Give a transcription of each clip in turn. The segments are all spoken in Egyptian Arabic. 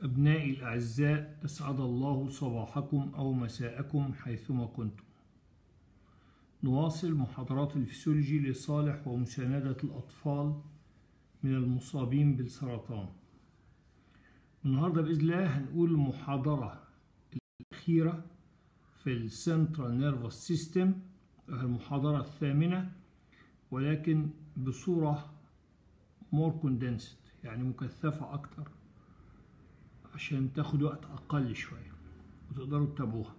أبنائي الأعزاء أسعد الله صباحكم أو مساءكم حيثما كنتم نواصل محاضرات الفسيولوجي لصالح ومساندة الأطفال من المصابين بالسرطان النهاردة بإذن الله هنقول المحاضرة الأخيرة في السنترال نيرفس سيستم المحاضرة الثامنة ولكن بصورة مور كوندنسد يعني مكثفة أكتر عشان تاخد وقت أقل شوية وتقدروا تتابعوها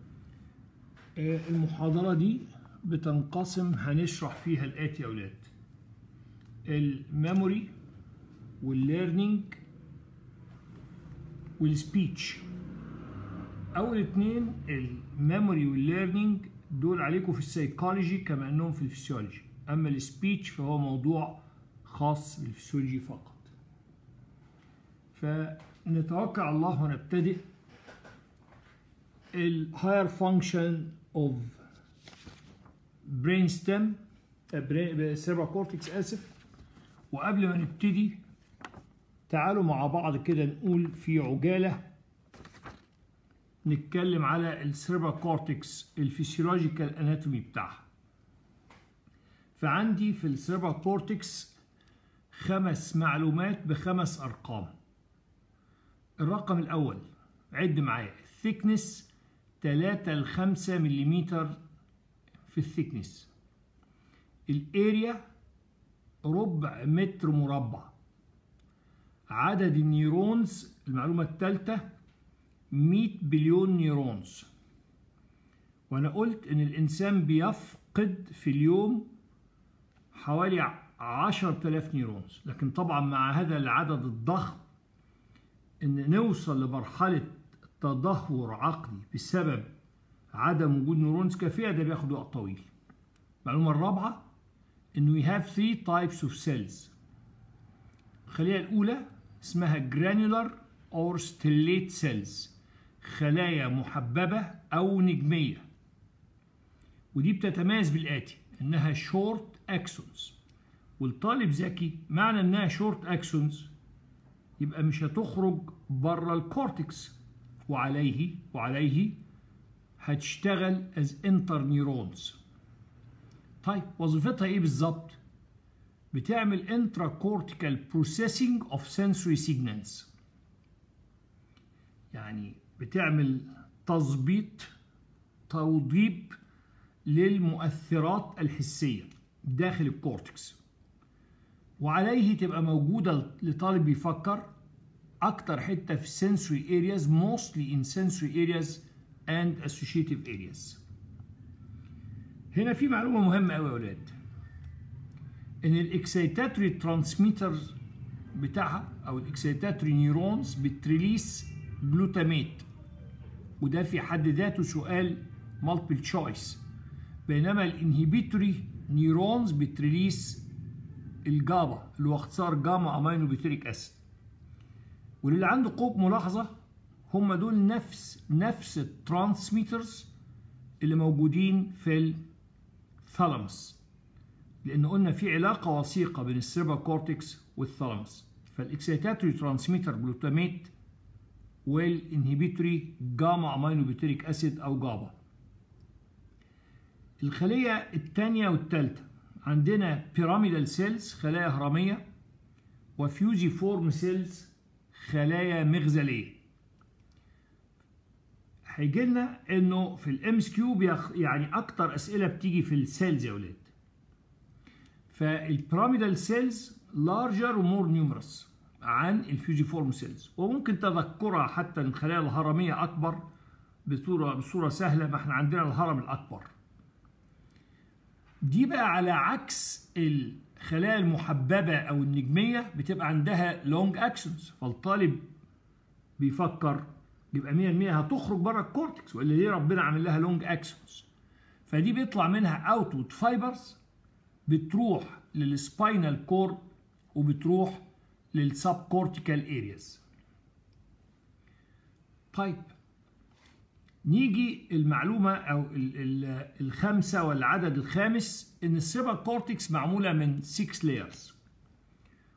المحاضرة دي بتنقسم هنشرح فيها الآتي يا أولاد الميموري والليرنينج والسبيتش أول اتنين الميموري والليرنينج دول عليكم في السيكولوجي كما أنهم في الفسيولوجي أما السبيتش فهو موضوع خاص بالفسيولوجي فقط فنتوكل على الله ونبتدئ الهاير فانكشن اوف برين ستيم سيربرال كورتكس اسف وقبل ما نبتدي تعالوا مع بعض كده نقول في عجاله نتكلم على السيربرال كورتكس الفسيولوجيكال اناتومي بتاعها فعندي في السيربرال كورتكس خمس معلومات بخمس ارقام الرقم الاول عد معايا الثيكنس 3 ل 5 ملم في الثيكنس الاريا ربع متر مربع عدد النيرونز المعلومة الثالثة 100 بليون نيرونز وانا قلت ان الانسان بيفقد في اليوم حوالي 10000 نيرونز لكن طبعا مع هذا العدد الضخم ان نوصل لمرحلة تدهور عقلي بسبب عدم وجود نيرونز كافية ده بياخد وقت طويل المعلومة الرابعة انه we have three types of cells الخلية الأولى اسمها granular or stellate cells خلايا محببة أو نجمية ودي بتتميز بالآتي إنها short axons والطالب ذكي معنى إنها short axons يبقى مش هتخرج بره الكورتكس وعليه وعليه هتشتغل as interneurons طيب وظيفتها ايه بالظبط بتعمل intracortical processing of sensory signals يعني بتعمل تظبيط توضيب للمؤثرات الحسية داخل الكورتكس وعليه تبقى موجودة لطالب بيفكر أكتر حتة في sensory areas mostly in sensory areas and associative areas هنا في معلومة مهمة أوي يا ولاد إن الإكسيتاتوري ترانسميترز بتاعها أو الإكسيتاتوري نيورونز بتريليس جلوتاميت وده في حد ذاته سؤال مالتيبل تشويس بينما الانهبيتوري نيورونز بتريليس الجابا اللي هو اختصار جاما امينو بيتريك اسيد واللي عنده قوة ملاحظة هم دول نفس نفس الترانسميترز اللي موجودين في الثالاموس لان قلنا في علاقه وثيقه بين السيربا كورتكس والثالاموس فالاكسيتاتوري ترانسميتر جلوتاميت والانهبيتوري جاما امينو بيتريك اسيد او جابا الخليه الثانيه والثالثه عندنا بيراميدال سيلز خلايا هرميه وفيوزي فورم سيلز خلايا مغزليه هيجي لنا انه في الام اس كيو يعني اكتر اسئله بتيجي في السيلز يا اولاد فالبيراميدال سيلز لارجر ومور نيومرس عن الفيوجي فورم سيلز وممكن تذكرها حتى الخلايا الهرميه اكبر بصوره بصوره سهله ما احنا عندنا الهرم الاكبر دي بقى على عكس الخلايا المحببه او النجميه بتبقى عندها لونج اكشنز فالطالب بيفكر يبقى 100% هتخرج بره الكورتكس ولا ليه ربنا عامل لها لونج اكسونز فدي بيطلع منها اوتوت فايبرز بتروح للسباينال كورد وبتروح للسب كورتيكال ارياز طيب نيجي المعلومة أو ال ال الخامسة والعدد الخامس إن السيربال كورتكس معمولة من 6 layers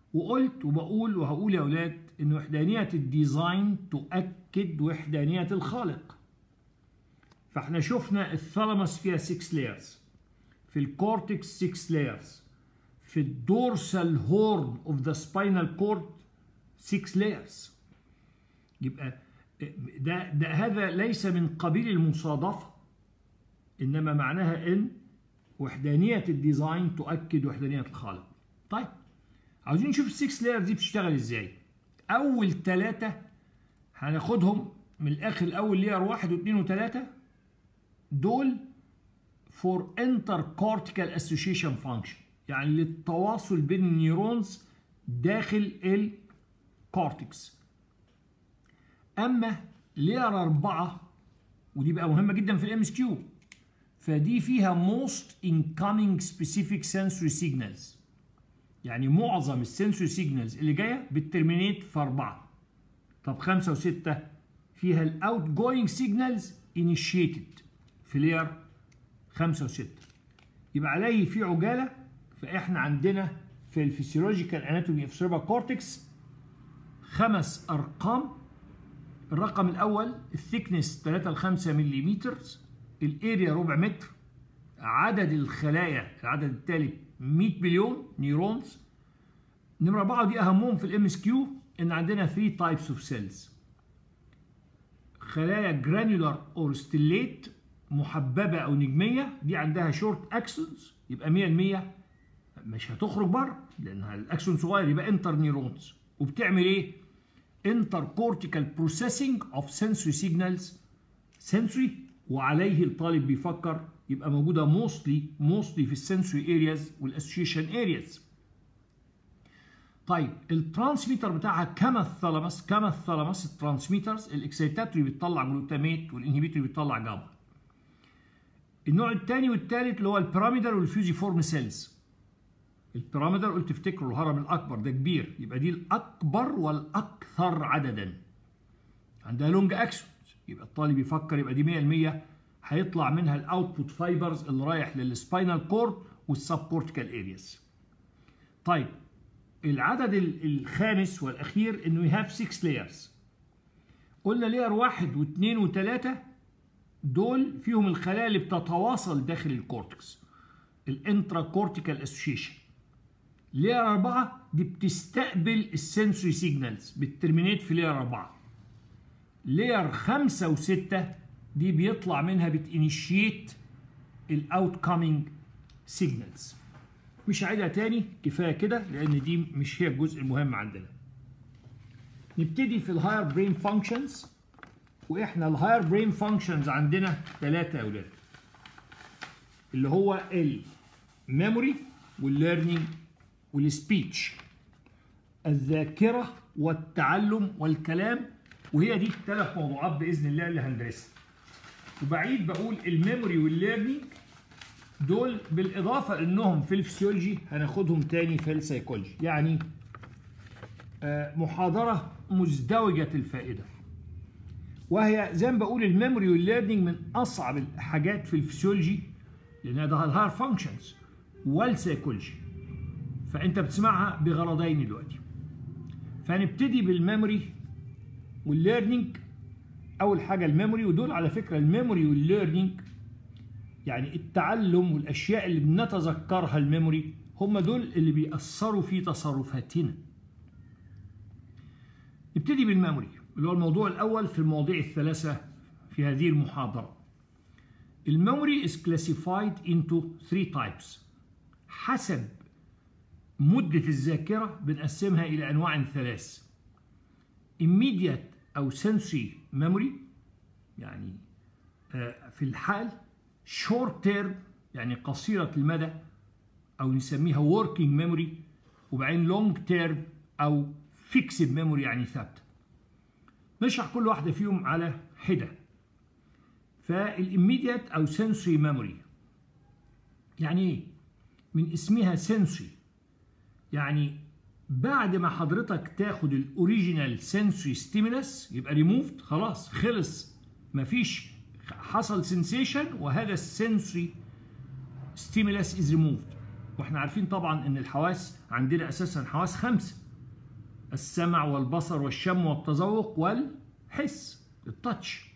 وقلت وبقول وهقول يا اولاد ان وحدانيه الديزاين تؤكد وحدانيه الخالق فاحنا شفنا الثالاموس فيها 6 لايرز في الكورتكس 6 لايرز في الدورسال هورن اوف ذا سباينال كورد 6 لايرز يبقى ده, ده هذا ليس من قبيل المصادفه انما معناها ان وحدانيه الديزاين تؤكد وحدانيه الخالق طيب عاوزين نشوف السكس لاير دي بتشتغل ازاي اول ثلاثه هناخدهم من الاخر الاول لير واحد واثنين وثلاثه دول فور انتر كورتيكال اسوشيشن فانكشن يعني للتواصل بين النيورونز داخل الكورتكس اما لير اربعه ودي بقى مهمه جدا في الام اس كيو فدي فيها most incoming specific sensory signals يعني معظم السنسوري سيجنالز اللي جايه بترمينيت في اربعه طب خمسه وسته فيها الاوت جوينج سيجنالز انيشيتد في لير خمسه وسته يبقى عليه في عجاله فاحنا عندنا في الفسيولوجيكال اناتومي اوف سيربا كورتكس خمس ارقام الرقم الاول الثيكنس 3 ل 5 ملم الاريا ربع متر عدد الخلايا العدد التالي 100 مليون نيورونز نمرة أربعة دي أهمهم في الام اس كيو إن عندنا 3 تايبس اوف سيلز خلايا جرانيولار اور ستيليت محببة أو نجمية دي عندها شورت أكسونز يبقى 100% مش هتخرج بره لأنها الأكسون صغير يبقى انتر نيورونز وبتعمل إيه؟ انتر كورتيكال بروسيسنج اوف سنسوري سيجنالز سنسوري وعليه الطالب بيفكر يبقى موجوده موستلي موستلي في السنسوري ارياز والاسوشيشن ارياز طيب الترانسميتر بتاعها كما الثالاموس كما الثالاموس الترانسميترز الاكسيتاتوري بيطلع جلوتاميت والانهبيتوري بيطلع جابا النوع الثاني والثالث اللي هو البيراميدال والفيوزيفورم سيلز البيراميدال قلت تفتكروا الهرم الاكبر ده كبير يبقى دي الاكبر والاكثر عددا عندها لونج اكسون يبقى الطالب يفكر يبقى دي 100% هيطلع منها الاوتبوت فايبرز اللي رايح للسباينال كورد والسب كورتيكال ارياز طيب العدد الخامس والاخير انه يهاف 6 لايرز قلنا لير واحد واثنين وثلاثة دول فيهم الخلايا اللي بتتواصل داخل الكورتكس الانترا كورتيكال اسوشيشن لير أربعة دي بتستقبل السنسوري سيجنالز بترمينيت في لير أربعة لير خمسة وستة دي بيطلع منها بتانيشيت الاوت كامينج سيجنالز مش هعيدها تاني كفايه كده لان دي مش هي الجزء المهم عندنا نبتدي في الهاير برين فانكشنز واحنا الهاير برين فانكشنز عندنا ثلاثه يا اولاد اللي هو الميموري والليرنينج والسبيتش الذاكره والتعلم والكلام وهي دي الثلاث موضوعات باذن الله اللي هندرسها وبعيد بقول الميموري والليرنينج دول بالاضافه انهم في الفسيولوجي هناخدهم تاني في السيكولوجي يعني محاضره مزدوجه الفائده وهي زي ما بقول الميموري والليرنينج من اصعب الحاجات في الفسيولوجي لانها ده الهاير فانكشنز والسيكولوجي فانت بتسمعها بغرضين دلوقتي فهنبتدي بالميموري والليرنينج اول حاجه الميموري ودول على فكره الميموري والليرنينج يعني التعلم والاشياء اللي بنتذكرها الميموري هم دول اللي بيأثروا في تصرفاتنا نبتدي بالميموري اللي هو الموضوع الاول في المواضيع الثلاثه في هذه المحاضره الميموري is classified into three types حسب مدة الذاكرة بنقسمها إلى أنواع ثلاث immediate أو sensory memory يعني في الحال short term يعني قصيرة المدى أو نسميها working memory وبعدين long term أو fixed memory يعني ثابتة نشرح كل واحدة فيهم على حدة فالإميديات أو sensory memory يعني إيه؟ من اسمها sensory يعني بعد ما حضرتك تاخد الاوريجينال سنسوري ستيمولس يبقى ريموفد خلاص خلص مفيش حصل سنسيشن وهذا السنسوري ستيمولس از ريموفد واحنا عارفين طبعا ان الحواس عندنا اساسا حواس خمسه السمع والبصر والشم والتذوق والحس التاتش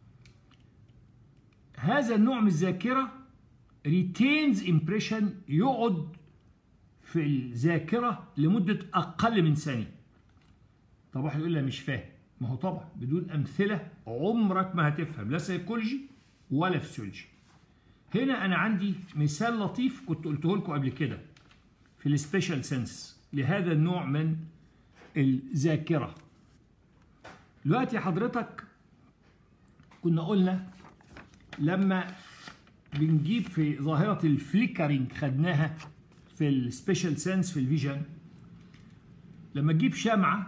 هذا النوع من الذاكره retains impression يقعد في الذاكره لمده اقل من ثانيه طب واحد يقول لي مش فاهم ما هو طبعا بدون امثله عمرك ما هتفهم لا سيكولوجي ولا فسيولوجي هنا انا عندي مثال لطيف كنت قلته لكم قبل كده في السبيشال سنس لهذا النوع من الذاكره دلوقتي حضرتك كنا قلنا لما بنجيب في ظاهره الفليكرنج خدناها في السبيشال سنس في الفيجن لما تجيب شمعه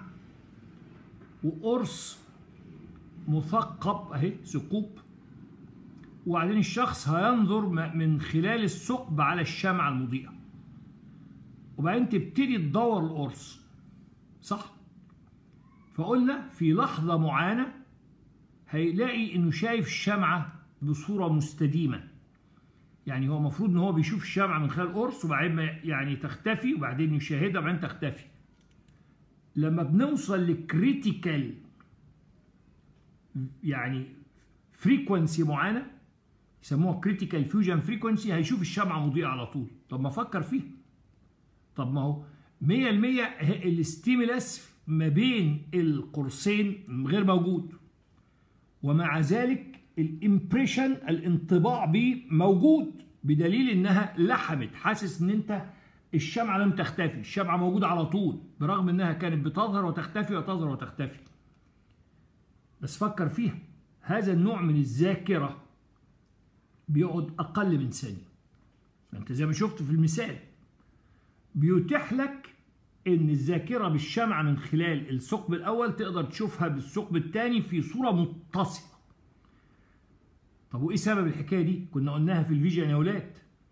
وقرص مثقب اهي ثقوب وبعدين الشخص هينظر من خلال الثقب على الشمعة المضيئة وبعدين تبتدي تدور القرص صح فقلنا في لحظة معينة هيلاقي انه شايف الشمعة بصورة مستديمة يعني هو المفروض ان هو بيشوف الشمعة من خلال القرص وبعدين يعني تختفي وبعدين يشاهدها وبعدين تختفي لما بنوصل لكريتيكال يعني فريكونسي معينه يسموها كريتيكال فيوجن فريكونسي هيشوف الشمعة مضيئة على طول طب ما فكر فيها طب ما هو 100% الاستيمولاس ما بين القرصين غير موجود ومع ذلك الامبريشن الانطباع به موجود بدليل انها لحمت حاسس ان انت الشمعة لم تختفي الشمعة موجودة على طول برغم انها كانت بتظهر وتختفي وتظهر وتختفي بس فكر فيها هذا النوع من الذاكرة بيقعد أقل من ثانية أنت زي ما شفت في المثال بيتيح لك إن الذاكرة بالشمعة من خلال الثقب الأول تقدر تشوفها بالثقب الثاني في صورة متصلة طب وإيه سبب الحكاية دي؟ كنا قلناها في الفيجن يا أولاد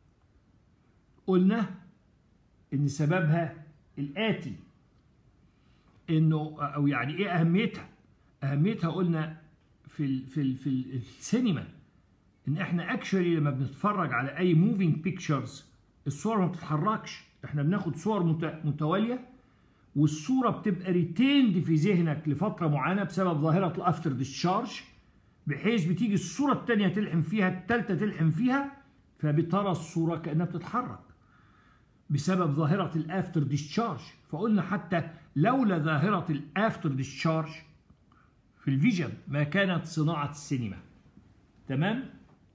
قلنا إن سببها الآتي إنه أو يعني إيه أهميتها؟ أهميتها قلنا في ال في ال في السينما ان احنا اكشولي لما بنتفرج على اي موفينج بيكتشرز الصور ما بتتحركش احنا بناخد صور متواليه والصوره بتبقى ريتيند في ذهنك لفتره معينه بسبب ظاهره الافتر ديسشارج بحيث بتيجي الصوره الثانيه تلحم فيها الثالثه تلحم فيها فبترى الصوره كانها بتتحرك بسبب ظاهره الافتر ديسشارج فقلنا حتى لولا ظاهره الافتر ديسشارج في الفيجن ما كانت صناعه السينما تمام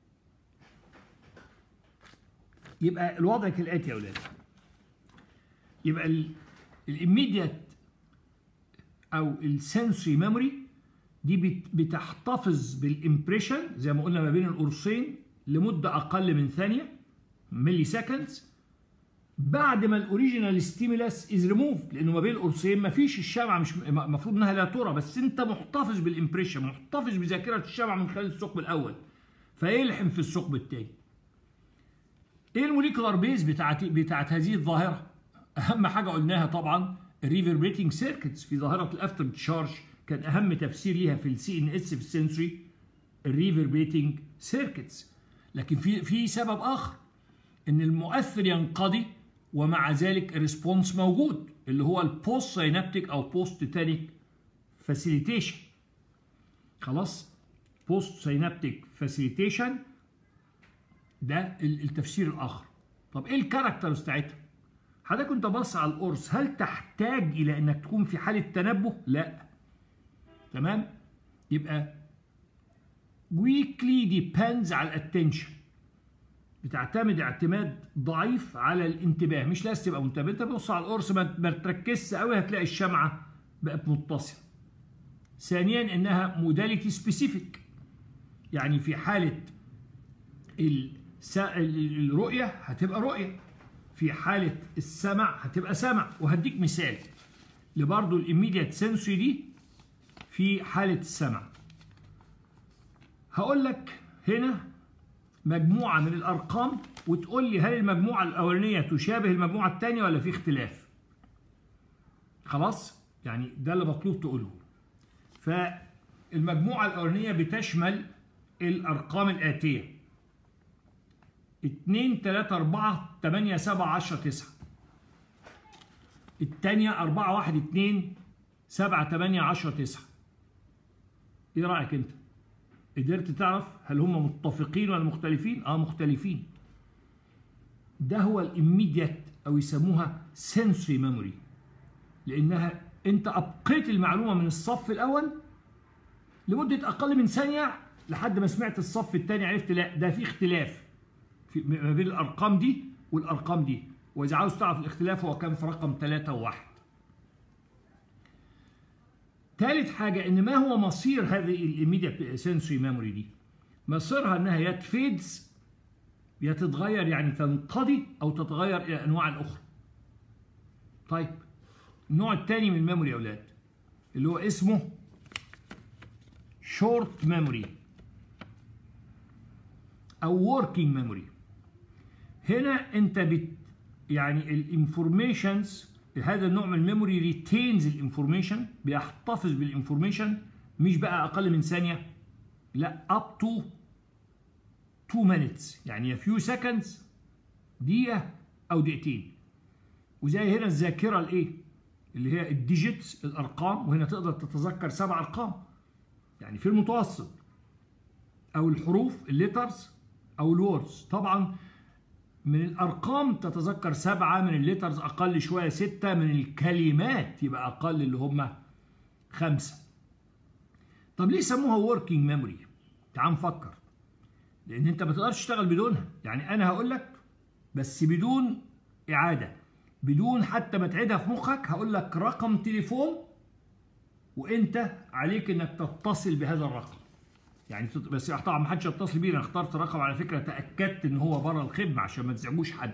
يبقى الوضع كالاتي يا اولاد يبقى الاميديت او السنسوري ميموري دي بتحتفظ بالامبريشن زي ما قلنا ما بين القرصين لمده اقل من ثانيه ملي سكندز بعد ما الاوريجينال ستيمولاس از ريموف لانه ما بين القرصين ما فيش الشمعه مش المفروض انها لا ترى بس انت محتفظ بالامبريشن محتفظ بذاكره الشمعه من خلال الثقب الاول فيلحم في الثقب الثاني ايه الموليكولار بيز بتاعت بتاعت هذه الظاهره اهم حاجه قلناها طبعا الريفربريتنج سيركتس في ظاهره الافتر تشارج كان اهم تفسير ليها في السي ان اس في السنسوري الريفربريتنج سيركتس لكن في في سبب اخر ان المؤثر ينقضي ومع ذلك الريسبونس موجود اللي هو البوست سينابتيك او بوست تيتانيك فاسيليتيشن خلاص بوست سينابتيك فاسيليتيشن ده التفسير الاخر طب ايه الكاركترز بتاعتها حضرتك كنت بص على القرص هل تحتاج الى انك تكون في حاله تنبه لا تمام يبقى weekly depends على الاتنشن بتعتمد اعتماد ضعيف على الانتباه مش لازم تبقى منتبه انت بص على القرص ما تركزش قوي هتلاقي الشمعه بقت متصله ثانيا انها موداليتي سبيسيفيك يعني في حاله الرؤيه هتبقى رؤيه في حاله السمع هتبقى سمع وهديك مثال لبرضه الاميديت سنسوري دي في حاله السمع هقول لك هنا مجموعه من الارقام وتقول لي هل المجموعه الاولانيه تشابه المجموعه الثانيه ولا في اختلاف خلاص يعني ده اللي مطلوب تقوله فالمجموعه الاولانيه بتشمل الارقام الاتيه 2 3 4 8 7 10 9 الثانيه 4 1 2 7 8 10 9 ايه رايك انت قدرت تعرف هل هم متفقين ولا مختلفين اه مختلفين ده هو الاميديت او يسموها سنسوري ميموري لانها انت ابقيت المعلومه من الصف الاول لمده اقل من ثانيه لحد ما سمعت الصف الثاني عرفت لا ده في اختلاف في ما بين الارقام دي والارقام دي واذا عاوز تعرف الاختلاف هو كان في رقم 3 و1 ثالث حاجه ان ما هو مصير هذه الاميديت سنسوري ميموري دي مصيرها انها يا تفيدز يا تتغير يعني تنقضي او تتغير الى انواع اخرى طيب النوع الثاني من الميموري يا اولاد اللي هو اسمه شورت ميموري او وركينج ميموري هنا انت بت يعني الانفورميشنز هذا النوع من الميموري ريتينز الانفورميشن بيحتفظ بالانفورميشن مش بقى اقل من ثانيه لا اب تو 2 minutes يعني few seconds دقيقه او دقيقتين وزي هنا الذاكره الايه اللي هي الديجيتس الارقام وهنا تقدر تتذكر سبع ارقام يعني في المتوسط او الحروف الليترز او الوردز طبعا من الارقام تتذكر سبعه من الليترز اقل شويه سته من الكلمات يبقى اقل اللي هم خمسه طب ليه سموها وركينج ميموري تعال نفكر لان انت ما تقدرش تشتغل بدونها يعني انا هقول لك بس بدون اعاده بدون حتى ما تعيدها في مخك هقول لك رقم تليفون وانت عليك انك تتصل بهذا الرقم يعني بس طبعا ما حدش يتصل بيه انا اخترت رقم على فكره تاكدت ان هو بره الخدمه عشان ما تزعجوش حد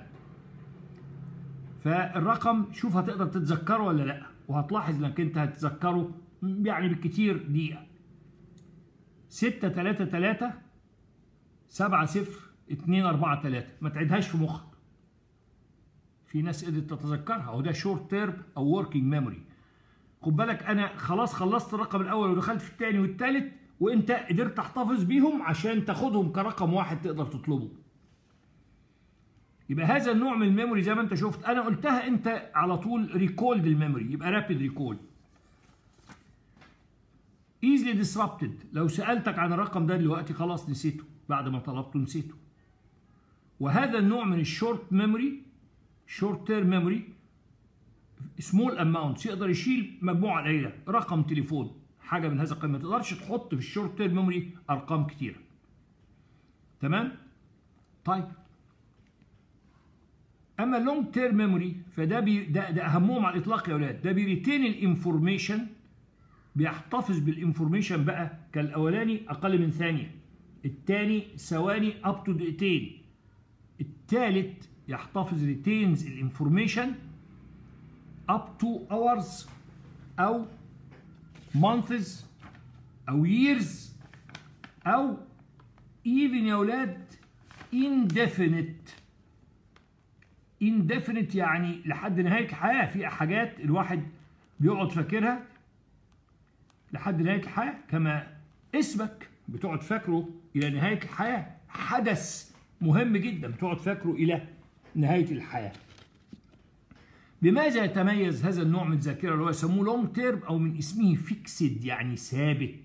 فالرقم شوف هتقدر تتذكره ولا لا وهتلاحظ انك انت هتتذكره يعني بالكتير دقيقه 6 3 3 7 0 2 4 3 ما تعيدهاش في مخك في ناس قدرت تتذكرها وده شورت تيرم او وركينج ميموري خد بالك انا خلاص خلصت الرقم الاول ودخلت في الثاني والثالث وانت قدرت تحتفظ بيهم عشان تاخدهم كرقم واحد تقدر تطلبه يبقى هذا النوع من الميموري زي ما انت شفت انا قلتها انت على طول ريكولد الميموري يبقى رابيد ريكول ايزلي ديسربتد لو سالتك عن الرقم ده دلوقتي خلاص نسيته بعد ما طلبته نسيته وهذا النوع من الشورت ميموري شورت تيرم ميموري سمول اماونتس يقدر يشيل مجموعه قليله رقم تليفون حاجه من هذا القبيل ما تقدرش تحط في الشورت تيرم ميموري ارقام كتيره تمام طيب اما اللونج تيرم ميموري فده بي ده, ده اهمهم على الاطلاق يا اولاد ده بيريتين الانفورميشن بيحتفظ بالانفورميشن بقى كالاولاني اقل من ثانيه الثاني ثواني اب تو دقيقتين الثالث يحتفظ ريتينز الانفورميشن up to hours او months او years او even يا اولاد indefinite indefinite يعني لحد نهايه الحياه في حاجات الواحد بيقعد فاكرها لحد نهايه الحياه كما اسمك بتقعد فاكره الى نهايه الحياه حدث مهم جدا بتقعد فاكره الى نهايه الحياه بماذا يتميز هذا النوع من الذاكره اللي هو يسموه لونج تيرم او من اسمه فيكسد يعني ثابت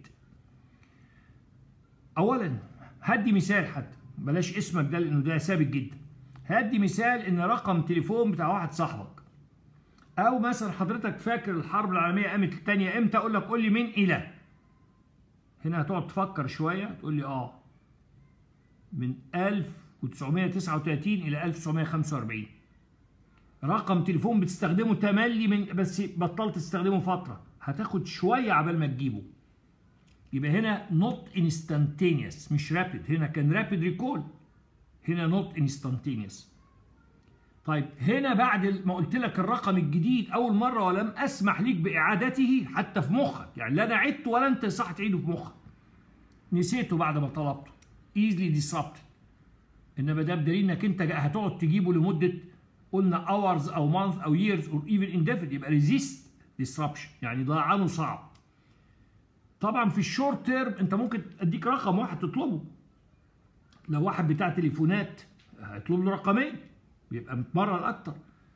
اولا هدي مثال حتى بلاش اسمك ده لانه ده ثابت جدا هدي مثال ان رقم تليفون بتاع واحد صاحبك او مثلا حضرتك فاكر الحرب العالميه قامت الثانيه امتى اقول لك قول لي من الى هنا هتقعد تفكر شويه تقول لي اه من 1939 الى 1945 رقم تليفون بتستخدمه تملي من بس بطلت تستخدمه فتره هتاخد شويه عبال ما تجيبه يبقى هنا نوت انستانتينيوس مش رابيد هنا كان رابيد ريكول هنا نوت انستانتينيوس طيب هنا بعد ما قلت لك الرقم الجديد اول مره ولم اسمح ليك باعادته حتى في مخك يعني لا انا عدته ولا انت صح تعيده في مخك نسيته بعد ما طلبته ايزلي ديسربتد انما ده بدليل انك انت هتقعد تجيبه لمده قلنا hours او month او years or even indefinite يبقى resist disruption يعني ضيعانه صعب طبعا في الشورت تيرم انت ممكن اديك رقم واحد تطلبه لو واحد بتاع تليفونات هيطلب له رقمين بيبقى متمرن اكتر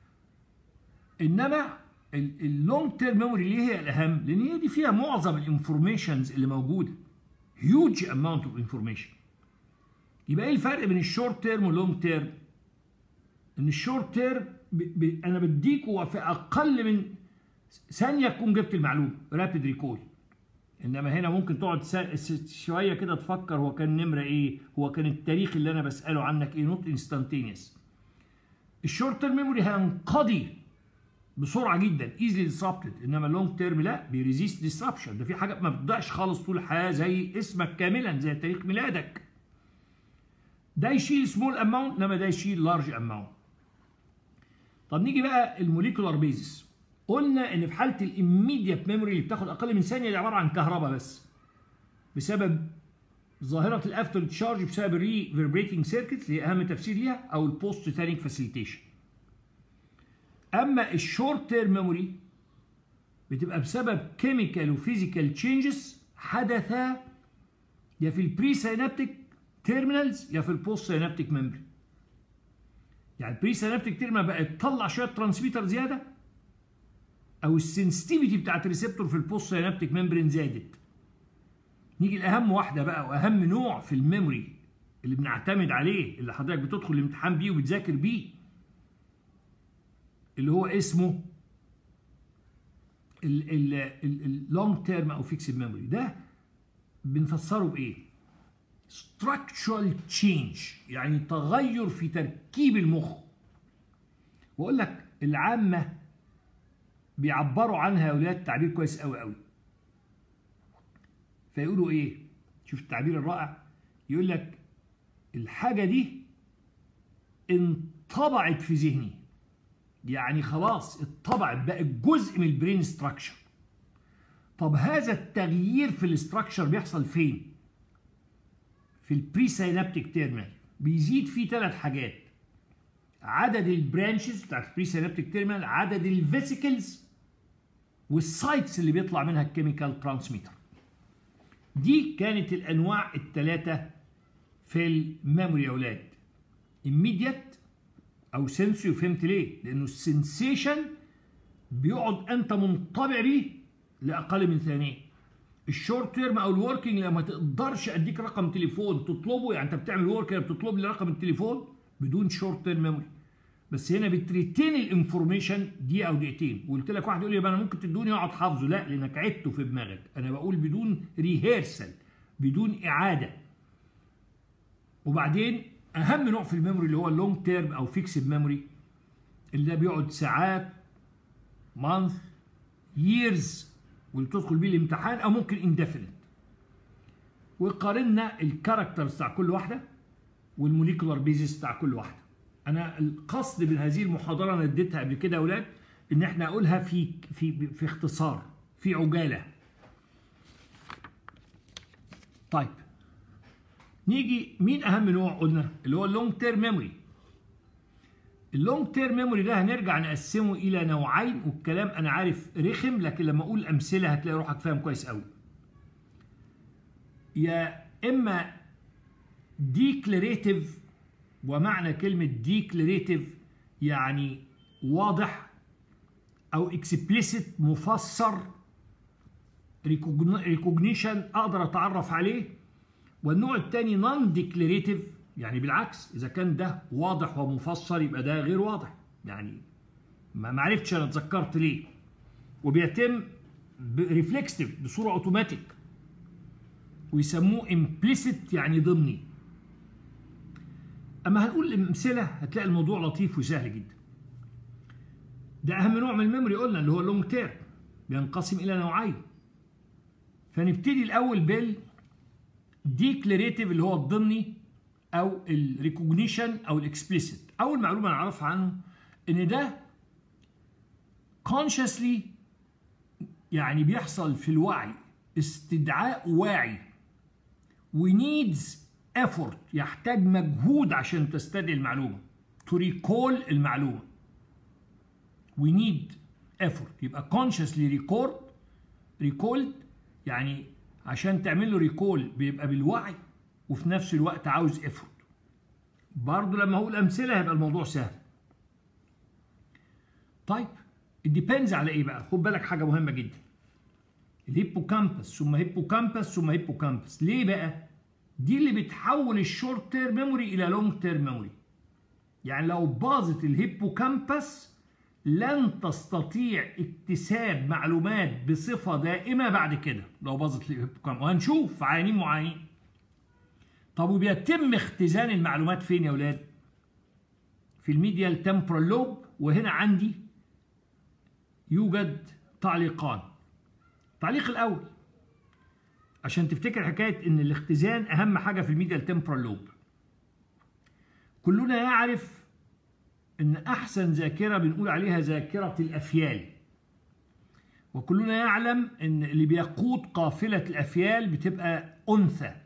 انما اللونج تيرم ميموري ليه هي الاهم لان هي دي فيها معظم الانفورميشنز اللي موجوده هيوج اماونت اوف انفورميشن يبقى ايه الفرق بين الشورت تيرم واللونج تيرم ان الشورت تيرم انا بديكوا في اقل من ثانيه تكون جبت المعلومه رابيد ريكول انما هنا ممكن تقعد شويه كده تفكر هو كان نمره ايه هو كان التاريخ اللي انا بساله عنك ايه نوت انستانتينيوس الشورت تيرم ميموري هينقضي بسرعه جدا ايزلي ديسربتد انما اللونج تيرم لا بيريزيست ديسربشن ده في حاجات ما بتضيعش خالص طول الحياه زي اسمك كاملا زي تاريخ ميلادك ده يشيل سمول اماونت انما ده يشيل لارج اماونت طب نيجي بقى الموليكولار بيزس قلنا ان في حاله الاميديت ميموري اللي بتاخد اقل من ثانيه دي عباره عن كهرباء بس بسبب ظاهره الافتر تشارج بسبب الري فيبريتنج سيركتس اللي هي اهم تفسير ليها او البوست تانيك فاسيليتيشن اما الشورت تيرم ميموري بتبقى بسبب كيميكال وفيزيكال تشينجز حدثا يا في البري سينابتيك تيرمينالز يا في البوست سينابتيك ميموري يعني البري سينابتيك تيرمينال بقت تطلع شويه ترانسميتر زياده او السنسيتيفيتي بتاعت الريسبتور في البوست سينابتيك ممبرين زادت نيجي لاهم واحده بقى واهم نوع في الميموري اللي بنعتمد عليه اللي حضرتك بتدخل الامتحان بيه وبتذاكر بيه اللي هو اسمه اللونج تيرم او فيكسد ميموري ده بنفسره بايه structural change يعني تغير في تركيب المخ واقول لك العامه بيعبروا عنها يا اولاد تعبير كويس قوي قوي فيقولوا ايه شوف التعبير الرائع يقول لك الحاجه دي انطبعت في ذهني يعني خلاص اتطبعت بقت جزء من البرين ستراكشر طب هذا التغيير في الاستراكشر بيحصل فين في البري سينابتيك تيرمينال بيزيد فيه ثلاث حاجات عدد البرانشز بتاعت البري سينابتيك تيرمينال عدد الفيسيكلز والسايتس اللي بيطلع منها الكيميكال ترانسميتر دي كانت الانواع الثلاثه في الميموري يا اولاد immediate او سنسوري فهمت ليه لانه السنسيشن بيقعد انت منطبع بيه لاقل من ثانيه الشورت تيرم او الوركينج لما تقدرش اديك رقم تليفون تطلبه يعني انت بتعمل ورك بتطلب لي رقم التليفون بدون شورت تيرم ميموري بس هنا بتريتين الانفورميشن دقيقه او دقيقتين وقلت لك واحد يقول لي انا ممكن تدوني اقعد حافظه لا لانك عدته في دماغك انا بقول بدون ريهرسل بدون اعاده وبعدين اهم نوع في الميموري اللي هو اللونج تيرم او فيكسد ميموري اللي ده بيقعد ساعات مانث ييرز واللي بتدخل بيه الامتحان او ممكن اندفنت وقارنا الكاركترز بتاع كل واحده والموليكولار بيزيس بتاع كل واحده انا القصد من هذه المحاضره انا اديتها قبل كده يا اولاد ان احنا اقولها في في في اختصار في عجاله طيب نيجي مين اهم نوع قلنا اللي هو اللونج تيرم ميموري اللونج تيرم ميموري ده هنرجع نقسمه الى نوعين والكلام انا عارف رخم لكن لما اقول امثله هتلاقي روحك فاهم كويس قوي يا اما ديكلاريتيف ومعنى كلمة ديكلاريتيف يعني واضح أو اكسبليسيت مفسر ريكوجنيشن أقدر أتعرف عليه والنوع الثاني نون ديكلاريتيف يعني بالعكس إذا كان ده واضح ومفسر يبقى ده غير واضح يعني ما عرفتش أنا اتذكرت ليه وبيتم ريفلكسيف بصورة أوتوماتيك ويسموه امبليسيت يعني ضمني اما هنقول امثله هتلاقي الموضوع لطيف وسهل جدا ده اهم نوع من الميموري قلنا اللي هو اللونج تيرم بينقسم الى نوعين فنبتدي الاول بال ديكلاريتيف اللي هو الضمني او الريكوجنيشن او الاكسبليسيت اول معلومه نعرفها عنه ان ده consciously يعني بيحصل في الوعي استدعاء واعي ونيدز effort يحتاج مجهود عشان تستدعي المعلومة to recall المعلومة we need effort يبقى consciously record recalled يعني عشان تعمل له ريكول بيبقى بالوعي وفي نفس الوقت عاوز effort برضه لما اقول امثله هيبقى الموضوع سهل طيب الديبينز على ايه بقى خد بالك حاجه مهمه جدا الهيبوكامبس ثم هيبوكامبس ثم هيبوكامبس ليه بقى دي اللي بتحول الشورت تيرم ميموري الى لونج تيرم ميموري يعني لو باظت الهيبوكامبس لن تستطيع اكتساب معلومات بصفه دائمه بعد كده لو باظت الهيبوكامبس وهنشوف في عيانين معينين طب وبيتم اختزان المعلومات فين يا ولاد في الميديال تمبرال لوب وهنا عندي يوجد تعليقان التعليق الاول عشان تفتكر حكايه ان الاختزان اهم حاجه في الميديال تمبرال لوب كلنا يعرف ان احسن ذاكره بنقول عليها ذاكره الافيال وكلنا يعلم ان اللي بيقود قافله الافيال بتبقى انثى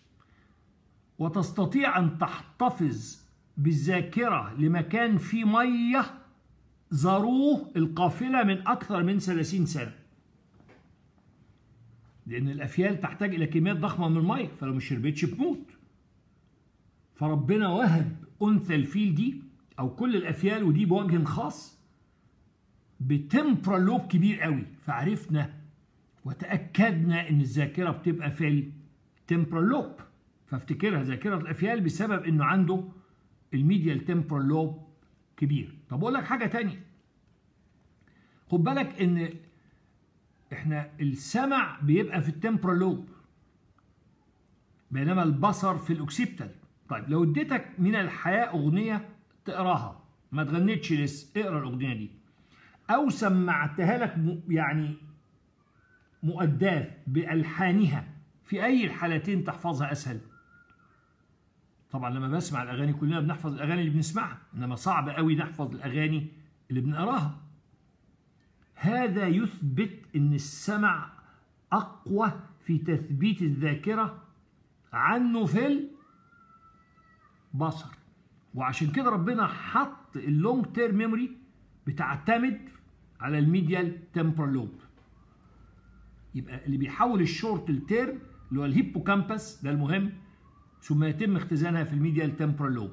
وتستطيع ان تحتفظ بالذاكره لمكان فيه ميه زاروه القافله من اكثر من 30 سنه لان الافيال تحتاج الى كميات ضخمه من الميه فلو ما شربتش بتموت فربنا وهب انثى الفيل دي او كل الافيال ودي بوجه خاص بتمبرال لوب كبير قوي فعرفنا وتاكدنا ان الذاكره بتبقى في التمبرال لوب فافتكرها ذاكره الافيال بسبب انه عنده الميديال تمبرال لوب كبير طب اقول لك حاجه تانية خد بالك ان احنا السمع بيبقى في التمبرال لوب بينما البصر في الاوكسيبتال طيب لو اديتك من الحياه اغنيه تقراها ما تغنيتش لسه اقرا الاغنيه دي او سمعتها لك يعني مؤداه بالحانها في اي الحالتين تحفظها اسهل طبعا لما بسمع الاغاني كلنا بنحفظ الاغاني اللي بنسمعها انما صعب قوي نحفظ الاغاني اللي بنقراها هذا يثبت ان السمع اقوى في تثبيت الذاكره عنه في البصر وعشان كده ربنا حط اللونج تيرم ميموري بتعتمد على الميديال تمبرال لوب يبقى اللي بيحول الشورت لتيرم اللي هو الهيبوكامبس ده المهم ثم يتم اختزانها في الميديال تمبرال لوب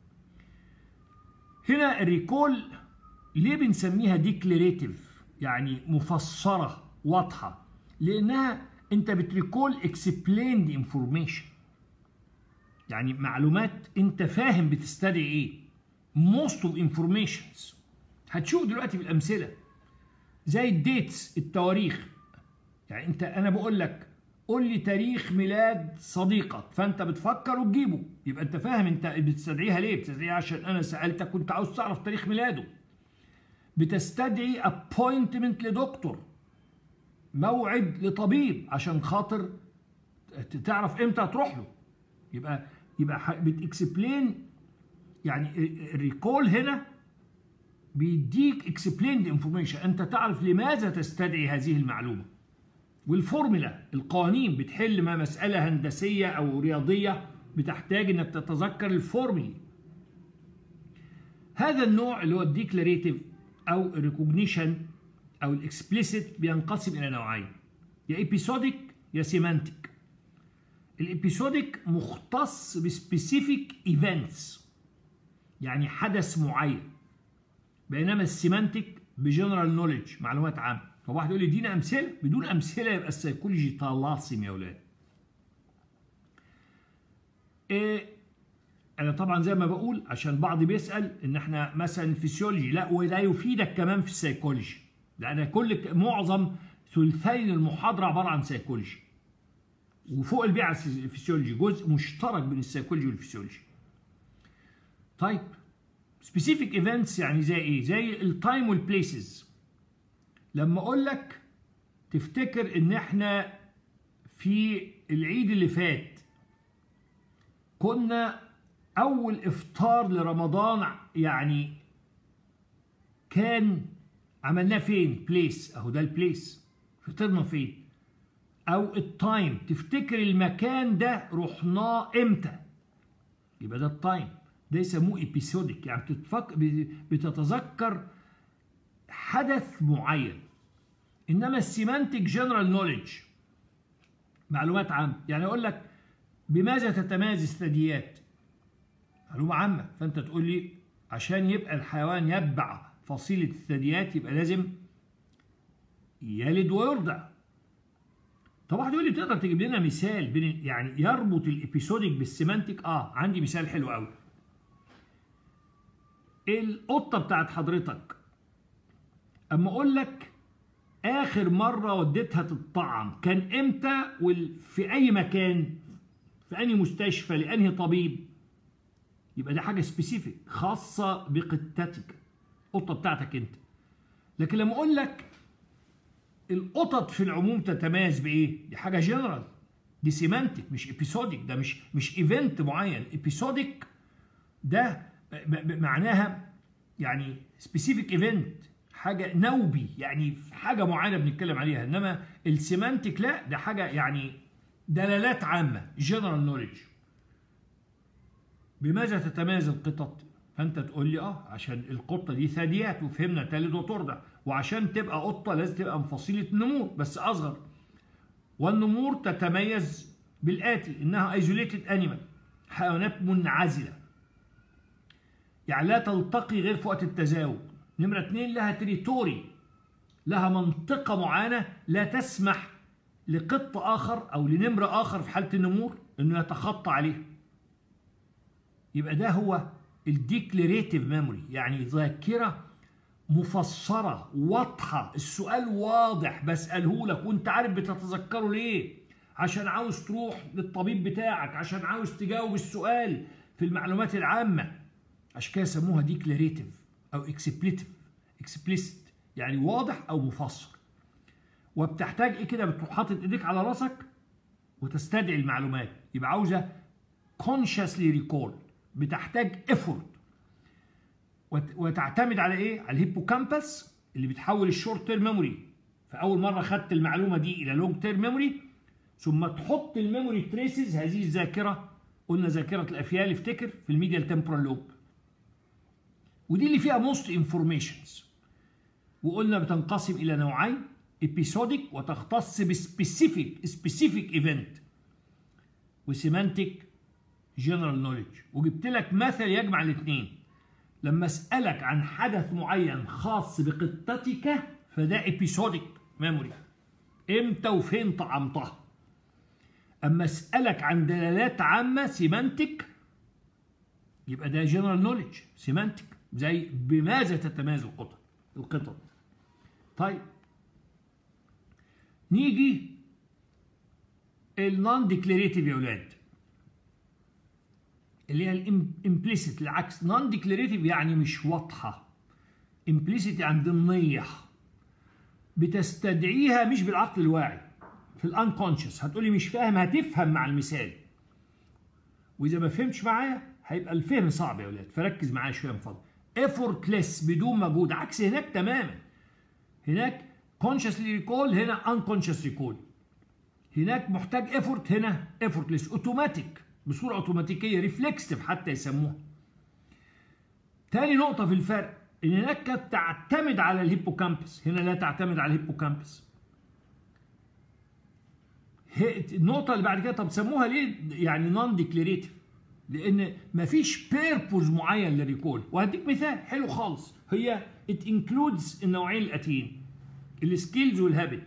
هنا الريكول ليه بنسميها ديكليريتيف يعني مفسره واضحه لانها انت بتريكول اكسبليند انفورميشن يعني معلومات انت فاهم بتستدعي ايه most of informations هتشوف دلوقتي في الامثله زي الديتس التواريخ يعني انت انا بقول لك قول لي تاريخ ميلاد صديقك فانت بتفكر وتجيبه يبقى انت فاهم انت بتستدعيها ليه بتستدعيها عشان انا سالتك كنت عاوز تعرف تاريخ ميلاده بتستدعي ابوينتمنت لدكتور موعد لطبيب عشان خاطر تعرف امتى هتروح له يبقى يبقى بتكسبلين يعني الريكول هنا بيديك اكسبليند انفورميشن انت تعرف لماذا تستدعي هذه المعلومه والفورمولا القوانين بتحل ما مساله هندسيه او رياضيه بتحتاج انك تتذكر الفورمولي هذا النوع اللي هو الديكلاريتيف او الريكوجنيشن او الاكسبليسيت بينقسم الى نوعين يا ايبيسوديك يا سيمانتيك الابيسوديك مختص بسبيسيفيك ايفنتس يعني حدث معين بينما السيمانتيك بجنرال نوليدج معلومات عامه فواحد يقول لي ادينا امثله بدون امثله يبقى السيكولوجي طلاسم يا اولاد إيه انا طبعا زي ما بقول عشان البعض بيسال ان احنا مثلا فيسيولوجي لا وده يفيدك كمان في السيكولوجي لان كل معظم ثلثين المحاضره عباره عن سيكولوجي وفوق البيع الفسيولوجي جزء مشترك بين السيكولوجي والفسيولوجي طيب سبيسيفيك ايفنتس يعني زي ايه زي التايم والبليسز لما اقول لك تفتكر ان احنا في العيد اللي فات كنا اول افطار لرمضان يعني كان عملناه فين بليس اهو ده البليس فطرنا فين او التايم تفتكر المكان ده رحناه امتى يبقى ده التايم ده يسموه ابيسوديك يعني بتتفك بتتذكر حدث معين انما السيمانتيك جنرال نوليدج معلومات عامه يعني اقول لك بماذا تتميز الثدييات معلومه عامه فانت تقول لي عشان يبقى الحيوان يتبع فصيلة الثدييات يبقى لازم يلد ويرضع طب واحد يقول لي تقدر تجيب لنا مثال بين يعني يربط الابيسوديك بالسيمانتيك اه عندي مثال حلو قوي القطه بتاعت حضرتك اما اقول لك اخر مره وديتها تطعم كان امتى وفي اي مكان في انهي مستشفى لانهي طبيب يبقى دي حاجه سبيسيفيك خاصه بقطتك القطه بتاعتك انت لكن لما اقول لك القطط في العموم تتميز بايه دي حاجه جنرال دي سيمانتك مش ابيسوديك ده مش مش ايفنت معين ابيسوديك ده معناها يعني سبيسيفيك ايفنت حاجه نوبي يعني حاجه معينه بنتكلم عليها انما السيمانتك لا ده حاجه يعني دلالات عامه جنرال نوليدج بماذا تتميز القطط فانت تقول لي اه عشان القطه دي ثدييات وفهمنا تلد وترضع وعشان تبقى قطه لازم تبقى من فصيله نمور بس اصغر والنمور تتميز بالاتي انها ايزوليتد انيمال حيوانات منعزله يعني لا تلتقي غير في وقت التزاوج نمرة اتنين لها تريتوري لها منطقة معينة لا تسمح لقط آخر أو لنمر آخر في حالة النمور إنه يتخطى عليها يبقى ده هو الديكليريتيف ميموري يعني ذاكرة مفسرة واضحة السؤال واضح بسأله لك وانت عارف بتتذكره ليه عشان عاوز تروح للطبيب بتاعك عشان عاوز تجاوب السؤال في المعلومات العامة عشان كده سموها ديكلاريتيف او اكسبليتيف اكسبليسيت يعني واضح او مفسر وبتحتاج ايه كده بتروح حاطط ايديك على راسك وتستدعي المعلومات يبقى عاوزه consciously recall بتحتاج effort وتعتمد على ايه على الهيبوكامبس اللي بتحول الشورت تيرم ميموري فاول مره خدت المعلومه دي الى لونج تيرم ميموري ثم تحط الميموري تريسز هذه الذاكره قلنا ذاكره الافيال افتكر في الميديال تمبرال لوب ودي اللي فيها موست انفورميشنز وقلنا بتنقسم الى نوعين episodic وتختص بسبيسيفيك سبيسيفيك ايفنت وسيمانتيك جنرال نوليدج وجبت لك مثل يجمع الاثنين لما اسالك عن حدث معين خاص بقطتك فده episodic ميموري امتى وفين طعمتها اما اسالك عن دلالات عامه سيمانتيك يبقى ده جنرال نوليدج سيمانتيك زي بماذا تتميز القطط القطط طيب نيجي النون ديكلاريتيف يا ولاد اللي هي الامبليسيت العكس نون ديكلاريتيف يعني مش واضحه امبليسيت يعني ضمنيه بتستدعيها مش بالعقل الواعي في الانكونشس هتقولي مش فاهم هتفهم مع المثال واذا ما فهمتش معايا هيبقى الفهم صعب يا ولاد فركز معايا شويه من فضلك effortless بدون مجهود عكس هناك تماما هناك consciously recall هنا unconscious recall هناك محتاج effort هنا effortless اوتوماتيك بصوره اوتوماتيكيه ريفلكسيف حتى يسموها تاني نقطه في الفرق ان هناك كانت تعتمد على الهيبوكامبس هنا لا تعتمد على الهيبوكامبس النقطه اللي بعد كده طب سموها ليه يعني نون ديكليريتيف لان مفيش بيربوز معين للريكول وهديك مثال حلو خالص هي ات انكلودز النوعين الاتيين السكيلز والهابت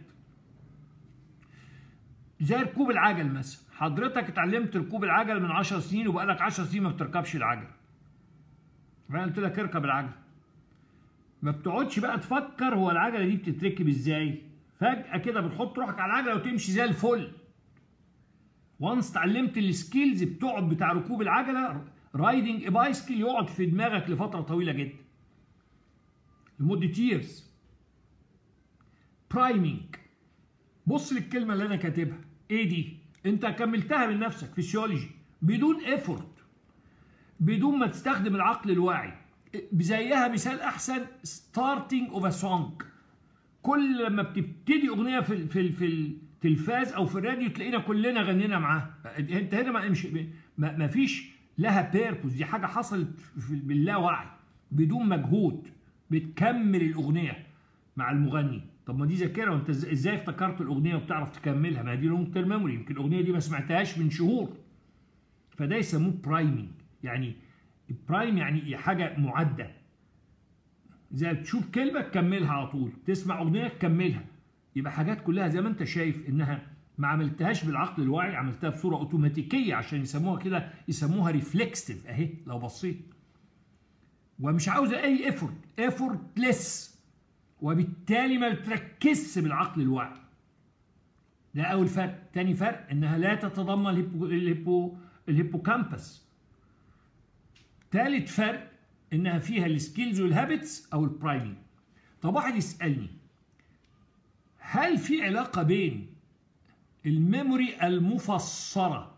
زي ركوب العجل مثلا حضرتك اتعلمت ركوب العجل من 10 سنين وبقالك 10 سنين ما بتركبش العجل فانا قلت لك اركب العجل ما بتقعدش بقى تفكر هو العجله دي بتتركب ازاي فجاه كده بتحط روحك على العجله وتمشي زي الفل وانس اتعلمت السكيلز بتقعد بتاع ركوب العجله رايدنج بايسكل يقعد في دماغك لفتره طويله جدا لمده ييرز برايمنج بص للكلمه اللي انا كاتبها ايه دي انت كملتها من نفسك فيسيولوجي بدون ايفورت بدون ما تستخدم العقل الواعي زيها مثال احسن ستارتنج اوف ا سونج كل لما بتبتدي اغنيه في في في التلفاز او في الراديو تلاقينا كلنا غنينا معاها انت هنا ما مش ما فيش لها بيربوز دي حاجه حصلت باللاوعي بدون مجهود بتكمل الاغنيه مع المغني طب ما دي ذاكره وانت ازاي افتكرت الاغنيه وبتعرف تكملها ما دي لونج تيرم ميموري يمكن الاغنيه دي ما سمعتهاش من شهور فده يسموه برايمنج يعني برايم يعني حاجه معده زي بتشوف كلمه تكملها على طول تسمع اغنيه تكملها يبقى حاجات كلها زي ما انت شايف انها ما عملتهاش بالعقل الواعي عملتها بصوره اوتوماتيكيه عشان يسموها كده يسموها ريفلكستيف اهي لو بصيت ومش عاوزه اي ايفورت ايفورتلس وبالتالي ما بتركزش بالعقل الواعي ده اول فرق تاني فرق انها لا تتضمن الهيبو الهيبو الهيبوكامبس تالت فرق انها فيها السكيلز والهابتس او البرايمنج طب واحد يسالني هل في علاقه بين الميموري المفسره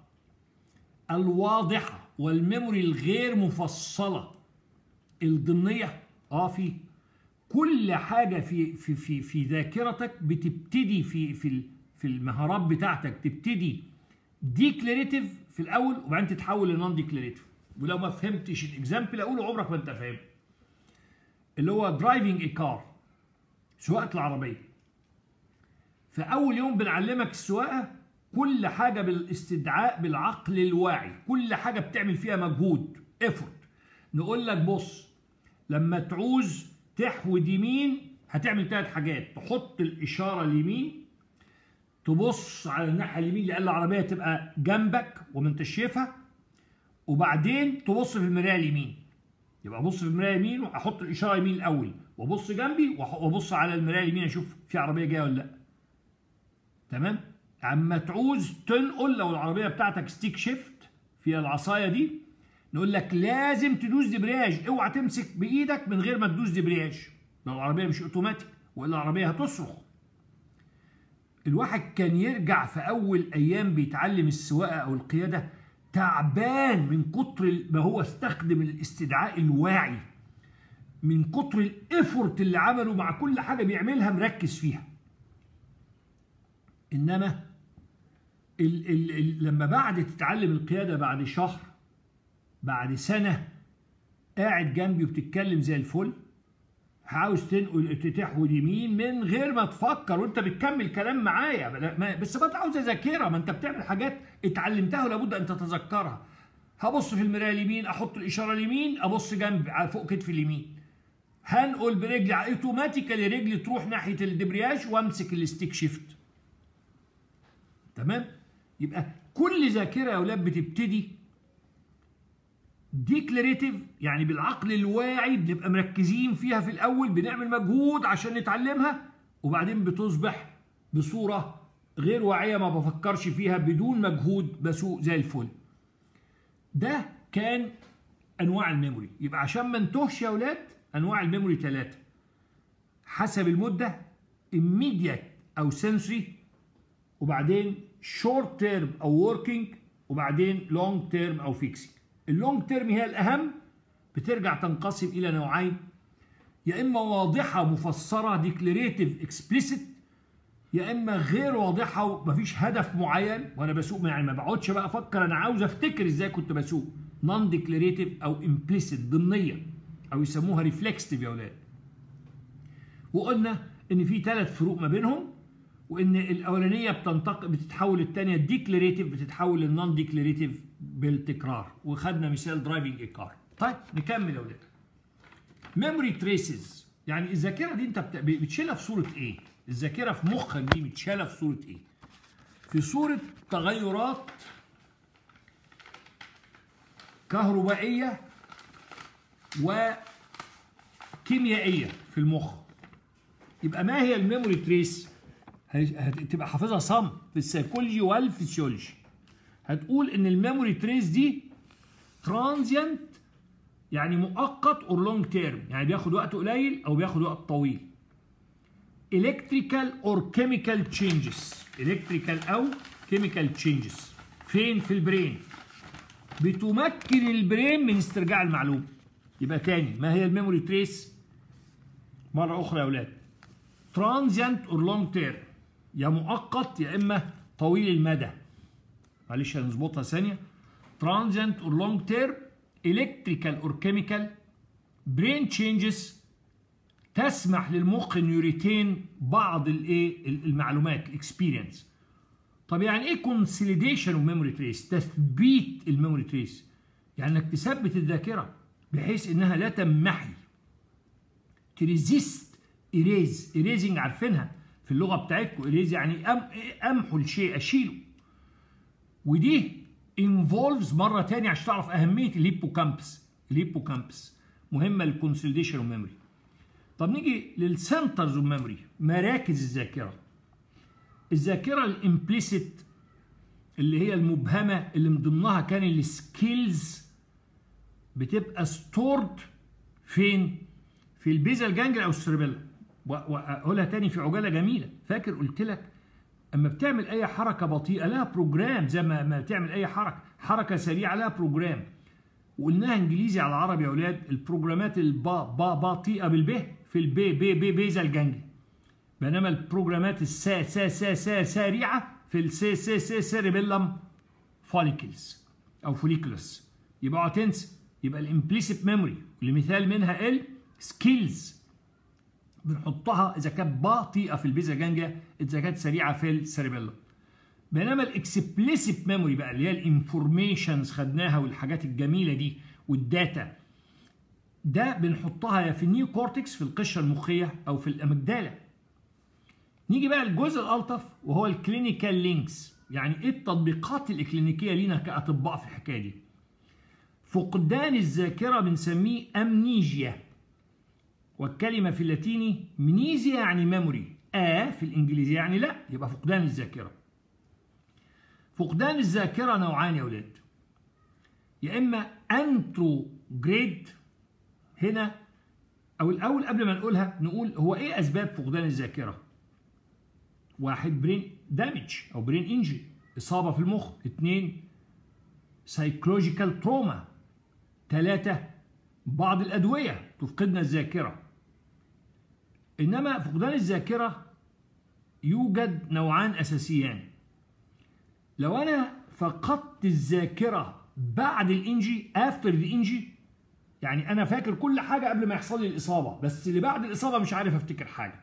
الواضحه والميموري الغير مفصله الضمنيه اه في كل حاجه في في في في ذاكرتك بتبتدي في في في المهارات بتاعتك تبتدي ديكلاريتيف في الاول وبعدين تتحول لنون ديكلاريتيف ولو ما فهمتش الاكزامبل اقوله عمرك ما انت فاهم اللي هو درايفنج اي كار سواقه العربيه في اول يوم بنعلمك السواقه كل حاجه بالاستدعاء بالعقل الواعي كل حاجه بتعمل فيها مجهود ايفورت نقول لك بص لما تعوز تحود يمين هتعمل ثلاث حاجات تحط الاشاره اليمين تبص على الناحيه اليمين لان العربيه تبقى جنبك وما انتش شايفها وبعدين تبص في المرايه اليمين يبقى ابص في المرايه اليمين واحط الاشاره يمين الاول وابص جنبي وابص على المرايه اليمين اشوف في عربيه جايه ولا لا تمام اما تعوز تنقل لو العربيه بتاعتك ستيك شيفت فيها العصايه دي نقول لك لازم تدوس دبرياج اوعى تمسك بايدك من غير ما تدوس دبرياج لو العربيه مش اوتوماتيك والا العربيه هتصرخ الواحد كان يرجع في اول ايام بيتعلم السواقه او القياده تعبان من كتر ما هو استخدم الاستدعاء الواعي من كتر الايفورت اللي عمله مع كل حاجه بيعملها مركز فيها انما ال ال ال لما بعد تتعلم القياده بعد شهر بعد سنه قاعد جنبي وبتتكلم زي الفل عاوز تنقل تحود يمين من غير ما تفكر وانت بتكمل كلام معايا بس ما انت عاوز ذاكره ما انت بتعمل حاجات اتعلمتها ولابد ان تتذكرها هبص في المرايه اليمين احط الاشاره اليمين ابص جنب فوق كتفي اليمين هنقل برجلي اوتوماتيكالي رجلي تروح ناحيه الدبرياج وامسك الستيك شيفت تمام يبقى كل ذاكره يا اولاد بتبتدي ديكلاريتيف يعني بالعقل الواعي بنبقى مركزين فيها في الاول بنعمل مجهود عشان نتعلمها وبعدين بتصبح بصوره غير واعيه ما بفكرش فيها بدون مجهود بسوق زي الفل ده كان انواع الميموري يبقى عشان ما نتوهش يا اولاد انواع الميموري ثلاثه حسب المده immediate او sensory وبعدين شورت تيرم او وركينج وبعدين لونج تيرم او فيكسنج اللونج تيرم هي الاهم بترجع تنقسم الى نوعين يا اما واضحه مفسره ديكلاريتيف اكسبليسيت يا اما غير واضحه ومفيش هدف معين وانا بسوق يعني ما بقعدش بقى افكر انا عاوز افتكر ازاي كنت بسوق نون ديكلاريتيف او امبليسيت ضمنيه او يسموها ريفلكستيف يا اولاد وقلنا ان في ثلاث فروق ما بينهم وان الاولانيه بتنتقل بتتحول الثانيه ديكلاريتيف بتتحول للنون ديكلاريتيف بالتكرار وخدنا مثال درايفنج اي كار طيب نكمل يا اولاد ميموري تريسز يعني الذاكره دي انت بتشيلها في صوره ايه الذاكره في مخك دي بتشيلها في صوره ايه في صوره تغيرات كهربائيه وكيميائيه في المخ يبقى ما هي الميموري تريس هتبقى حافظها صم في السيكولوجي والفسيولوجي هتقول ان الميموري تريس دي ترانزيانت يعني مؤقت اور لونج تيرم يعني بياخد وقت قليل او بياخد وقت طويل electrical or chemical changes electrical او chemical changes فين في البرين بتمكن البرين من استرجاع المعلومه يبقى تاني ما هي الميموري تريس مره اخرى يا اولاد ترانزيانت اور لونج تيرم يا مؤقت يا اما طويل المدى معلش هنظبطها ثانيه ترانزيانت اور لونج تيرم الكتريكال اور كيميكال برين تشينجز تسمح للمخ انه يريتين بعض الايه المعلومات الاكسبيرينس طب يعني ايه كونسوليديشن اوف ميموري تريس تثبيت الميموري تريس يعني انك تثبت الذاكره بحيث انها لا تمحي تريزيست ايريز ايريزنج عارفينها في اللغه بتاعتكم ايريز يعني أم امحو الشيء اشيله ودي انفولفز مره تانية عشان تعرف اهميه الهيبوكامبس الهيبوكامبس مهمه للكونسوليديشن والميموري طب نيجي للسنترز اوف ميموري مراكز الذاكره الذاكره الامبليسيت اللي هي المبهمه اللي من ضمنها كان السكيلز بتبقى ستورد فين في البيزال جانجل او السيربيلا واقولها تاني في عجاله جميله فاكر قلت لك اما بتعمل اي حركه بطيئه لها بروجرام زي ما ما بتعمل اي حركه حركه سريعه لها بروجرام وقلناها انجليزي على عربي يا اولاد البروجرامات البا با بطيئه بالب في البي بي بي بيزال جانجل بينما البروجرامات السا سا سا سا سريعه في السي سي سي سيربيلم فوليكلز او فوليكلس يبقى تنسى يبقى الامبليسيت ميموري اللي مثال منها السكيلز بنحطها اذا كانت بطيئه في البيزا جانجا اذا كانت سريعه في السيربيلم بينما الاكسبليسيت ميموري بقى اللي هي الانفورميشنز خدناها والحاجات الجميله دي والداتا ده بنحطها يا في النيو كورتكس في القشره المخيه او في الامجداله نيجي بقى الجزء الالطف وهو الكلينيكال لينكس يعني ايه التطبيقات الاكلينيكيه لينا كاطباء في الحكايه دي فقدان الذاكره بنسميه امنيجيا والكلمه في اللاتيني منيزيا يعني ميموري ا في الانجليزي يعني لا يبقى فقدان الذاكره فقدان الذاكره نوعان يا اولاد يا اما انترو جريد هنا او الاول قبل ما نقولها نقول هو ايه اسباب فقدان الذاكره واحد برين دامج او برين انجري اصابه في المخ اثنين سايكولوجيكال تروما ثلاثة بعض الأدوية تفقدنا الذاكرة إنما فقدان الذاكرة يوجد نوعان أساسيان لو أنا فقدت الذاكرة بعد الإنجي after the إنجي يعني أنا فاكر كل حاجة قبل ما يحصل لي الإصابة بس اللي بعد الإصابة مش عارف أفتكر حاجة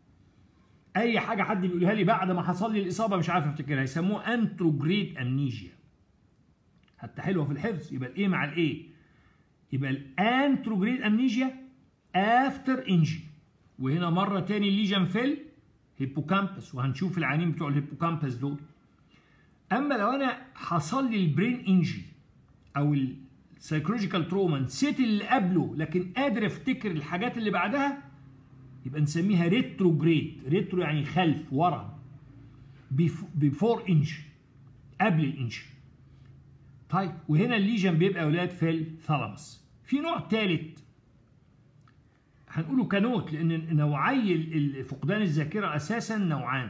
أي حاجة حد بيقولها لي بعد ما حصل لي الإصابة مش عارف أفتكرها يسموه أنتروجريد أمنيجيا حتى حلوة في الحفظ يبقى الإيه مع الإيه يبقى الانتروجريد امنيجيا افتر انجي وهنا مره تاني الليجن فيل هيبوكامبس وهنشوف العيانين بتوع الهيبوكامبس دول اما لو انا حصل لي البرين انجي او السايكولوجيكال تروما نسيت اللي قبله لكن قادر افتكر الحاجات اللي بعدها يبقى نسميها ريتروجريد ريترو يعني خلف ورا بيفور انجي قبل الانجي طيب وهنا الليجن بيبقى اولاد في الثالاموس في نوع ثالث هنقوله كنوت لان نوعي فقدان الذاكره اساسا نوعان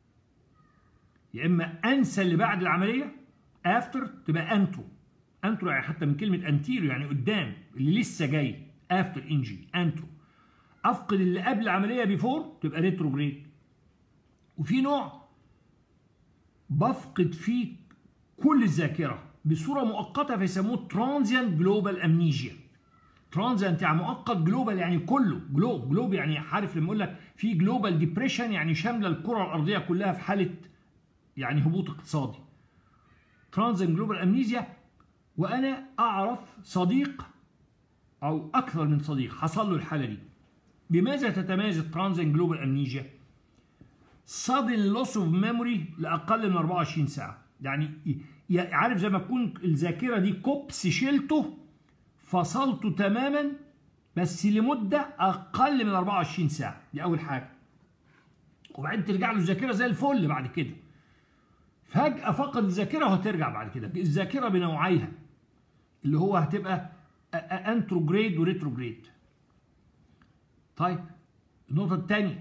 يا اما انسى اللي بعد العمليه افتر تبقى انترو انترو يعني حتى من كلمه انتيريو يعني قدام اللي لسه جاي افتر انجي انترو افقد اللي قبل العمليه بيفور تبقى ريتروجريد وفي نوع بفقد فيه كل الذاكره بصوره مؤقته فيسموه ترانزيانت جلوبال امنيجيا ترانزيانت يعني مؤقت جلوبال يعني كله جلوب جلوب يعني عارف لما اقول لك في جلوبال ديبريشن يعني شامله الكره الارضيه كلها في حاله يعني هبوط اقتصادي ترانزيانت جلوبال امنيجيا وانا اعرف صديق او اكثر من صديق حصل له الحاله دي بماذا تتميز الترانزيانت جلوبال امنيجيا sudden loss of memory لاقل من 24 ساعه يعني عارف زي ما تكون الذاكره دي كوبس شلته فصلته تماما بس لمده اقل من 24 ساعه دي اول حاجه وبعدين ترجع له الذاكره زي الفل بعد كده فجاه فقد الذاكره وهترجع بعد كده الذاكره بنوعيها اللي هو هتبقى انتروجريد وريتروجريد طيب النقطه الثانيه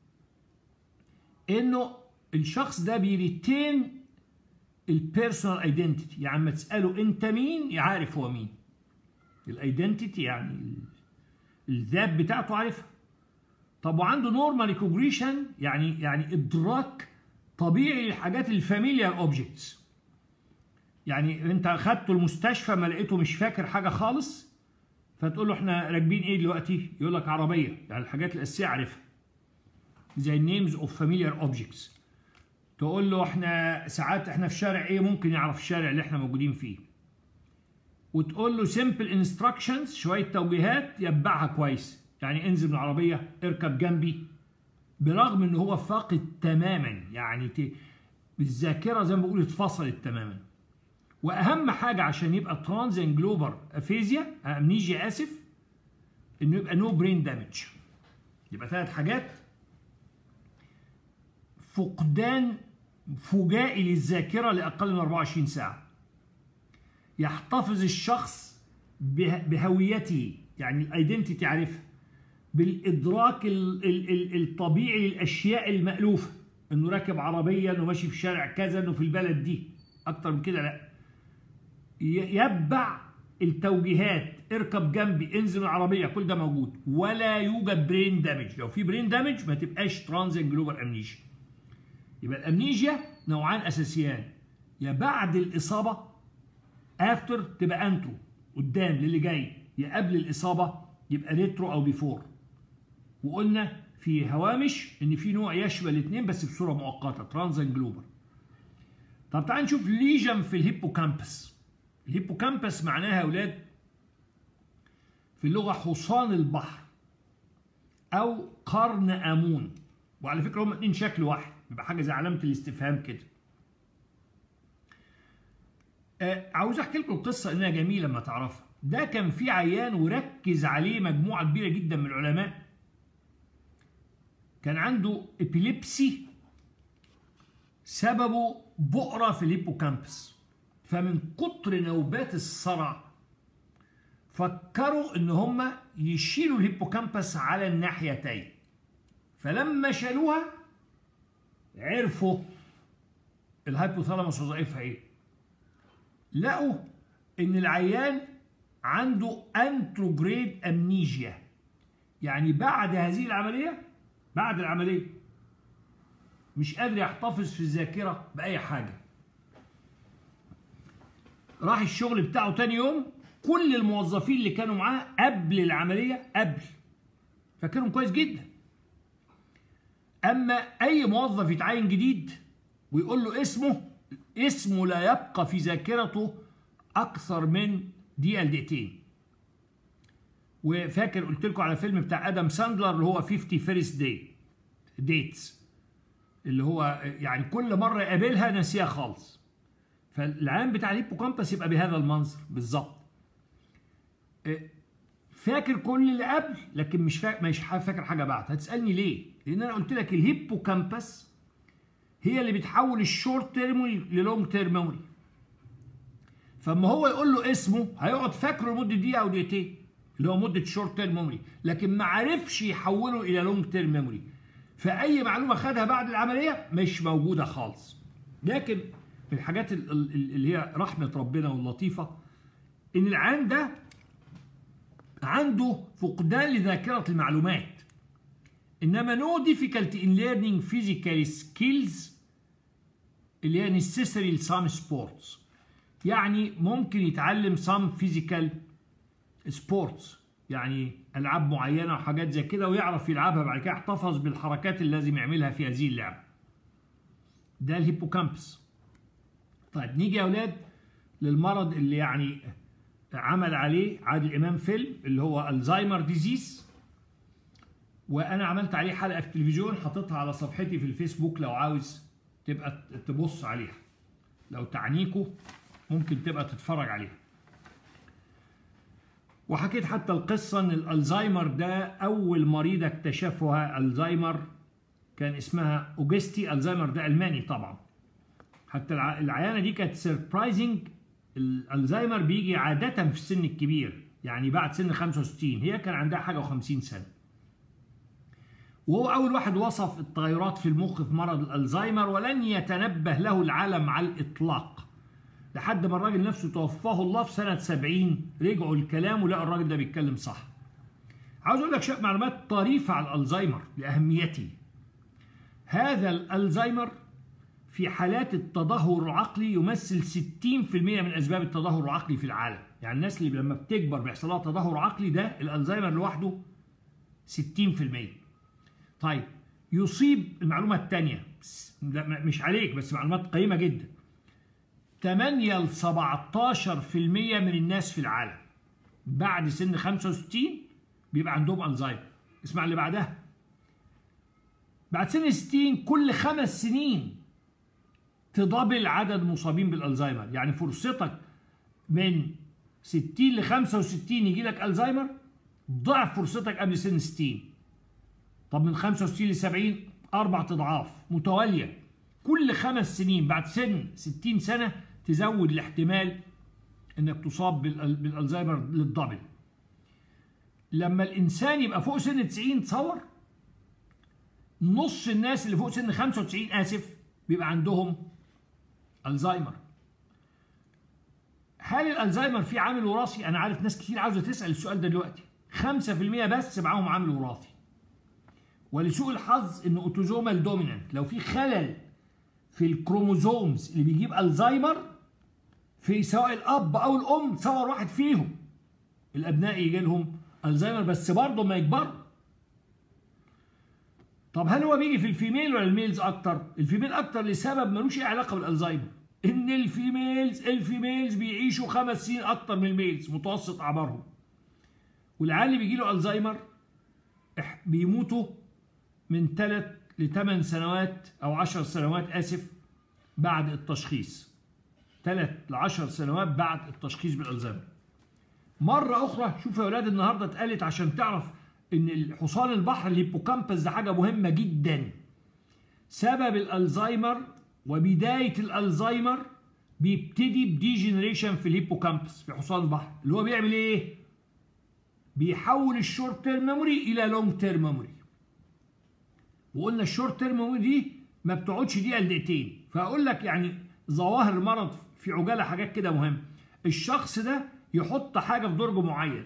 انه الشخص ده بيريتين البيرسونال ايدنتيتي يعني لما تساله انت مين يعرف هو مين الايدنتيتي يعني الذات بتاعته عارفها طب وعنده نورمال ريكوجنيشن يعني يعني ادراك طبيعي للحاجات الفاميليار اوبجكتس يعني انت اخدته المستشفى ما لقيته مش فاكر حاجه خالص فتقول له احنا راكبين ايه دلوقتي يقول لك عربيه يعني الحاجات الاساسيه عارفها زي النيمز اوف فاميليار اوبجكتس تقول له احنا ساعات احنا في شارع ايه ممكن يعرف الشارع اللي احنا موجودين فيه وتقول له سمبل انستراكشنز شويه توجيهات يتبعها كويس يعني انزل من العربيه اركب جنبي برغم ان هو فاقد تماما يعني ت... الذاكره زي ما بقول اتفصلت تماما واهم حاجه عشان يبقى ترانزين جلوبر افيزيا امنيجيا اسف انه يبقى نو برين دامج يبقى ثلاث حاجات فقدان فجائي للذاكره لاقل من 24 ساعه يحتفظ الشخص بهويته يعني الايدنتيتي عارفها بالادراك ال ال ال الطبيعي للاشياء المالوفه انه راكب عربيه انه ماشي في شارع كذا انه في البلد دي اكتر من كده لا يتبع التوجيهات اركب جنبي انزل العربيه كل ده موجود ولا يوجد برين دامج لو في برين دامج ما تبقاش ترانزين جلوبال امنيجيا يبقى الامنيجيا نوعان اساسيان يا بعد الاصابه افتر تبقى انترو قدام للي جاي يا قبل الاصابه يبقى ريترو او بيفور وقلنا في هوامش ان في نوع يشمل الاثنين بس بصوره مؤقته ترانزين جلوبال طب تعال نشوف ليجن في الهيبوكامبس الهيبوكامبس معناها يا اولاد في اللغه حصان البحر او قرن امون وعلى فكره هما اتنين شكل واحد بيبقى حاجه زي علامه الاستفهام كده آه عاوز احكي لكم القصه انها جميله لما تعرفها ده كان في عيان وركز عليه مجموعه كبيره جدا من العلماء كان عنده ابيليبسي سببه بؤره في الهيبوكامبس فمن كتر نوبات الصرع فكروا ان هم يشيلوا الهيبوكامبس على الناحيتين فلما شالوها عرفوا الهايبوثالاموس وظائفها ايه لقوا ان العيان عنده انتروجريد امنيجيا يعني بعد هذه العمليه بعد العمليه مش قادر يحتفظ في الذاكره باي حاجه راح الشغل بتاعه تاني يوم كل الموظفين اللي كانوا معاه قبل العمليه قبل فاكرهم كويس جدا اما اي موظف يتعين جديد ويقول له اسمه اسمه لا يبقى في ذاكرته اكثر من دقيقه لدقيقتين وفاكر قلت لكم على فيلم بتاع ادم ساندلر اللي هو 50 فيرست داي ديتس اللي هو يعني كل مره يقابلها ناسيها خالص فالعام بتاع الهيبوكامبس يبقى بهذا المنظر بالظبط فاكر كل اللي قبل لكن مش فاكر مش فاكر حاجه بعد هتسالني ليه لان انا قلت لك الهيبوكامبس هي اللي بتحول الشورت تيرم للونج تيرم ميموري فاما هو يقول له اسمه هيقعد فاكره لمده دقيقه او دقيقتين اللي هو مده شورت تيرم ميموري لكن ما عرفش يحوله الى لونج تيرم ميموري فاي معلومه خدها بعد العمليه مش موجوده خالص لكن من الحاجات اللي هي رحمه ربنا واللطيفه ان العام ده عنده فقدان لذاكره المعلومات انما no difficulty in learning physical skills اللي هي necessary in some sports يعني ممكن يتعلم some physical sports يعني العاب معينه وحاجات زي كده ويعرف يلعبها بعد كده يحتفظ بالحركات اللي لازم يعملها في هذه اللعبه ده الهيبوكامبس طيب نيجي يا اولاد للمرض اللي يعني عمل عليه عادل امام فيلم اللي هو الزهايمر ديزيز وانا عملت عليه حلقه في التلفزيون حاططها على صفحتي في الفيسبوك لو عاوز تبقى تبص عليها لو تعنيكوا ممكن تبقى تتفرج عليها وحكيت حتى القصة ان الالزهايمر ده اول مريضة اكتشفها الزهايمر كان اسمها اوجستي الزهايمر ده الماني طبعا حتى العيانة دي كانت سربرايزنج الالزهايمر بيجي عادة في السن الكبير يعني بعد سن 65 هي كان عندها حاجة و50 سنة وهو أول واحد وصف التغيرات في المخ في مرض الألزهايمر ولن يتنبه له العالم على الإطلاق لحد ما الراجل نفسه توفاه الله في سنة 70 رجعوا الكلام ولقوا الراجل ده بيتكلم صح عاوز أقول لك شوية معلومات طريفة على الألزهايمر لأهميته هذا الألزهايمر في حالات التدهور العقلي يمثل 60% من أسباب التدهور العقلي في العالم يعني الناس اللي لما بتكبر بيحصل لها تدهور عقلي ده الألزهايمر لوحده 60% طيب يصيب المعلومة الثانية مش عليك بس معلومات قيمة جدا 8 ل 17% من الناس في العالم بعد سن 65 بيبقى عندهم الزهايمر اسمع اللي بعدها بعد سن 60 كل خمس سنين تدبل عدد مصابين بالالزهايمر يعني فرصتك من 60 ل 65 يجي لك الزهايمر ضعف فرصتك قبل سن 60 طب من 65 ل 70 اربع اضعاف متواليه كل خمس سنين بعد سن 60 سنه تزود الاحتمال انك تصاب بالالزهايمر للدبل لما الانسان يبقى فوق سن 90 تصور نص الناس اللي فوق سن 95 اسف بيبقى عندهم الزهايمر هل الالزهايمر فيه عامل وراثي انا عارف ناس كتير عاوزه تسال السؤال ده دلوقتي 5% بس معاهم عامل وراثي ولسوء الحظ ان اوتوزومال دومينانت لو في خلل في الكروموزومز اللي بيجيب الزهايمر في سواء الاب او الام تصور واحد فيهم الابناء يجي لهم الزهايمر بس برضه ما يكبروا طب هل هو بيجي في الفيميل ولا الميلز اكتر الفيميل اكتر لسبب ملوش اي علاقه بالالزهايمر ان الفيميلز الفيميلز بيعيشوا خمس سنين اكتر من الميلز متوسط اعمارهم والعيال اللي بيجي له الزهايمر بيموتوا من 3 ل 8 سنوات او 10 سنوات اسف بعد التشخيص 3 ل 10 سنوات بعد التشخيص بالالزهايمر مره اخرى شوف يا اولاد النهارده اتقالت عشان تعرف ان الحصان البحر الهيبوكامبس ده حاجه مهمه جدا سبب الالزهايمر وبدايه الالزهايمر بيبتدي بديجنريشن في الهيبوكامبس في حصان البحر اللي هو بيعمل ايه بيحول الشورت تيرم ميموري الى لونج تيرم ميموري وقلنا الشورت تيرم ميموري دي ما بتقعدش دقيقه لدقيقتين فاقول لك يعني ظواهر المرض في عجاله حاجات كده مهمه الشخص ده يحط حاجه في درج معين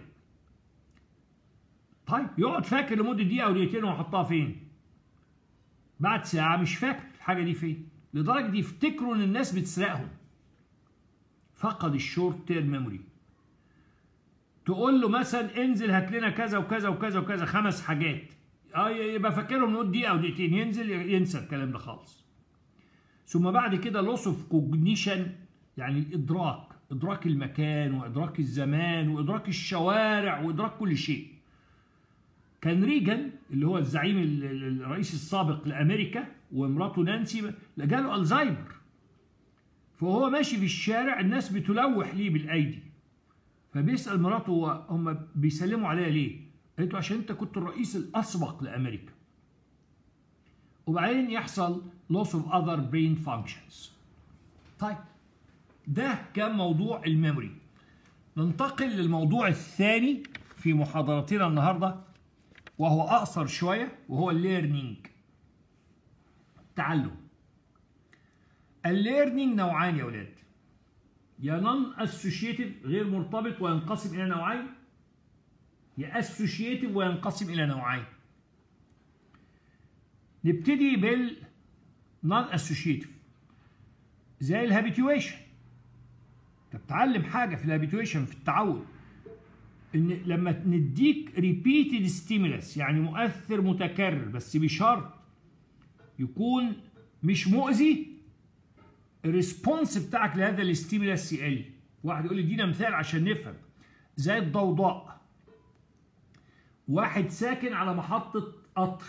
طيب يقعد فاكر لمده دقيقه او دقيقتين ويحطها فين بعد ساعه مش فاكر الحاجه دي فين لدرجه يفتكروا ان الناس بتسرقهم فقد الشورت تيرم ميموري تقول له مثلا انزل هات لنا كذا وكذا وكذا وكذا خمس حاجات اه يبقى فاكرهم لمده دقيقه او دقيقتين ينزل ينسى الكلام ده خالص ثم بعد كده لوس اوف كوجنيشن يعني الادراك ادراك المكان وادراك الزمان وادراك الشوارع وادراك كل شيء كان ريجن اللي هو الزعيم الرئيس السابق لامريكا ومراته نانسي جاله الزهايمر فهو ماشي في الشارع الناس بتلوح ليه بالايدي فبيسال مراته هم بيسلموا عليها ليه؟ قالت له عشان انت كنت الرئيس الاسبق لامريكا وبعدين يحصل loss of other brain functions طيب ده كان موضوع الميموري ننتقل للموضوع الثاني في محاضرتنا النهارده وهو اقصر شويه وهو الليرنينج تعلم الليرنينج نوعان يا ولاد يا نون اسوشيتيف غير مرتبط وينقسم الى نوعين يا اسوشيتيف وينقسم الى نوعين نبتدي بال نون اسوشيتيف زي الهابيتويشن انت بتتعلم حاجه في الهابيتويشن في التعود ان لما نديك ريبيتد ستيمولس يعني مؤثر متكرر بس بشرط يكون مش مؤذي الريسبونس بتاعك لهذا الاستيمولس يقل واحد يقول لي ادينا مثال عشان نفهم زي الضوضاء واحد ساكن على محطة قطر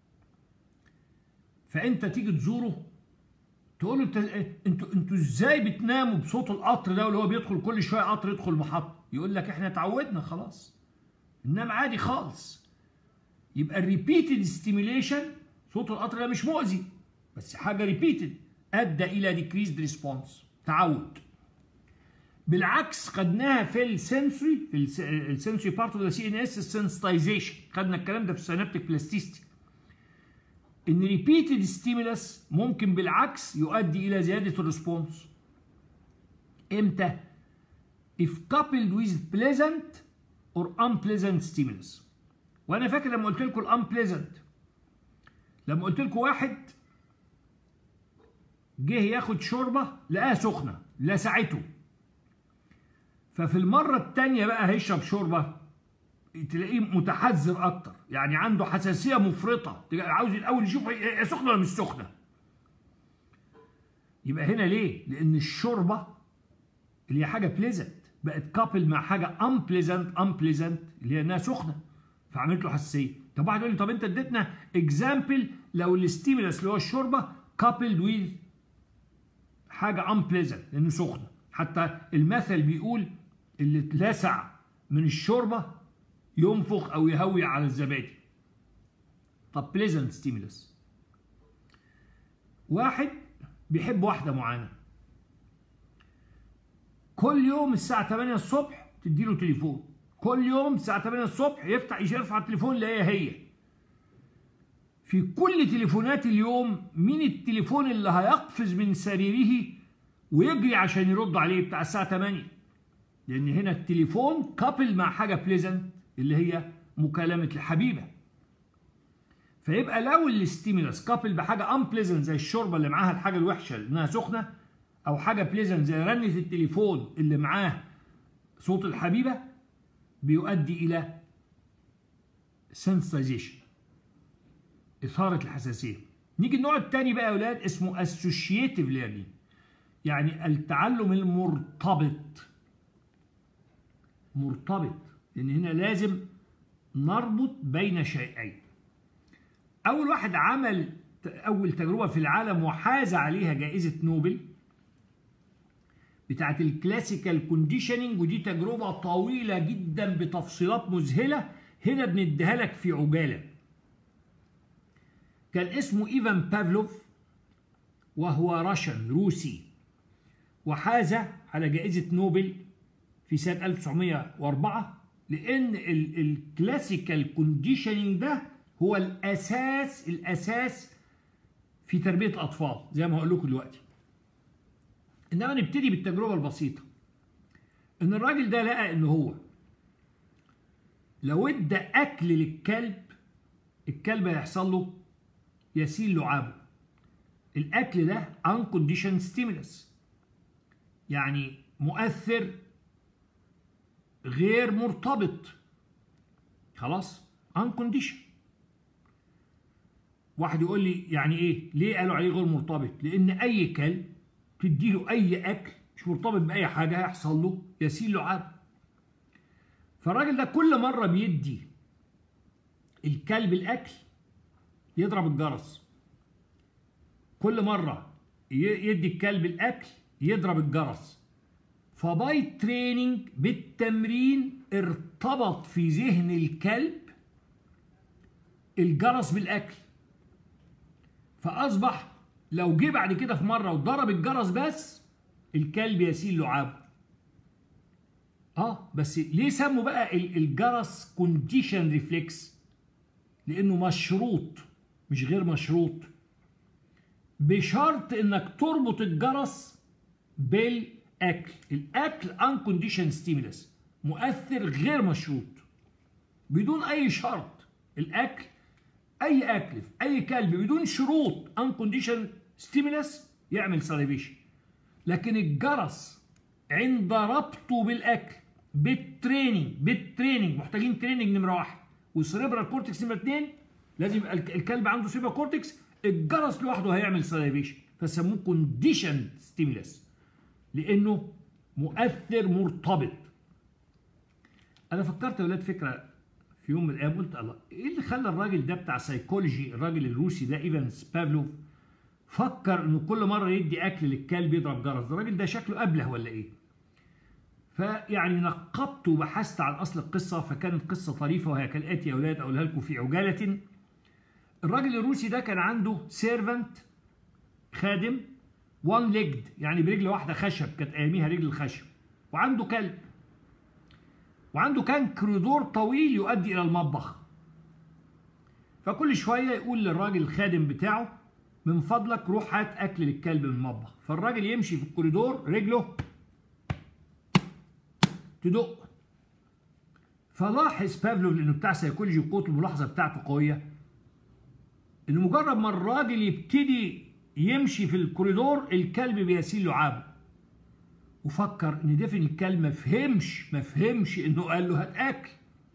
فانت تيجي تزوره تقول له انت انتوا انتوا ازاي بتناموا بصوت القطر ده واللي هو بيدخل كل شويه قطر يدخل محطه يقول لك احنا اتعودنا خلاص ننام عادي خالص يبقى الريبيتد ستيميليشن صوت القطر ده مش مؤذي بس حاجه ريبيتد ادى الى ديكريزد ريسبونس تعود بالعكس خدناها في السنسوري في السنسوري بارت اوف ذا سي ان اس السنسيتايزيشن خدنا الكلام ده في السينابتيك بلاستيستي ان ريبيتد ستيمولس ممكن بالعكس يؤدي الى زياده الريسبونس امتى if coupled with pleasant or unpleasant stimulus وانا فاكر لما قلت لكم unpleasant لما قلت لكم واحد جه ياخد شوربه لقاها سخنه لسعته ففي المره الثانيه بقى هيشرب شوربه تلاقيه متحذر اكتر يعني عنده حساسيه مفرطه عاوز الاول يشوف هي سخنه ولا مش سخنه يبقى هنا ليه لان الشوربه اللي هي حاجه بليزنت بقت كابل مع حاجه unpleasant unpleasant اللي هي انها سخنه فعملت له حساسيه طب واحد يقول لي طب انت اديتنا اكزامبل لو الستيمولس اللي هو الشوربه كابلد ويز حاجه انبليزنت لانه سخنه حتى المثل بيقول اللي اتلسع من الشوربه ينفخ او يهوي على الزبادي طب بليزنت ستيمولس واحد بيحب واحده معينه كل يوم الساعه 8 الصبح تديله تليفون كل يوم الساعه 8 الصبح يفتح يرفع التليفون يلاقيها هي في كل تليفونات اليوم مين التليفون اللي هيقفز من سريره ويجري عشان يرد عليه بتاع الساعه 8 لان هنا التليفون كابل مع حاجه بليزنت اللي هي مكالمه الحبيبه فيبقى لو الستيمولس كابل بحاجه ان بليزنت زي الشوربه اللي معاها الحاجه الوحشه انها سخنه او حاجه بليزنت زي رنه التليفون اللي معاه صوت الحبيبه بيؤدي الى سنسيزيشن اثاره الحساسيه نيجي النوع الثاني بقى يا اولاد اسمه اسوشيتيف ليرنينج يعني التعلم المرتبط مرتبط لان هنا لازم نربط بين شيئين اول واحد عمل اول تجربه في العالم وحاز عليها جائزه نوبل بتاعت الكلاسيكال كونديشننج ودي تجربه طويله جدا بتفصيلات مذهله هنا بنديها لك في عجاله كان اسمه ايفان بافلوف وهو راشن روسي وحاز على جائزه نوبل في سنه 1904 لان الكلاسيكال كونديشننج ده هو الاساس الاساس في تربيه الاطفال زي ما هقول لكم دلوقتي انما نبتدي بالتجربه البسيطه ان الراجل ده لقى ان هو لو ادى اكل للكلب الكلب هيحصل له يسيل لعابه الاكل ده unconditioned stimulus يعني مؤثر غير مرتبط خلاص unconditioned واحد يقول لي يعني ايه ليه قالوا عليه غير مرتبط لان اي كلب تديله اي اكل مش مرتبط باي حاجه هيحصل له يسيل لعاب فالراجل ده كل مره بيدي الكلب الاكل يضرب الجرس كل مره يدي الكلب الاكل يضرب الجرس فباي تريننج بالتمرين ارتبط في ذهن الكلب الجرس بالاكل فاصبح لو جه بعد كده في مره وضرب الجرس بس الكلب يسيل لعابه اه بس ليه سموا بقى الجرس كونديشن ريفلكس لانه مشروط مش غير مشروط بشرط انك تربط الجرس بالاكل الاكل ان كونديشن ستيمولس مؤثر غير مشروط بدون اي شرط الاكل اي اكل في اي كلب بدون شروط ان كونديشن ستيمولس يعمل ساليفيشن لكن الجرس عند ربطه بالاكل بالتريننج بالتريننج محتاجين تريننج نمره واحد والسريبرال كورتكس نمره اثنين لازم يبقى الكلب عنده سريبرال كورتكس الجرس لوحده هيعمل ساليفيشن فسموه كونديشن ستيمولس لانه مؤثر مرتبط انا فكرت يا ولاد فكره في يوم من الايام قلت الله ايه اللي خلى الراجل ده بتاع سيكولوجي الراجل الروسي ده ايفانس بافلوف فكر انه كل مره يدي اكل للكلب يضرب جرس ده الراجل ده شكله ابله ولا ايه فيعني نقبت وبحثت عن اصل القصه فكانت قصه طريفه وهي كالاتي يا اولاد اقولها لكم في عجاله الراجل الروسي ده كان عنده سيرفنت خادم وان ليجد يعني برجل واحده خشب كانت اياميها رجل الخشب وعنده كلب وعنده كان كوريدور طويل يؤدي الى المطبخ فكل شويه يقول للراجل الخادم بتاعه من فضلك روح هات اكل للكلب من المطبخ فالراجل يمشي في الكوريدور رجله تدق فلاحظ بافلوف لانه بتاع سيكولوجي وقوه الملاحظه بتاعته قويه ان مجرد ما الراجل يبتدي يمشي في الكوريدور الكلب بيسيل لعابه وفكر ان دفن الكلب ما فهمش ما فهمش انه قال له هات اكل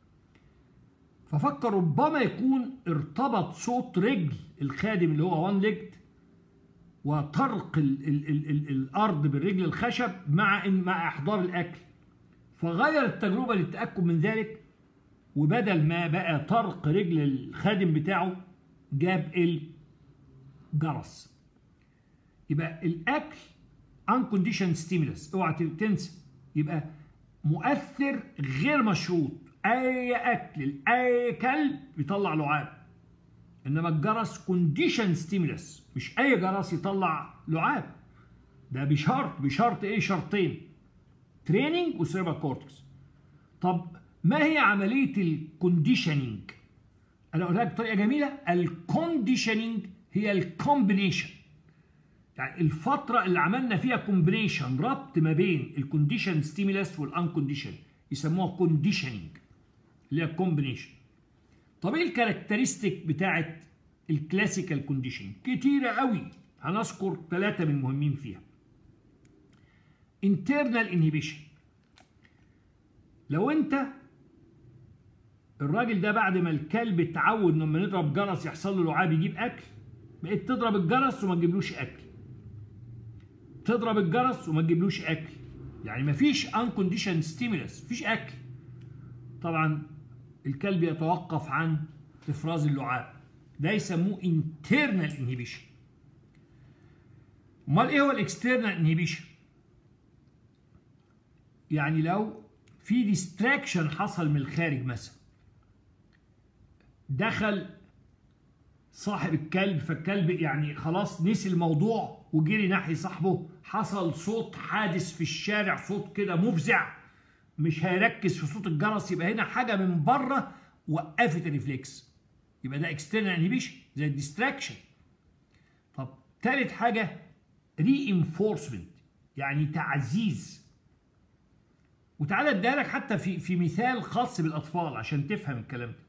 ففكر ربما يكون ارتبط صوت رجل الخادم اللي هو وان ليجد وطرق ال ال ال ال الارض بالرجل الخشب مع إن مع احضار الاكل فغير التجربه للتاكد من ذلك وبدل ما بقى طرق رجل الخادم بتاعه جاب الجرس يبقى الاكل unconditioned stimulus اوعى تنسى يبقى مؤثر غير مشروط اي اكل لاي كلب بيطلع لعاب انما الجرس كونديشن ستيمولس مش اي جرس يطلع لعاب ده بشرط بشرط ايه شرطين تريننج وسيربال كورتكس طب ما هي عمليه الكونديشننج انا اقولها لك بطريقه جميله الكونديشننج هي الكومبينيشن يعني الفتره اللي عملنا فيها كومبينيشن ربط ما بين الكونديشن ستيمولس والانكونديشن يسموها كونديشننج اللي هي الكومبينيشن طب ايه الكاركترستيك بتاعت الكلاسيكال كونديشن كتيره قوي هنذكر ثلاثه من المهمين فيها internal inhibition لو انت الراجل ده بعد ما الكلب اتعود لما نضرب جرس يحصل له لعاب يجيب اكل بقيت تضرب الجرس وما تجيبلوش اكل تضرب الجرس وما تجيبلوش اكل يعني مفيش unconditioned ستيمولس مفيش اكل طبعا الكلب يتوقف عن افراز اللعاب ده يسموه internal inhibition امال ايه هو الاكسترنال انهيبيشن يعني لو في ديستراكشن حصل من الخارج مثلا دخل صاحب الكلب فالكلب يعني خلاص نسي الموضوع وجري ناحية صاحبه حصل صوت حادث في الشارع صوت كده مفزع مش هيركز في صوت الجرس يبقى هنا حاجة من بره وقفت الريفلكس يبقى ده اكسترنال انهيبيشن زي الديستراكشن طب تالت حاجة reinforcement يعني تعزيز وتعالى اديها لك حتى في في مثال خاص بالاطفال عشان تفهم الكلام ده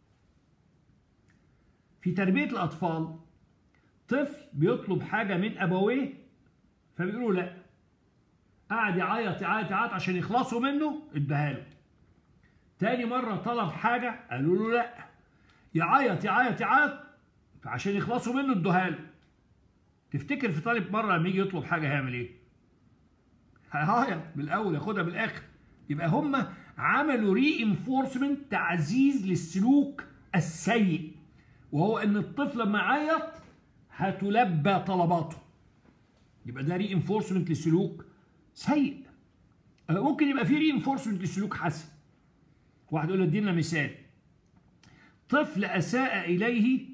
في تربيه الاطفال طفل بيطلب حاجه من ابويه فبيقولوا لا قعد يعيط يعيط يعيط عشان يخلصوا منه اداها له تاني مره طلب حاجه قالوا له لا يعيط يعيط يعيط فعشان يخلصوا منه ادوها له تفتكر في طالب مره لما يجي يطلب حاجه هيعمل ايه؟ هيعيط بالاول ياخدها بالاخر يبقى هم عملوا ري انفورسمنت تعزيز للسلوك السيء وهو ان الطفل لما يعيط هتلبى طلباته يبقى ده ري انفورسمنت لسلوك سيء ممكن يبقى في ري انفورسمنت لسلوك حسن واحد يقول ادينا مثال طفل اساء اليه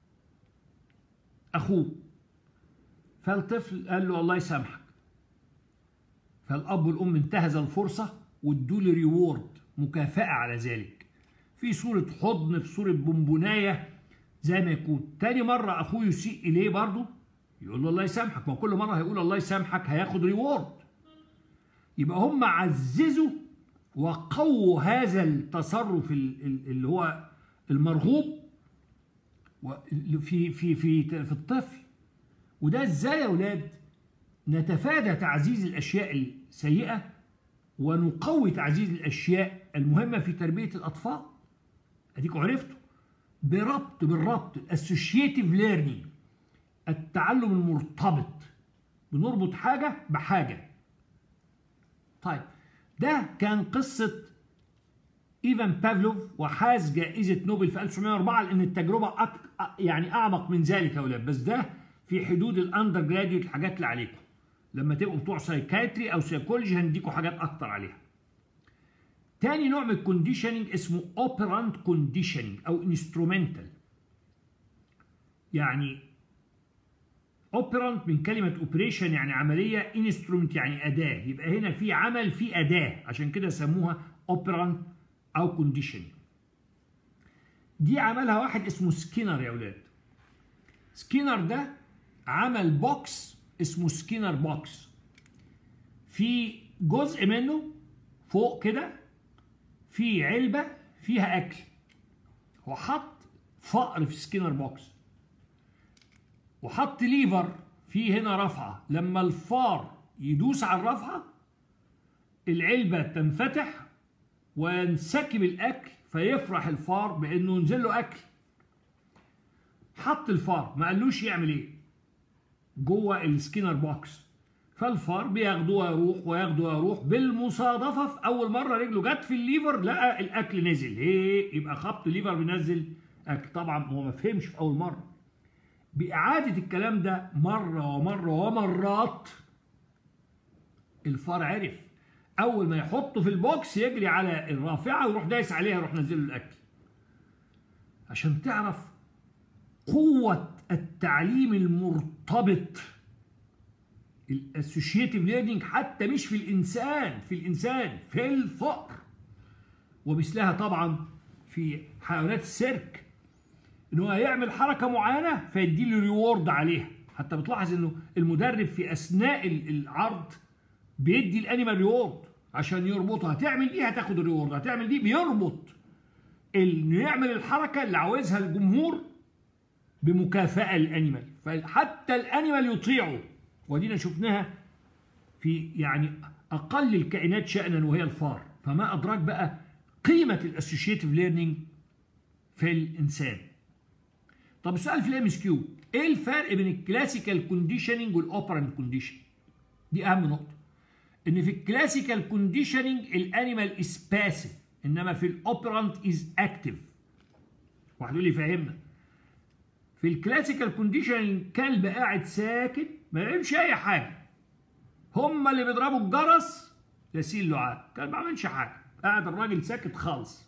اخوه فالطفل قال له الله يسامحك فالاب والام انتهز الفرصه وادوا له ريورد مكافاه على ذلك في صوره حضن في صوره بونبونايه زي ما يكون تاني مره اخوه يسيء اليه برضه يقول له الله يسامحك ما كل مره هيقول الله يسامحك هياخد ريورد يبقى هم عززوا وقووا هذا التصرف اللي هو المرغوب في في في في الطفل وده ازاي يا اولاد نتفادى تعزيز الاشياء السيئه ونقوي تعزيز الاشياء المهمه في تربيه الاطفال اديكم عرفتوا بربط بالربط الاسوشيتيف ليرنينج التعلم المرتبط بنربط حاجه بحاجه طيب ده كان قصه ايفان بافلوف وحاز جائزه نوبل في 1904 لان التجربه أك... يعني اعمق من ذلك يا اولاد بس ده في حدود الاندر جراديوت الحاجات اللي عليكم لما تبقوا بتوع سايكايتري او سيكولوجي هنديكم حاجات اكتر عليها تاني نوع من الكونديشننج اسمه اوبرانت كونديشننج او انسترومنتال يعني اوبرانت من كلمه اوبريشن يعني عمليه انسترومنت يعني اداه يبقى هنا في عمل في اداه عشان كده سموها اوبرانت او كونديشننج دي عملها واحد اسمه سكينر يا اولاد سكينر ده عمل بوكس اسمه سكينر بوكس في جزء منه فوق كده في علبة فيها أكل وحط فقر في سكينر بوكس وحط ليفر في هنا رفعة لما الفار يدوس على الرفعة العلبة تنفتح وينسكب الأكل فيفرح الفار بأنه ينزل له أكل حط الفار ما قالوش يعمل ايه جوه السكينر بوكس فالفار بياخدوها يروح وياخدوها يروح بالمصادفه في اول مره رجله جت في الليفر لقى الاكل نزل ايه يبقى خبط الليفر بينزل اكل طبعا هو ما فهمش في اول مره باعاده الكلام ده مره ومره ومرات الفار عرف اول ما يحطه في البوكس يجري على الرافعه ويروح دايس عليها يروح نزل له الاكل عشان تعرف قوه التعليم المرتبط الاسوشيتيف ليرنينج حتى مش في الانسان في الانسان في الفقر ومثلها طبعا في حيوانات السيرك ان هو هيعمل حركه معينه فيدي له ريورد عليها حتى بتلاحظ انه المدرب في اثناء العرض بيدي الانيمال ريورد عشان يربطها هتعمل دي هتاخد الريورد هتعمل دي بيربط انه يعمل الحركه اللي عاوزها الجمهور بمكافاه الانيمال فحتى الانيمال يطيعه ودينا شفناها في يعني اقل الكائنات شانا وهي الفار فما ادراك بقى قيمه الاسوشيتيف ليرنينج في الانسان طب السؤال في الام اس كيو ايه الفرق بين الكلاسيكال كونديشننج والاوبرنت كونديشن دي اهم نقطه ان في الكلاسيكال كونديشننج الانيمال از باسيف انما في الاوبرنت از اكتف واحد يقول لي فهمنا في الكلاسيكال كونديشننج كلب قاعد ساكت ما يعملش اي حاجه هم اللي بيضربوا الجرس يسيل لعاب كان ما عملش حاجه قاعد الراجل ساكت خالص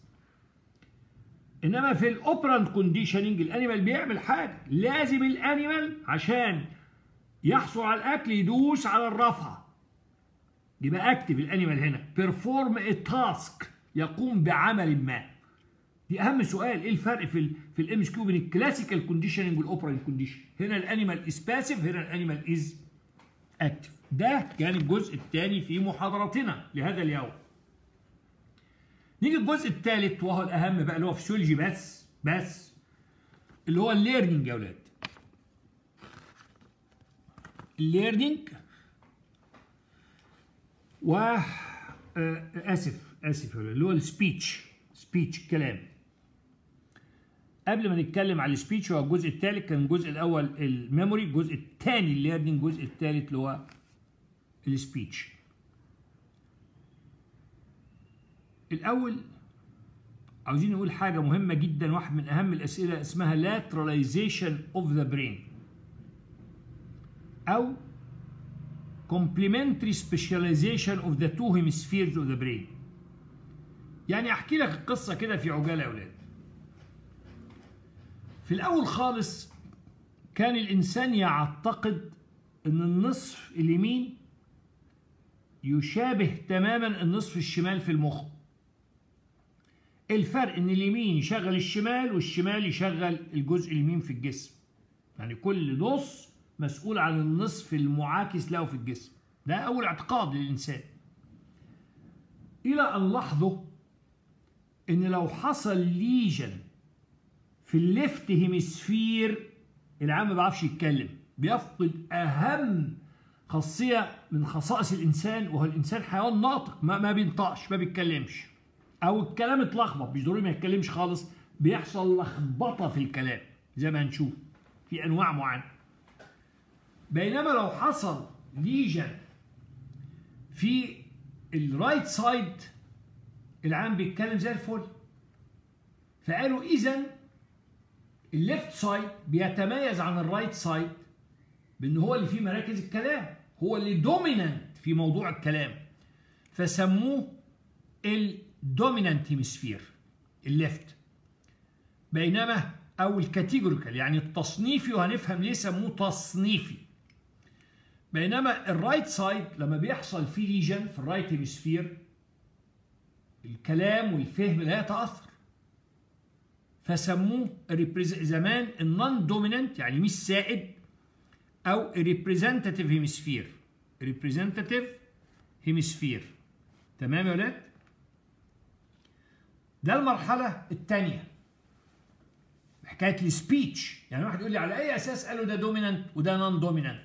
انما في الاوبرانت كونديشننج الانيمال بيعمل حاجه لازم الانيمال عشان يحصل على الاكل يدوس على الرفعه يبقى اكتف الانيمال هنا بيرفورم ا تاسك يقوم بعمل ما دي اهم سؤال ايه الفرق في ال في الام اس كيو بين الكلاسيكال كونديشننج والاوبرانت كونديشن هنا الانيمال از باسيف هنا الانيمال از اكتف ده كان الجزء الثاني في محاضرتنا لهذا اليوم نيجي الجزء الثالث وهو الاهم بقى اللي هو فسيولوجي بس بس اللي هو الليرنينج يا اولاد الليرنينج و اسف اسف اللي هو السبيتش سبيتش كلام قبل ما نتكلم على السبيتش هو الجزء الثالث كان الجزء الاول الميموري الجزء الثاني الليرنينج الجزء الثالث اللي هو السبيتش الاول عاوزين نقول حاجه مهمه جدا واحد من اهم الاسئله اسمها lateralization of the brain او complementary specialization of the two hemispheres of the brain يعني احكي لك القصه كده في عجاله يا اولاد في الاول خالص كان الانسان يعتقد ان النصف اليمين يشابه تماما النصف الشمال في المخ الفرق ان اليمين يشغل الشمال والشمال يشغل الجزء اليمين في الجسم يعني كل نص مسؤول عن النصف المعاكس له في الجسم ده اول اعتقاد للانسان الى ان لاحظوا ان لو حصل ليجن في الليفت هيمسفير العام ما بيعرفش يتكلم بيفقد اهم خاصيه من خصائص الانسان وهو الانسان حيوان ناطق ما, ما بينطقش ما بيتكلمش او الكلام اتلخبط مش ضروري ما يتكلمش خالص بيحصل لخبطه في الكلام زي ما هنشوف في انواع معينه بينما لو حصل ليجن في الرايت سايد العام بيتكلم زي الفل فقالوا اذا الليفت سايد بيتميز عن الرايت سايد بان هو اللي فيه مراكز الكلام هو اللي دومينانت في موضوع الكلام فسموه الدومينانت هيمسفير الليفت بينما او الكاتيجوريكال يعني التصنيفي وهنفهم ليه سموه تصنيفي بينما الرايت سايد لما بيحصل فيه ليجن في الرايت هيمسفير الكلام والفهم لا يتاثر فسموه زمان النون دومينانت يعني مش سائد او ريبريزنتاتيف هيمسفير ريبريزنتاتيف هيمسفير تمام يا ولاد ده المرحله الثانيه حكايه السبيتش يعني واحد يقول لي على اي اساس قالوا ده دومينانت وده نون دومينانت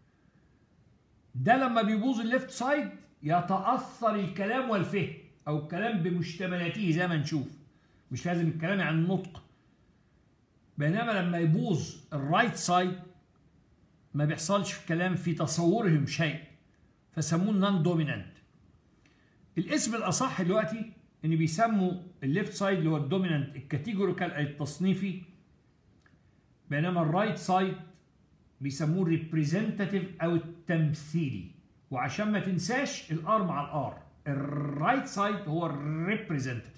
ده لما بيبوظ الليفت سايد يتاثر الكلام والفهم او الكلام بمشتملاته زي ما نشوف مش لازم الكلام عن النطق بينما لما يبوظ الرايت سايد ما بيحصلش في الكلام في تصورهم شيء فسموه نون دومينانت الاسم الاصح دلوقتي ان بيسموا الليفت سايد اللي هو الدومينانت الكاتيجوريكال اي التصنيفي بينما الرايت سايد بيسموه الريبريزنتاتيف او التمثيلي وعشان ما تنساش الار مع الار الرايت سايد هو الريبريزنتاتيف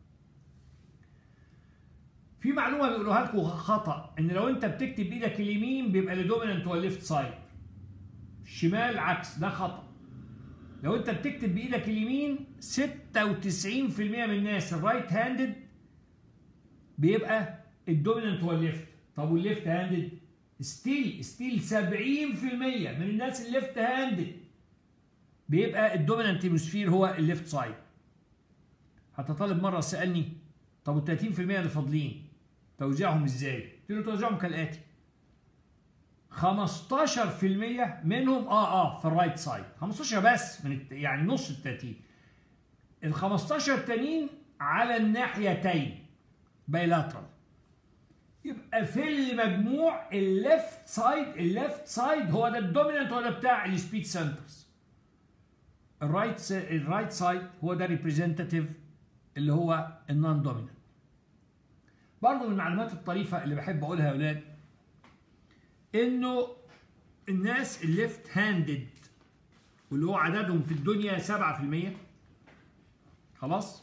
في معلومه بيقولوها لكم خطا ان لو انت بتكتب بايدك اليمين بيبقى الدومينانت هو الليفت سايد الشمال عكس ده خطا لو انت بتكتب بايدك اليمين 96% من الناس الرايت هاندد بيبقى الدومينانت هو الليفت طب والليفت هاندد ستيل ستيل 70% من الناس الليفت هاندد بيبقى الدومينانت هيموسفير هو الليفت سايد حتى طالب مره سالني طب ال 30% اللي فاضلين توزيعهم ازاي؟ قلت له توزيعهم كالاتي 15% منهم اه اه في الرايت سايد 15 بس من الت... يعني نص ال 30 ال 15 التانيين على الناحيتين بايلاترال يبقى في المجموع الليفت سايد الليفت سايد هو ده الدومينانت هو ده بتاع السبيد سنترز الرايت الرايت سايد هو ده ريبريزنتاتيف اللي هو النون دومينانت برضه من المعلومات الطريفه اللي بحب اقولها يا اولاد انه الناس الليفت هاندد واللي هو عددهم في الدنيا 7% خلاص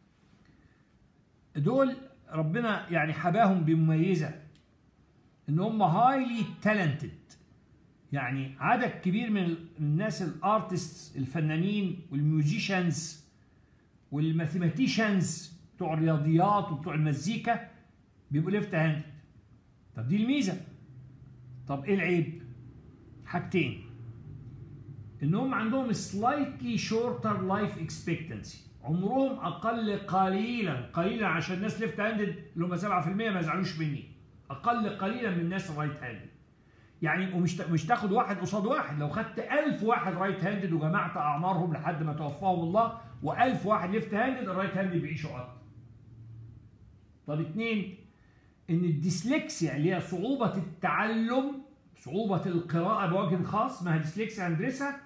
دول ربنا يعني حباهم بمميزه ان هم هايلي تالنتد يعني عدد كبير من الناس الارتستس الفنانين والميوزيشنز والماثيماتيشنز بتوع الرياضيات وبتوع المزيكا بيبقوا ليفت هاند طب دي الميزه طب ايه العيب حاجتين انهم عندهم slightly shorter life expectancy عمرهم اقل قليلا قليلا عشان الناس ليفت هاندد اللي هم 7% ما يزعلوش مني اقل قليلا من الناس الرايت هاندد يعني ومش مش تاخد واحد قصاد واحد لو خدت 1000 واحد رايت هاندد وجمعت اعمارهم لحد ما توفاهم الله و1000 واحد ليفت هاندد الرايت هاندد بيعيشوا اكتر طب اتنين ان الديسلكسيا اللي هي صعوبة التعلم صعوبة القراءة بوجه خاص ما هي ديسلكسيا هندرسها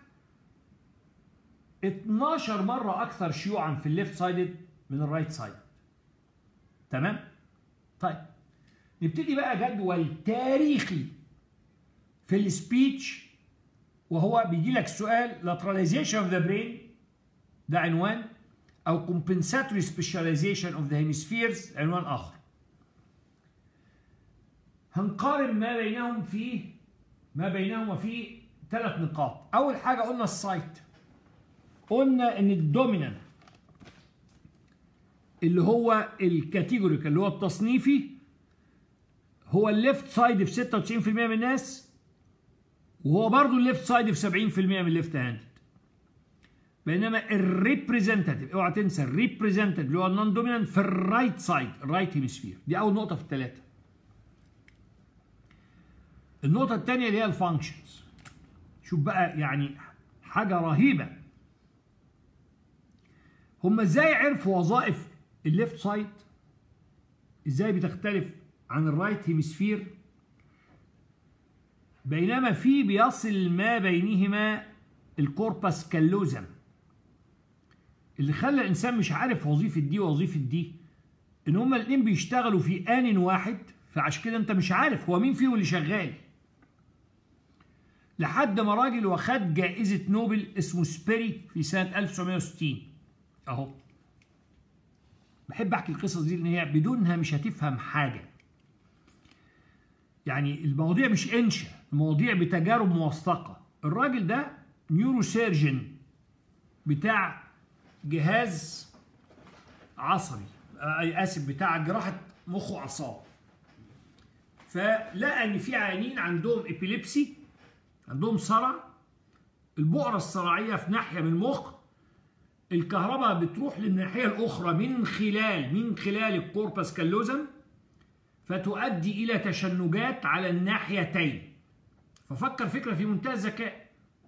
12 مرة أكثر شيوعا في الليفت سايدد من الرايت سايد تمام؟ طيب نبتدي بقى جدول تاريخي في السبيتش وهو بيجي لك سؤال lateralization of the brain ده عنوان أو compensatory specialization of the hemispheres عنوان آخر هنقارن ما بينهم في ما بينهما في ثلاث نقاط اول حاجه قلنا السايت قلنا ان الدومينانت اللي هو الكاتيجوريكال اللي هو التصنيفي هو الليفت سايد في 96% من الناس وهو برضه الليفت سايد في 70% من الليفت هاندد بينما الريبريزنتاتيف اوعى تنسى الريبريزنتاتيف اللي هو النون دومينانت في الرايت سايد الرايت هيمسفير دي اول نقطه في الثلاثه النقطة الثانية اللي هي الفانكشنز شوف بقى يعني حاجة رهيبة هم ازاي عرفوا وظائف الليفت سايد ازاي بتختلف عن الرايت هيمسفير بينما في بيصل ما بينهما الكوربس كالوزم اللي خلى الانسان مش عارف وظيفه دي ووظيفه دي ان هما الاثنين بيشتغلوا في ان واحد فعشان كده انت مش عارف هو مين فيهم اللي شغال لحد ما راجل واخد جائزة نوبل اسمه سبيري في سنة 1960 اهو بحب احكي القصص دي لان هي بدونها مش هتفهم حاجة يعني المواضيع مش انشا المواضيع بتجارب موثقة الراجل ده نيورو سيرجن بتاع جهاز عصبي اسف بتاع جراحة مخ واعصاب فلقى ان في عيانين عندهم ابيليبسي عندهم صرع البؤرة الصرعية في ناحية من المخ الكهرباء بتروح للناحية الأخرى من خلال من خلال الكوربس كالوزم فتؤدي إلى تشنجات على الناحيتين ففكر فكرة في منتهى الذكاء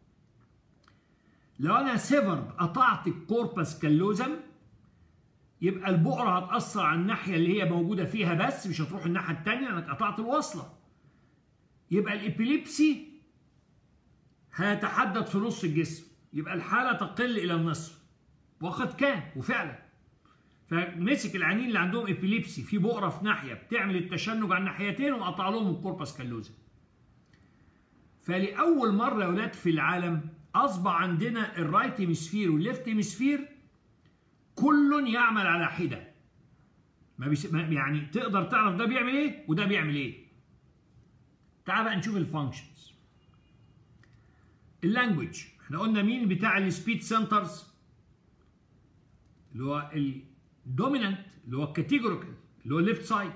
لو أنا سيفرد قطعت الكوربس كالوزم يبقى البؤرة هتأثر على الناحية اللي هي موجودة فيها بس مش هتروح الناحية التانية أنا قطعت الوصلة يبقى الإبيليبسي هيتحدد في نص الجسم يبقى الحاله تقل الى النصف وقد كان وفعلا فمسك العيانين اللي عندهم ابيليبسي في بؤره في ناحيه بتعمل التشنج على الناحيتين وقطع لهم الكوربس كالوزا فلاول مره يا اولاد في العالم اصبح عندنا الرايت هيمسفير والليفت هيمسفير كل يعمل على حده ما بيس... ما يعني تقدر تعرف ده بيعمل ايه وده بيعمل ايه تعال بقى نشوف الفانكشنز اللانجوج احنا قلنا مين بتاع السبيد سنترز اللي هو الدومينانت اللي هو الكاتيجوريكال اللي هو الليفت سايد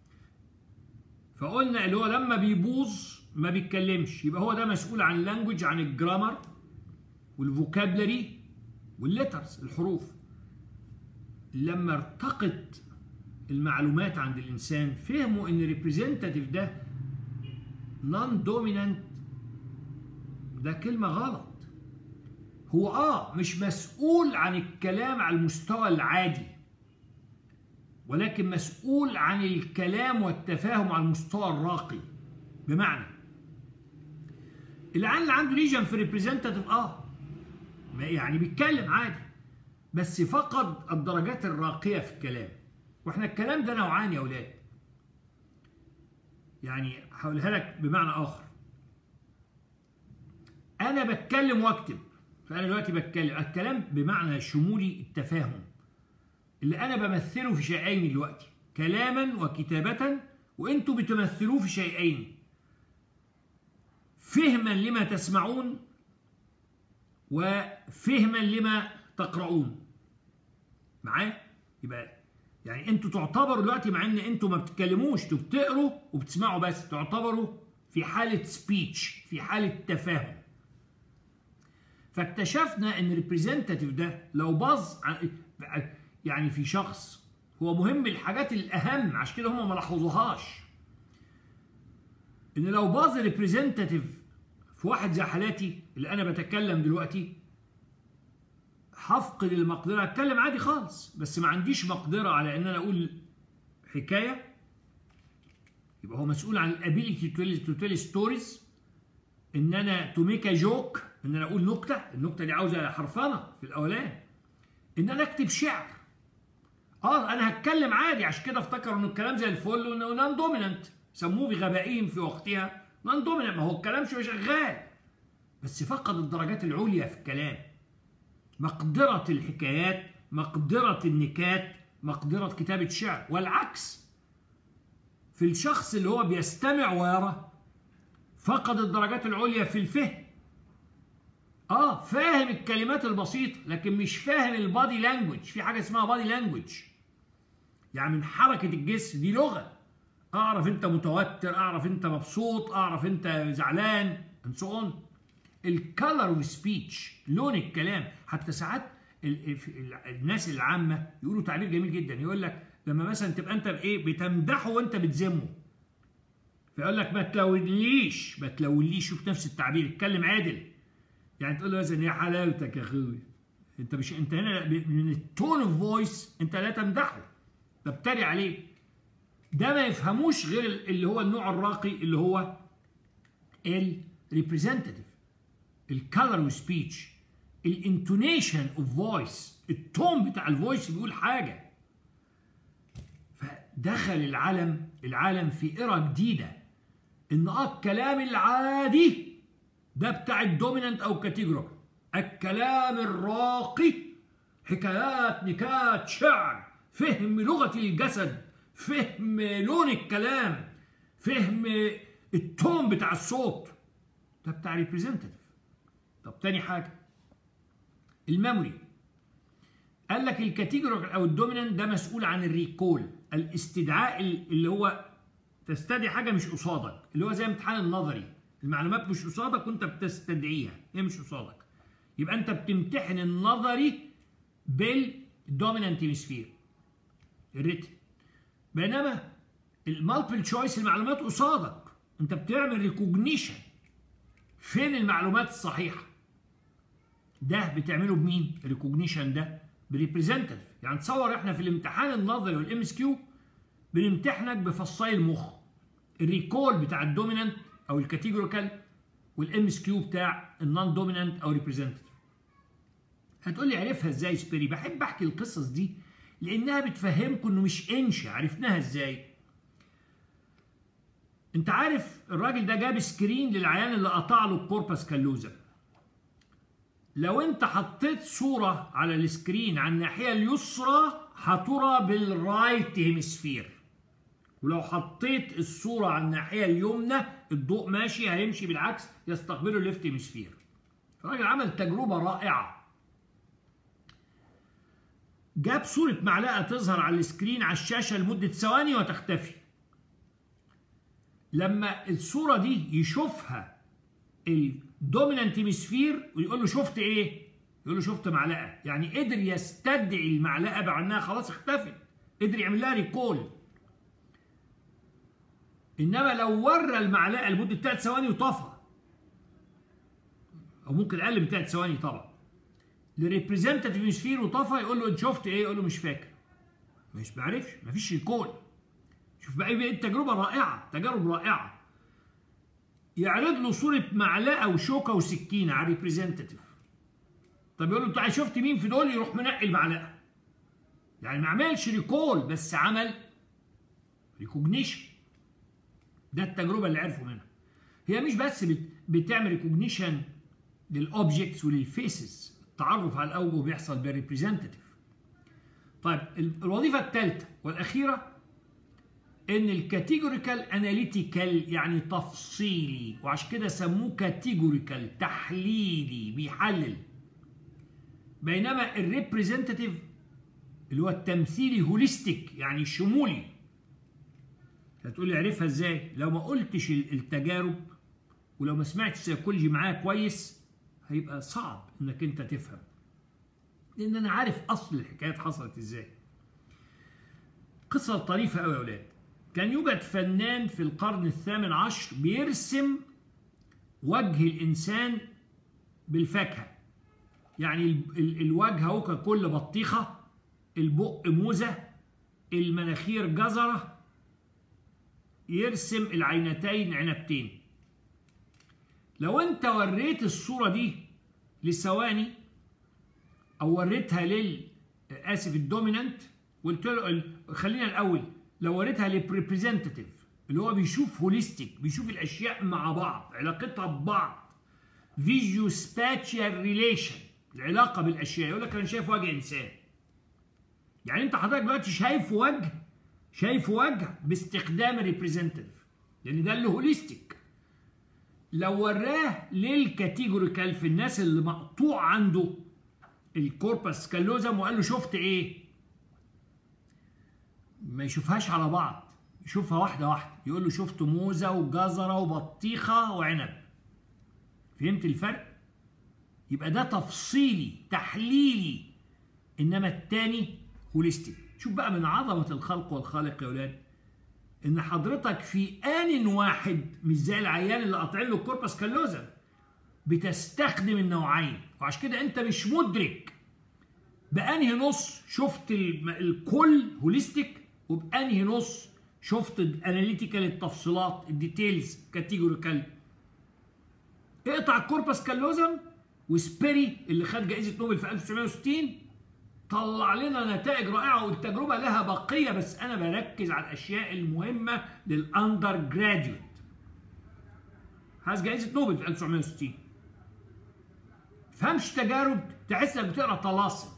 فقلنا اللي هو لما بيبوظ ما بيتكلمش يبقى هو ده مسؤول عن اللانجوج عن الجرامر والفوكابلري والليترز الحروف لما ارتقت المعلومات عند الانسان فهموا ان الريبريزنتاتيف ده نون دومينانت ده كلمه غلط هو اه مش مسؤول عن الكلام على المستوى العادي ولكن مسؤول عن الكلام والتفاهم على المستوى الراقي بمعنى العيان اللي عنده ليجن في ريبريزنتاتيف اه يعني بيتكلم عادي بس فقد الدرجات الراقيه في الكلام واحنا الكلام ده نوعان يا اولاد يعني هقولها لك بمعنى اخر انا بتكلم واكتب فانا دلوقتي بتكلم الكلام بمعنى شمولي التفاهم اللي انا بمثله في شيئين دلوقتي كلاما وكتابه وانتوا بتمثلوه في شيئين فهما لما تسمعون وفهما لما تقرؤون معايا يبقى يعني انتوا تعتبروا دلوقتي مع ان انتوا ما بتتكلموش انتوا بتقروا وبتسمعوا بس تعتبروا في حاله سبيتش في حاله تفاهم فاكتشفنا ان الريبريزنتاتيف ده لو باظ يعني في شخص هو مهم الحاجات الاهم عشان كده هم ما لاحظوهاش ان لو باظ الريبريزنتاتيف في واحد زي حالاتي اللي انا بتكلم دلوقتي هفقد المقدره اتكلم عادي خالص بس ما عنديش مقدره على ان انا اقول حكايه يبقى هو مسؤول عن الابيليتي تو تيل ستوريز ان انا تو ميك ا جوك ان انا اقول نكته النكته دي عاوزه حرفنه في الاولان ان انا اكتب شعر اه انا هتكلم عادي عشان كده افتكروا ان الكلام زي الفل وانه نون دوميننت سموه بغبائهم في وقتها نون دوميننت ما هو الكلام شو شغال بس فقد الدرجات العليا في الكلام مقدرة الحكايات مقدرة النكات مقدرة كتابة شعر والعكس في الشخص اللي هو بيستمع ويرى فقد الدرجات العليا في الفهم اه فاهم الكلمات البسيطة لكن مش فاهم البادي لانجوج في حاجة اسمها بادي لانجوج يعني من حركة الجسم دي لغة اعرف انت متوتر اعرف انت مبسوط اعرف انت زعلان and so on الكالر اوف سبيتش لون الكلام حتى ساعات الناس العامه يقولوا تعبير جميل جدا يقول لك لما مثلا تبقى انت بايه بتمدحه وانت بتذمه فيقول لك ما تلوليش ما تلوليش شوف نفس التعبير اتكلم عادل يعني تقول له مثلا يا حلاوتك يا اخوي انت مش انت هنا من التون اوف فويس انت لا تمدحه تبتري عليه ده ما يفهموش غير اللي هو النوع الراقي اللي هو الريبريزنتيف الكالر وسبيتش الانتونيشن اوف فويس التون بتاع الفويس بيقول حاجه فدخل العالم العالم في ايرا جديده ان اه الكلام العادي ده بتاع الدومينانت او كاتيجوري الكلام الراقي حكايات نكات شعر فهم لغه الجسد فهم لون الكلام فهم التون بتاع الصوت ده بتاع ريبريزنتيف طب تاني حاجه الميموري قال لك الكاتيجوري او الدومينانت ده مسؤول عن الريكول الاستدعاء اللي هو تستدعي حاجه مش قصادك اللي هو زي امتحان النظري المعلومات مش قصادك وانت بتستدعيها هي مش قصادك يبقى انت بتمتحن النظري بالدومينانت هيمسفير الريتم بينما المالتيبل تشويس المعلومات قصادك انت بتعمل ريكوجنيشن فين المعلومات الصحيحه ده بتعمله بمين الريكوجنيشن ده بريبريزنتيف يعني تصور احنا في الامتحان النظري والام اس كيو بنمتحنك بفصاي المخ الريكول بتاع الدومينانت او الكاتيجوريكال والام اس كيو بتاع النون دومينانت او ريبريزنتيف هتقول لي عرفها ازاي سبيري بحب احكي القصص دي لانها بتفهمكم انه مش انشا عرفناها ازاي انت عارف الراجل ده جاب سكرين للعيان اللي قطع له الكوربس كالوزا لو انت حطيت صورة على السكرين على الناحية اليسرى هترى بالرايت هيمسفير ولو حطيت الصورة على الناحية اليمنى الضوء ماشي هيمشي بالعكس يستقبله الليفت هيمسفير الراجل عمل تجربة رائعة جاب صورة معلقة تظهر على السكرين على الشاشة لمدة ثواني وتختفي لما الصورة دي يشوفها الدومينانت هيمسفير ويقول له شفت ايه؟ يقول له شفت معلقة يعني قدر يستدعي المعلقة بعنها خلاص اختفت قدر يعمل لها ريكول انما لو ورى المعلقة لمدة 3 ثواني وطفى او ممكن اقل من 3 ثواني طبعا لريبريزنتاتيف هيمسفير وطفى يقول له انت شفت ايه؟ يقول له مش فاكر مش بعرفش مفيش ريكول شوف بقى ايه التجربه رائعه تجارب رائعه يعرض له صوره معلقه وشوكه وسكينه على ريبريزنتاتيف طب يقول له انت شفت مين في دول يروح منقي المعلقه يعني ما عملش ريكول بس عمل ريكوجنيشن ده التجربه اللي عرفوا منها هي مش بس بتعمل ريكوجنيشن للاوبجكتس وللفيسز التعرف على الاوجه بيحصل بالريبريزنتاتيف طيب الوظيفه الثالثه والاخيره ان الكاتيجوريكال اناليتيكال يعني تفصيلي وعشان كده سموه كاتيجوريكال تحليلي بيحلل بينما الريبريزنتاتيف اللي هو التمثيلي هوليستيك يعني شمولي هتقولي عرفها ازاي لو ما قلتش التجارب ولو ما سمعتش سيكولوجي معايا كويس هيبقى صعب انك انت تفهم لان انا عارف اصل الحكايات حصلت ازاي قصه طريفه قوي يا اولاد كان يوجد فنان في القرن الثامن عشر بيرسم وجه الإنسان بالفاكهة يعني الوجه اهو ككل بطيخة البق موزة المناخير جزرة يرسم العينتين عنبتين لو انت وريت الصورة دي لثواني او وريتها لل اسف الدومينانت قلت له خلينا الاول لو وريتها للريبريزنتيف اللي هو بيشوف هوليستيك بيشوف الاشياء مع بعض علاقتها ببعض فيجيو سباتشال ريليشن العلاقه بالاشياء يقول لك انا شايف وجه انسان يعني انت حضرتك دلوقتي شايف وجه شايف وجه باستخدام الريبريزنتيف لان ده اللي هوليستيك لو وراه للكاتيجوريكال في الناس اللي مقطوع عنده الكوربس كالوزم وقال له شفت ايه ما يشوفهاش على بعض يشوفها واحدة واحدة يقول له شفت موزة وجزرة وبطيخة وعنب فهمت الفرق؟ يبقى ده تفصيلي تحليلي إنما التاني هوليستيك شوف بقى من عظمة الخلق والخالق يا ولاد إن حضرتك في آن واحد مش زي العيان اللي قاطعين له الكوربس كالوزا بتستخدم النوعين وعشان كده أنت مش مدرك بأنهي نص شفت الكل هوليستيك وبأنهي نص شفت الاناليتيكال التفصيلات الديتيلز كاتيجوريكال اقطع الكوربس كالوزم وسبيري اللي خد جائزه نوبل في 1960 طلع لنا نتائج رائعه والتجربه لها بقيه بس انا بركز على الاشياء المهمه للاندر جراديويت حاز جائزه نوبل في 1960 فهمش تجارب تحس انك بتقرا طلاسم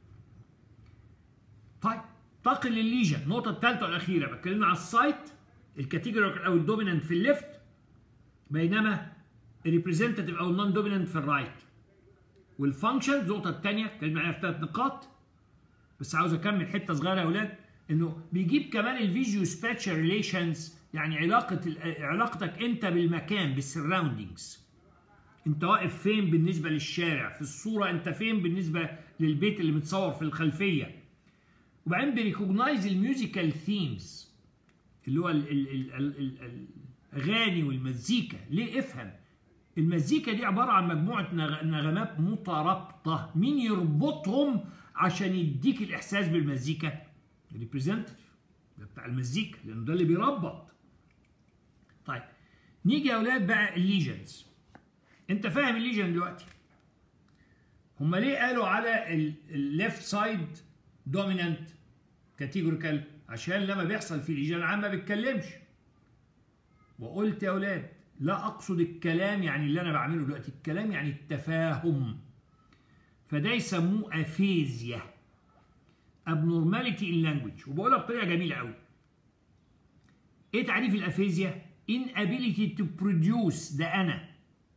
طيب انتقل للليجن النقطة الثالثة والأخيرة بتكلمنا على السايت الكاتيجوري أو الدومينانت في الليفت بينما الريبريزنتاتيف أو النون دومينانت في الرايت والفانكشن النقطة الثانية اتكلمنا عليها في ثلاث نقاط بس عاوز أكمل حتة صغيرة يا أولاد إنه بيجيب كمان الفيجيو سباتشال ريليشنز يعني علاقة علاقتك أنت بالمكان بالسراوندينجز أنت واقف فين بالنسبة للشارع في الصورة أنت فين بالنسبة للبيت اللي متصور في الخلفية وبعدين بيريكوجنايز الميوزيكال ثيمز اللي هو الاغاني والمزيكا ليه افهم المزيكا دي عباره عن مجموعه نغمات مترابطه مين يربطهم عشان يديك الاحساس بالمزيكا الريبريزنتيف ده بتاع المزيكا لانه ده اللي بيربط طيب نيجي يا اولاد بقى الليجنز انت فاهم الليجن دلوقتي هم ليه قالوا على الليفت سايد دومينانت كاتيجوريكال عشان لما بيحصل في لجان عام ما بيتكلمش وقلت يا اولاد لا اقصد الكلام يعني اللي انا بعمله دلوقتي الكلام يعني التفاهم فده يسموه افيزيا abnormality in language وبقولها بطريقه جميله قوي ايه تعريف الافيزيا inability to produce ده انا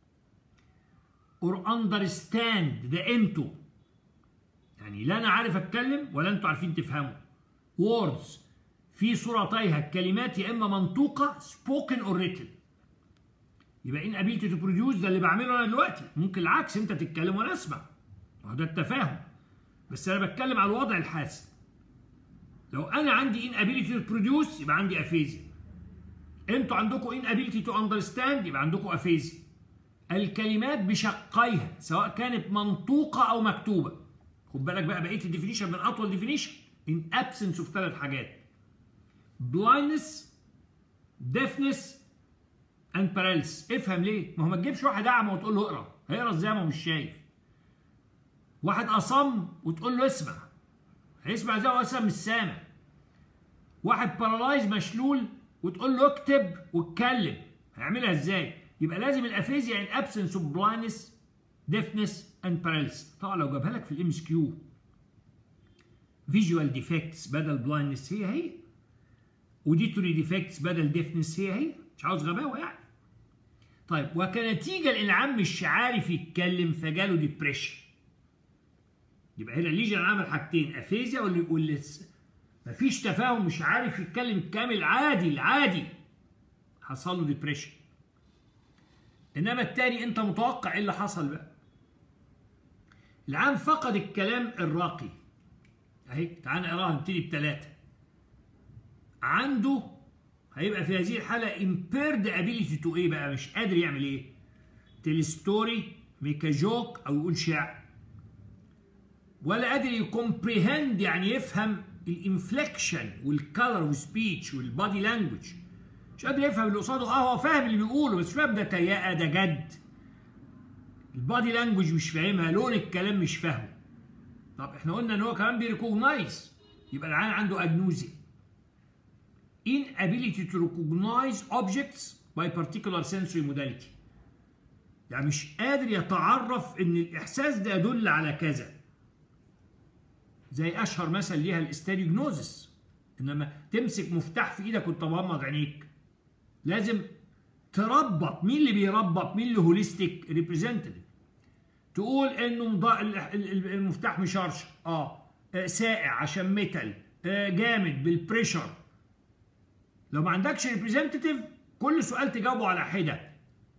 or understand ده انتوا يعني لا انا عارف اتكلم ولا انتوا عارفين تفهموا words في صورة تايهة الكلمات يا اما منطوقة spoken or written يبقى ان ability to produce ده اللي بعمله انا دلوقتي ممكن العكس انت تتكلم وانا اسمع ما هو ده التفاهم بس انا بتكلم على الوضع الحاسم لو انا عندي ان ability to produce يبقى عندي افيزيا انتوا عندكم ان ability to understand يبقى عندكم افيزيا الكلمات بشقيها سواء كانت منطوقة أو مكتوبة خد بالك بقى بقية الديفينيشن من أطول ديفينيشن in absence of ثلاث حاجات blindness deafness and paralysis افهم ليه ما هو ما تجيبش واحد أعمى وتقول له اقرا هيقرا ازاي ما هو مش شايف واحد أصم وتقول له اسمع هيسمع ازاي وهو اصلا مش سامع واحد بارالايز مشلول وتقول له اكتب واتكلم هيعملها ازاي يبقى لازم الافيزيا ان ابسنس اوف بلايندنس ديفنس اند باراليس طبعا لو جابها لك في الام اس كيو فيجوال ديفكتس بدل بلايندنس هي هي اوديتوري ديفكتس بدل ديفنس هي هي مش عاوز غباوه يعني طيب وكنتيجه لان مش عارف يتكلم فجاله ديبريشن يبقى هنا الليجن عمل حاجتين افيزيا واللي واللي مفيش تفاهم مش عارف يتكلم الكامل عادي العادي حصل له ديبريشن انما التاني انت متوقع ايه اللي حصل بقى العام فقد الكلام الراقي اهي تعال نقراها نبتدي بثلاثه عنده هيبقى في هذه الحاله impaired ability to ايه بقى مش قادر يعمل ايه تيل ستوري ميكا جوك او يقول شعر ولا قادر يكمبريهند يعني يفهم الانفليكشن والكالر والسبيتش والبادي لانجوج مش قادر يفهم اللي قصاده اه هو فاهم اللي بيقوله بس فاهم ده تياقه ده جد البادي لانجوج مش فاهمها لون الكلام مش فاهمه طب احنا قلنا ان هو كمان بيريكوجنايز يبقى العيان عنده اجنوزيا inability to recognize objects by particular sensory modality يعني مش قادر يتعرف ان الاحساس ده يدل على كذا زي اشهر مثل ليها الاستاديوجنوزس انما تمسك مفتاح في ايدك وانت مغمض عينيك لازم تربط مين اللي بيربط مين اللي هوليستيك ريبريزنتيف تقول انه المفتاح مشرشر اه ساقع عشان ميتال آه جامد بالبريشر لو ما عندكش ريبريزنتيف كل سؤال تجاوبه على حده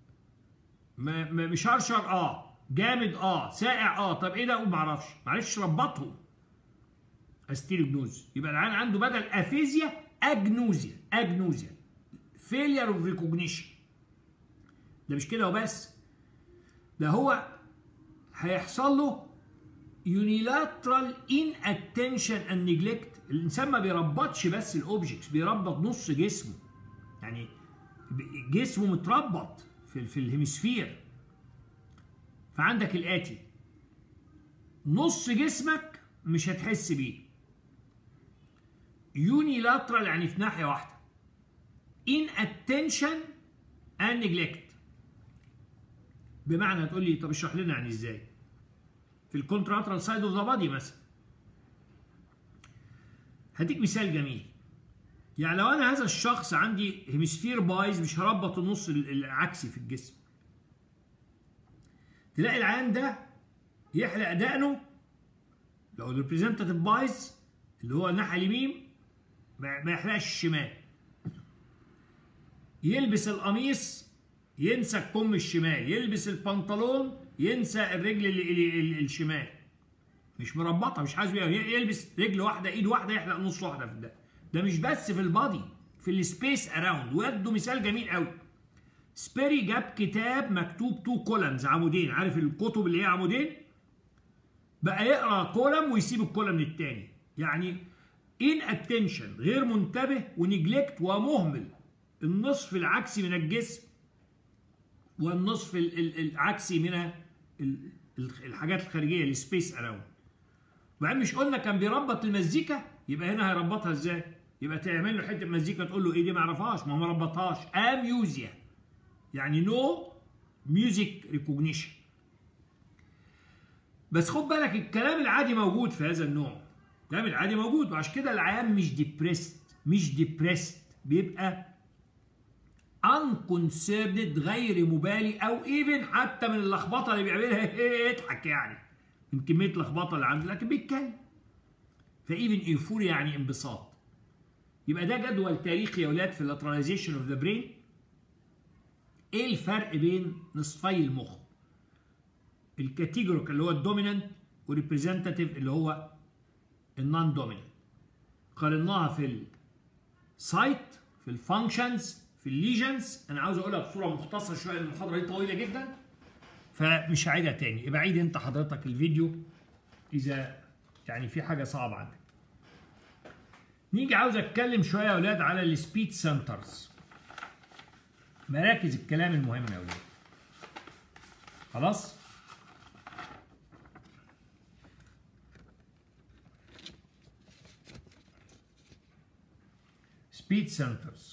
مشرشر اه جامد اه ساقع اه طب ايه ده ما اعرفش معرفش ربطهم استيريوجنوز يبقى العيان عنده بدل افيزيا اجنوزيا اجنوزيا فيلير اوف ريكوجنيشن ده مش كده وبس ده هو هيحصل له يونيلاترال ان اتنشن اند نيجلكت الانسان ما بيربطش بس الاوبجكتس بيربط نص جسمه يعني جسمه متربط في في الهيمسفير فعندك الاتي نص جسمك مش هتحس بيه يونيلاترال يعني في ناحيه واحده in attention and neglect بمعنى تقول لي طب اشرح لنا يعني ازاي في الكونتراترال سايد اوف ذا بادي مثلا هديك مثال جميل يعني لو انا هذا الشخص عندي هيمسفير بايظ مش هربط النص العكسي في الجسم تلاقي العيان ده يحلق دقنه لو الريبريزنتاتيف بايظ اللي هو الناحيه اليمين ما يحرقش الشمال يلبس القميص ينسى الكم الشمال يلبس البنطلون ينسى الرجل الشمال مش مربطه مش عايز يلبس رجل واحده ايد واحده يحلق نص واحده في ده ده مش بس في البادي في السبيس اراوند ويده مثال جميل قوي سبيري جاب كتاب مكتوب تو كولمز عمودين عارف الكتب اللي هي عمودين بقى يقرا كولم ويسيب الكولم التاني يعني ان اتنشن غير منتبه ونجلكت ومهمل النصف العكسي من الجسم والنصف العكسي من الحاجات الخارجيه السبيس اراوند وبعدين مش قلنا كان بيربط المزيكا يبقى هنا هيربطها ازاي يبقى تعمل له حته مزيكا تقول له ايه دي ما اعرفهاش ما هو ما ربطهاش اميوزيا يعني نو ميوزك ريكوجنيشن بس خد بالك الكلام العادي موجود في هذا النوع الكلام العادي موجود وعشان كده العيان مش ديبريست مش ديبريست بيبقى unconcerned غير مبالي او ايفن حتى من اللخبطه اللي بيعملها يضحك يعني من كميه اللخبطه اللي عنده لكن بيتكلم فايفن ايفوريا يعني انبساط يبقى ده جدول تاريخي يا اولاد في اللاتراليزيشن اوف ذا برين ايه الفرق بين نصفي المخ الكاتيجوريك اللي هو الدومينانت والريبريزنتاتيف اللي هو النون دومينانت قارناها في السايت في الفانكشنز في الليجنز انا عاوز اقولها بصوره مختصره شويه لان المحاضره دي طويله جدا فمش هعيدها تاني يبقى عيد انت حضرتك الفيديو اذا يعني في حاجه صعبه عندك نيجي عاوز اتكلم شويه يا اولاد على السبيد سنترز مراكز الكلام المهمه يا اولاد خلاص سبيد سنترز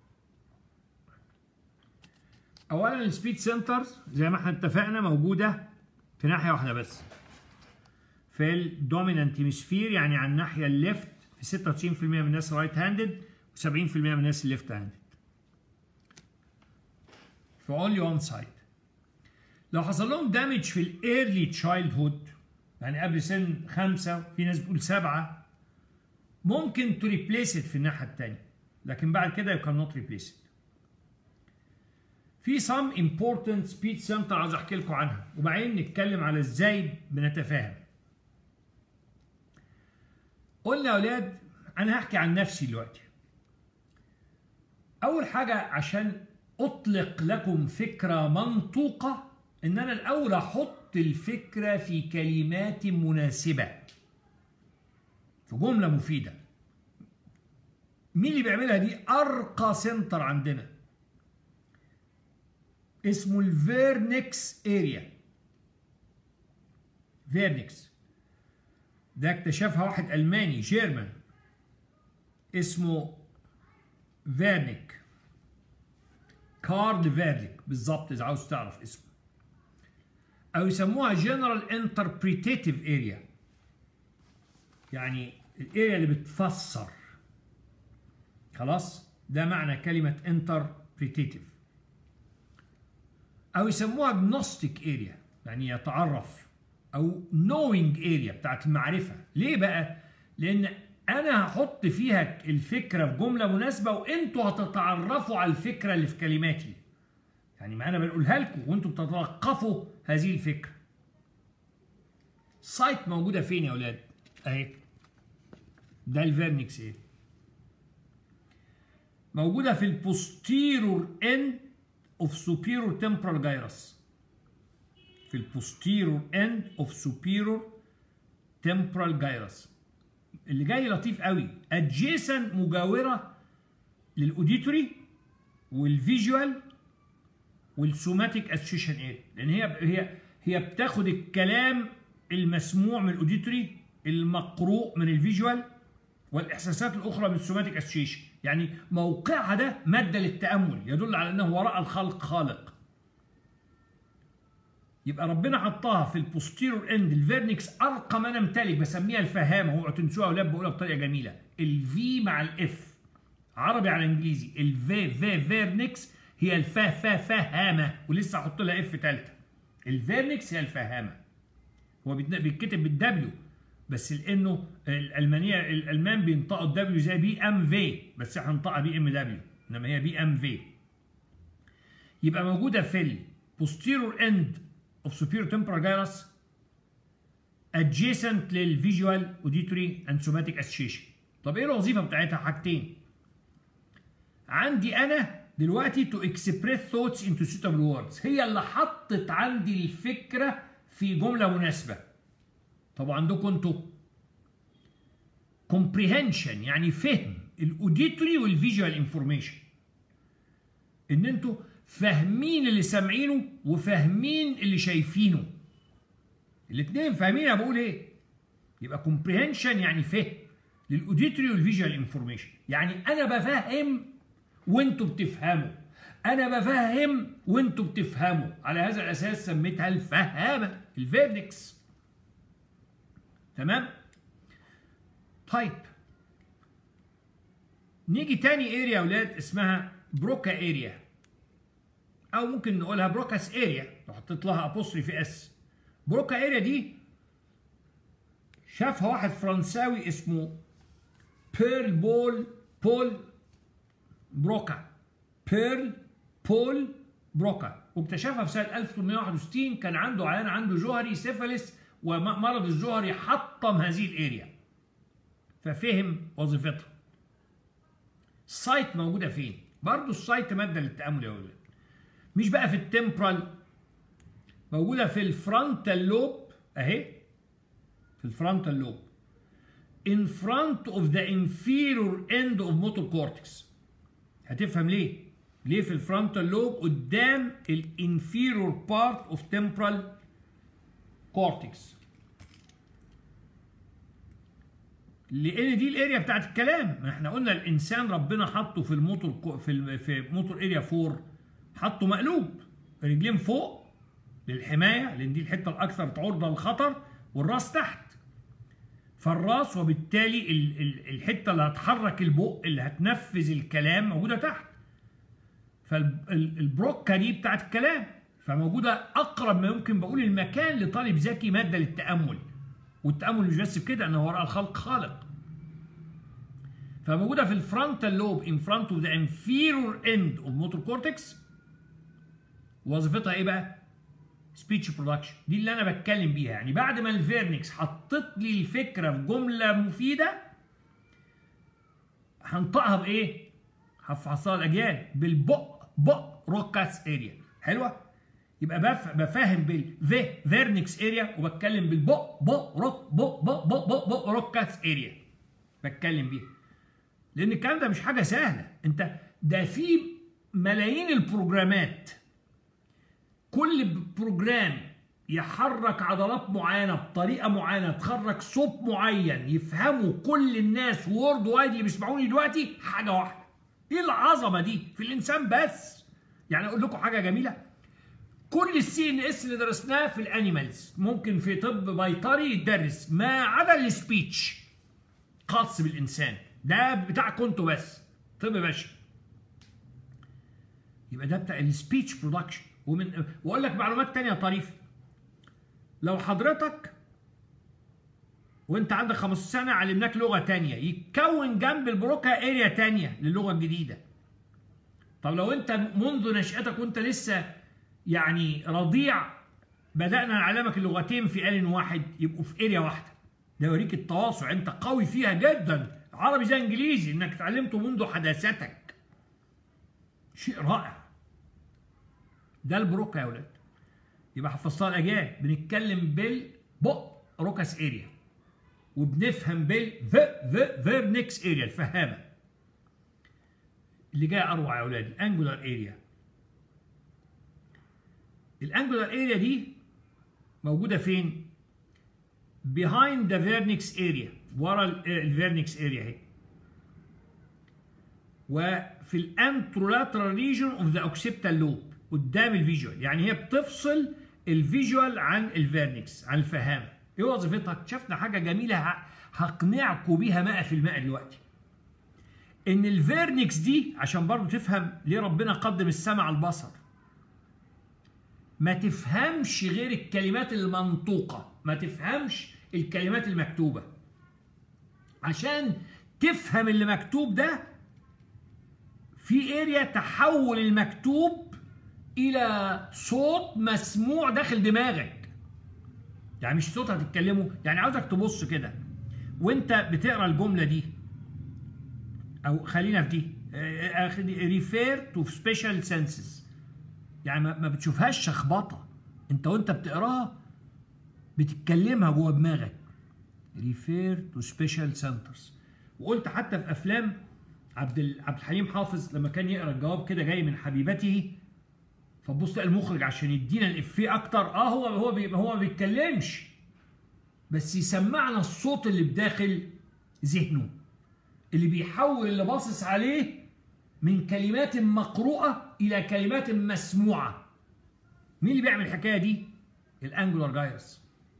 اولا السبيد سنترز زي ما احنا اتفقنا موجوده في ناحيه واحده بس في الدومينانت هيمسفير يعني على الناحيه الليفت في 96% من الناس رايت هاندد و70% من الناس الليفت هاندد في اونلي وان سايد لو حصل لهم دامج في الايرلي تشايلد هود يعني قبل سن خمسة في ناس بتقول سبعة ممكن تو ريبليس في الناحية التانية لكن بعد كده يو كان نوت ريبليس في سام امبورتنت سبيد سنتر عاوز احكي لكم عنها وبعدين نتكلم على ازاي بنتفاهم قلنا يا اولاد انا هحكي عن نفسي دلوقتي اول حاجه عشان اطلق لكم فكره منطوقه ان انا الاول احط الفكره في كلمات مناسبه في جمله مفيده مين اللي بيعملها دي ارقى سنتر عندنا اسمه الفيرنكس اريا فيرنكس ده اكتشفها واحد الماني جيرمان اسمه فيرنيك كارل فيرنيك بالظبط اذا عاوز تعرف اسمه او يسموها جنرال انتربريتيف اريا يعني الاريا اللي بتفسر خلاص ده معنى كلمه انتربريتيف او يسموها جنوستيك اريا يعني يتعرف او نوينج اريا بتاعت المعرفه ليه بقى لان انا هحط فيها الفكره في جمله مناسبه وانتوا هتتعرفوا على الفكره اللي في كلماتي يعني ما انا بنقولها لكم وانتوا بتتلقفوا هذه الفكره سايت موجوده فين يا اولاد اهي ده الفيرنكس ايه موجوده في البوستيرور اند اوف سوبيرور تمبرال جايرس في البوستيرور اند اوف سوبيرور تمبرال جايرس اللي جاي لطيف قوي ادجيسن مجاوره للاوديتوري والفيجوال والسوماتيك اسوشيشن ايه لان هي هي هي بتاخد الكلام المسموع من الاوديتوري المقروء من الفيجوال والاحساسات الاخرى من السوماتيك اسوشيشن يعني موقعها ده ماده للتامل يدل على انه وراء الخلق خالق يبقى ربنا حطها في البوستيرور اند الفيرنكس ارقى ما نمتلك بسميها الفهامه اوعوا تنسوها اولاد بقولها بطريقه جميله الفي مع الاف عربي على انجليزي الفي في فيرنكس هي الفا فا فهامه ولسه هحط لها اف ثالثه الفيرنكس هي الفهامه هو بيتكتب بالدبليو بس لانه الالمانيه الالمان بينطقوا الدبليو زي بي ام في بس احنا هننطقها بي ام دبليو انما هي بي ام في يبقى موجوده في البوستيرور اند of superior temporal gyrus adjacent للفيجوال اوديتوري اند سوماتيك اسوشيشن طب ايه الوظيفه بتاعتها حاجتين عندي انا دلوقتي to express thoughts into suitable words هي اللي حطت عندي الفكره في جمله مناسبه طب عندكم انتوا comprehension يعني فهم الاوديتوري والفيجوال انفورميشن ان انتوا فاهمين اللي سامعينه وفاهمين اللي شايفينه الاثنين فاهمين انا بقول ايه يبقى كومبريهنشن يعني فهم للاوديتوري والفيجوال انفورميشن يعني انا بفهم وانتوا بتفهموا انا بفهم وانتوا بتفهموا على هذا الاساس سميتها الفهامه الفيرنكس تمام طيب نيجي تاني اريا يا اولاد اسمها بروكا اريا او ممكن نقولها بروكاس اريا لو حطيت لها ابوستري في اس بروكا اريا دي شافها واحد فرنساوي اسمه بيرل بول بول بروكا بيرل بول بروكا واكتشفها في سنه 1861 كان عنده عيان عنده جوهري سيفاليس ومرض الجوهري حطم هذه الاريا ففهم وظيفتها السايت موجوده فين برضه السايت ماده للتامل يا ولاد مش بقى في التمبرال موجوده في الفرونتال لوب اهي في الفرونتال لوب in front of the inferior end of motor cortex هتفهم ليه ليه في الفرونتال لوب قدام الانفيرور بارت اوف temporal cortex لان دي الاريا بتاعت الكلام ما احنا قلنا الانسان ربنا حطه في الموتور في في موتور اريا 4 حطه مقلوب رجلين فوق للحمايه لان دي الحته الاكثر عرضه للخطر والراس تحت فالراس وبالتالي الحته اللي هتحرك البق اللي هتنفذ الكلام موجوده تحت فالبروكه دي بتاعت الكلام فموجوده اقرب ما يمكن بقول المكان لطالب ذكي ماده للتامل والتامل مش بس بكده ان وراء الخلق خالق فموجوده في الفرونتال لوب ان فرونت اوف ذا انفيرور اند اوف موتور كورتكس وظيفتها ايه بقى؟ سبيتش برودكشن دي اللي انا بتكلم بيها يعني بعد ما الفيرنكس حطت لي الفكره في جمله مفيده هنطقها بايه؟ هفحصها الاجيال بالبق بق روكاس اريا حلوه؟ يبقى بف... بفهم بالفي فيرنكس اريا وبتكلم بالبق بق روك بق بق بق بق بق روكاس اريا بتكلم بيها لان الكلام ده مش حاجه سهله انت ده في ملايين البروجرامات كل بروجرام يحرك عضلات معينه بطريقه معينه تخرج صوت معين يفهموا كل الناس وورد وايد اللي بيسمعوني دلوقتي حاجه واحده ايه العظمه دي في الانسان بس يعني اقول لكم حاجه جميله كل السي ان اس اللي درسناه في الانيمالز ممكن في طب بيطري يتدرس ما عدا السبيتش خاص بالانسان ده بتاعكم انتوا بس طب بشري يبقى ده بتاع السبيتش برودكشن ومن واقول لك معلومات تانية طريفه لو حضرتك وانت عندك 15 سنه علمناك لغه تانية يتكون جنب البروكا اريا تانية للغه الجديده طب لو انت منذ نشاتك وانت لسه يعني رضيع بدانا نعلمك اللغتين في آن واحد يبقوا في اريا واحده ده يوريك التواصل انت قوي فيها جدا عربي زي انجليزي انك اتعلمته منذ حداثتك شيء رائع ده البروكا يا ولاد يبقى حفظتها الاجيال بنتكلم بالبق روكاس اريا وبنفهم بال فيرنكس اريا الفهامه اللي جايه اروع يا اولاد الانجولار اريا الانجولار اريا دي موجوده فين behind the vernix area ورا الفيرنكس اريا اهي وفي الانترولاترال ريجون اوف ذا اوكسيبتال لوب قدام الفيجوال يعني هي بتفصل الفيجوال عن الفيرنكس عن الفهامه ايه وظيفتها اكتشفنا حاجه جميله هقنعكم بيها 100% دلوقتي ان الفيرنكس دي عشان برضو تفهم ليه ربنا قدم السمع على البصر ما تفهمش غير الكلمات المنطوقه ما تفهمش الكلمات المكتوبه عشان تفهم اللي مكتوب ده في اريا تحول المكتوب الى صوت مسموع داخل دماغك يعني مش صوت هتتكلمه يعني عاوزك تبص كده وانت بتقرا الجمله دي او خلينا في دي ريفير تو سبيشال سنسز يعني ما بتشوفهاش شخبطه انت وانت بتقراها بتتكلمها جوه دماغك ريفير تو سبيشال سنترز وقلت حتى في افلام عبد عبد الحليم حافظ لما كان يقرا الجواب كده جاي من حبيبته فتبص تلاقي المخرج عشان يدينا الافيه اكتر اه هو هو بي هو ما بيتكلمش بس يسمعنا الصوت اللي بداخل ذهنه اللي بيحول اللي باصص عليه من كلمات مقروءة إلى كلمات مسموعة مين اللي بيعمل الحكاية دي؟ الأنجولار جايرس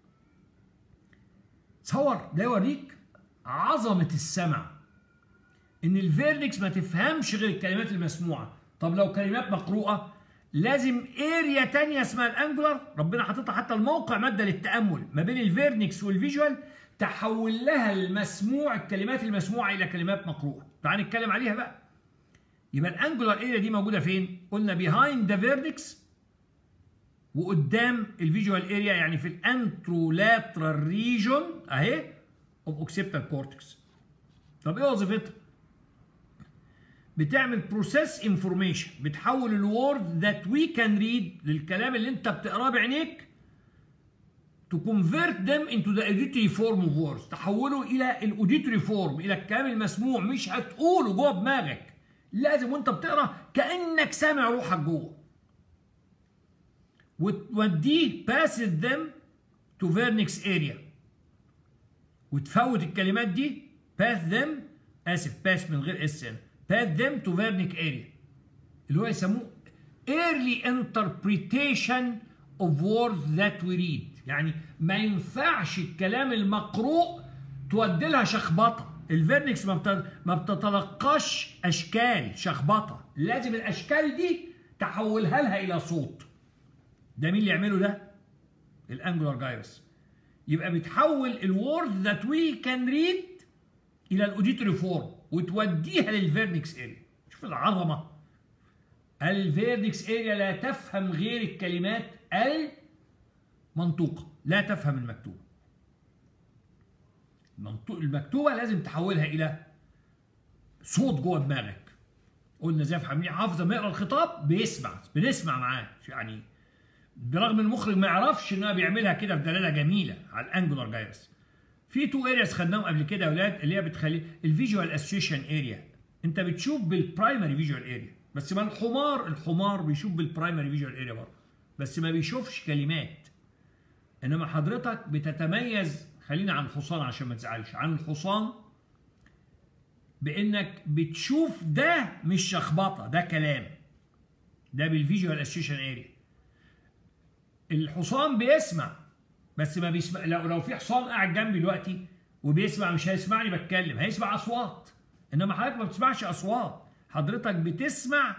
تصور ده يوريك عظمة السمع إن الفيرنكس ما تفهمش غير الكلمات المسموعة طب لو كلمات مقروءة لازم اريا تانية اسمها الانجولار ربنا حاططها حتى الموقع ماده للتامل ما بين الفيرنكس والفيجوال تحول لها المسموع الكلمات المسموعه الى كلمات مقروءه تعال نتكلم عليها بقى يبقى الانجولار اريا دي موجوده فين قلنا بيهايند ذا فيرنكس وقدام الفيجوال اريا يعني في الانترولاترال ريجون اهي اوف اوكسيبتال كورتكس طب ايه وظيفتها بتعمل بروسيس انفورميشن بتحول الوورد ذات وي كان ريد للكلام اللي انت بتقراه بعينيك to convert them into the auditory form of words تحوله الى الاوديتوري فورم الى الكلام المسموع مش هتقوله جوه دماغك لازم وانت بتقرا كانك سامع روحك جوه وتوديه passes them to vernix area وتفوت الكلمات دي pass them اسف باس من غير اس هنا pass them to vernix area اللي هو يسموه early interpretation of words that we read يعني ما ينفعش الكلام المقروء تودي لها شخبطه الفيرنكس ما ما بتتلقاش اشكال شخبطه لازم الاشكال دي تحولها لها الى صوت ده مين اللي يعمله ده الانجولار جايرس يبقى بتحول الورد ذات وي كان ريد الى الاوديتوري فورم وتوديها للفيرنكس اريا شوف العظمه الفيرنكس اريا لا تفهم غير الكلمات المنطوقه لا تفهم المكتوبه المكتوبه لازم تحولها الى صوت جوه دماغك قلنا زي فهمني حافظ لما يقرا الخطاب بيسمع بنسمع معاه يعني برغم المخرج ما يعرفش انها بيعملها كده بدلاله جميله على الانجولار جايرس في تو ارياز خدناهم قبل كده يا اولاد اللي هي بتخلي الفيجوال اسوشيشن اريا انت بتشوف بالبرايمري فيجوال اريا بس ما الحمار الحمار بيشوف بالبرايمري فيجوال اريا برضه بس ما بيشوفش كلمات انما حضرتك بتتميز خلينا عن الحصان عشان ما تزعلش عن الحصان بانك بتشوف ده مش شخبطه ده كلام ده بالفيجوال اسوشيشن اريا الحصان بيسمع بس ما بيسمع لو لو في حصان قاعد جنبي دلوقتي وبيسمع مش هيسمعني بتكلم هيسمع اصوات انما حضرتك ما بتسمعش اصوات حضرتك بتسمع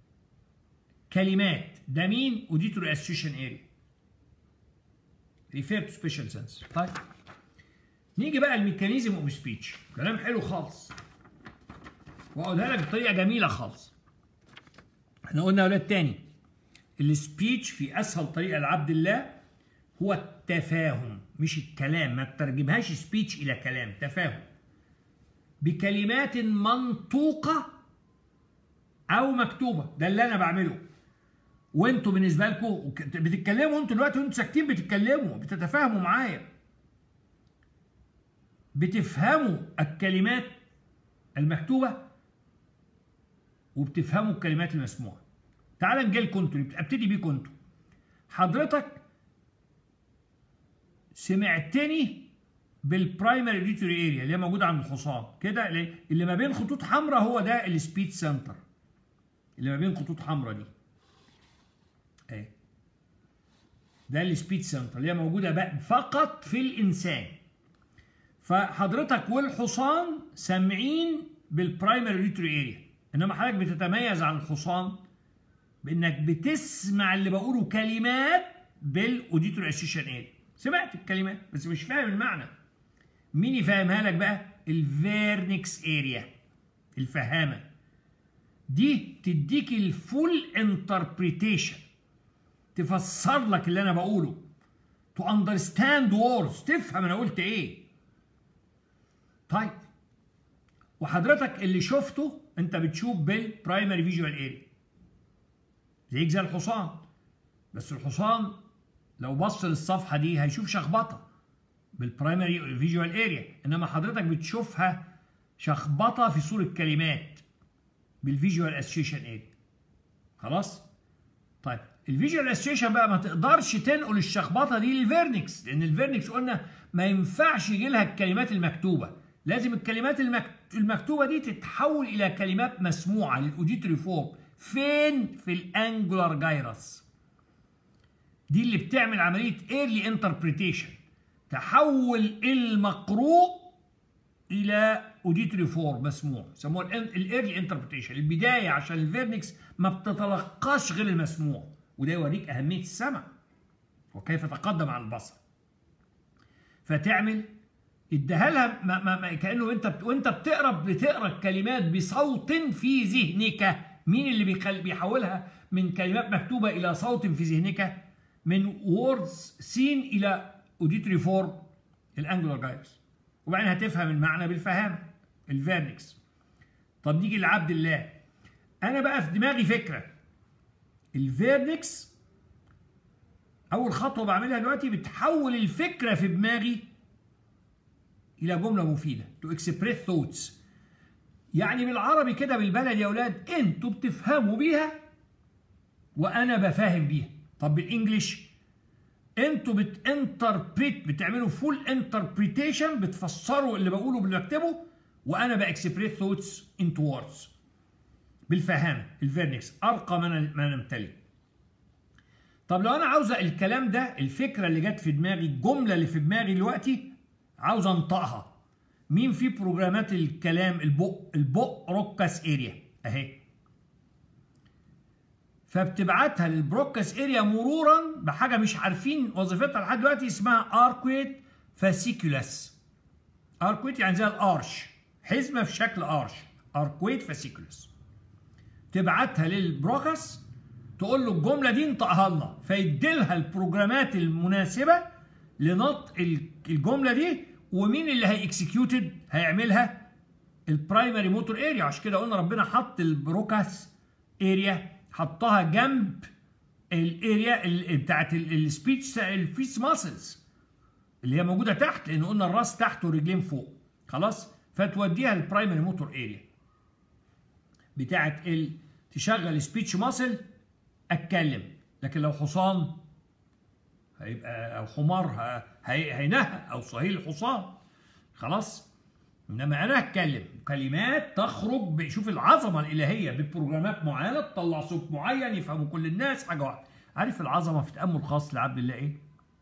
كلمات ده مين اوديتوري اسوشيشن اريا ريفير تو سبيشال سنس طيب نيجي بقى الميكانيزم اوف سبيتش كلام حلو خالص واقولها لك بطريقه جميله خالص احنا قلنا يا ولاد تاني السبيتش في اسهل طريقه لعبد الله هو التفاهم مش الكلام ما تترجمهاش سبيتش الى كلام تفاهم بكلمات منطوقه او مكتوبه ده اللي انا بعمله وانتوا بالنسبه لكم بتتكلموا انتوا دلوقتي وانتوا ساكتين بتتكلموا بتتفاهموا معايا بتفهموا الكلمات المكتوبه وبتفهموا الكلمات المسموعه تعال نجي لكم انتوا ابتدي بيكم انتوا حضرتك سمعتني بالبرايمري اوديتوري اريا اللي هي موجوده عند الحصان كده اللي ما بين خطوط حمراء هو ده السبيد سنتر اللي ما بين خطوط حمراء دي اهي ده السبيد سنتر اللي هي موجوده بقى فقط في الانسان فحضرتك والحصان سامعين بالبرايمري اوديتوري اريا انما حضرتك بتتميز عن الحصان بانك بتسمع اللي بقوله كلمات بالاوديتوري اسوشيشن اريا سمعت الكلمات بس مش فاهم المعنى مين يفهمها لك بقى الفيرنكس اريا الفهامه دي تديك الفول انتربريتيشن تفسر لك اللي انا بقوله تو اندرستاند ووردز تفهم انا قلت ايه طيب وحضرتك اللي شفته انت بتشوف بالبرايمري فيجوال اريا زيك زي الحصان بس الحصان لو بص للصفحه دي هيشوف شخبطه بالبرايمري فيجوال اريا انما حضرتك بتشوفها شخبطه في صوره كلمات بالفيجوال اسوشيشن اريا خلاص طيب الفيجوال اسوشيشن بقى ما تقدرش تنقل الشخبطه دي للفيرنكس لان الفيرنكس قلنا ما ينفعش يجي لها الكلمات المكتوبه لازم الكلمات المكتوبه دي تتحول الى كلمات مسموعه للاوديتوري فورم فين في الانجولار جايرس دي اللي بتعمل عمليه ايرلي انتربريتيشن تحول المقروء الى اوديتوري فورم مسموع يسموها الايرلي انتربريتيشن البدايه عشان الفيرنكس ما بتتلقاش غير المسموع وده يوريك اهميه السمع وكيف تقدم عن البصر فتعمل اديها لها ما ما ما كانه انت بت وانت بتقرا بتقرا الكلمات بصوت في ذهنك مين اللي بيحولها من كلمات مكتوبه الى صوت في ذهنك من ووردز سين الى اوديتوري فورم الانجلر جايرس وبعدين هتفهم المعنى بالفهام الفيرنكس طب نيجي لعبد الله انا بقى في دماغي فكره الفيرنكس اول خطوه بعملها دلوقتي بتحول الفكره في دماغي الى جمله مفيده تو اكسبريس ثوتس يعني بالعربي كده بالبلد يا اولاد انتوا بتفهموا بيها وانا بفهم بيها طب بالانجلش انتوا بتانتربريت بتعملوا فول انتربريتيشن بتفسروا اللي بقوله باللي بكتبه وانا باكسبريس ثوتس انتو ووردز بالفهامه الفيرنكس ارقى ما ما نمتلك طب لو انا عاوزه الكلام ده الفكره اللي جت في دماغي الجمله اللي في دماغي دلوقتي عاوز انطقها مين في بروجرامات الكلام البق البق روكاس اريا اهي فبتبعتها للبروكاس اريا مرورا بحاجه مش عارفين وظيفتها لحد دلوقتي اسمها اركويت فاسيكولاس اركويت يعني زي الارش حزمه في شكل ارش اركويت فاسيكولاس تبعتها للبروكاس تقول له الجمله دي انطقها لنا فيديلها البروجرامات المناسبه لنطق الجمله دي ومين اللي هيكسكيوتد هيعملها البرايمري موتور اريا عشان كده قلنا ربنا حط البروكاس اريا حطها جنب الاريا بتاعت السبيتش الفيس ماسلز اللي هي موجوده تحت لان قلنا الراس تحت والرجلين فوق خلاص فتوديها البرايمري موتور اريا بتاعت ال تشغل سبيتش ماسل اتكلم لكن لو حصان هيبقى او حمار هينهى او صهيل الحصان خلاص انما انا اتكلم كلمات تخرج شوف العظمه الالهيه ببروجرامات معينه تطلع صوت معين يفهموا كل الناس حاجه واحده عارف العظمه في تامل خاص لعبد الله ايه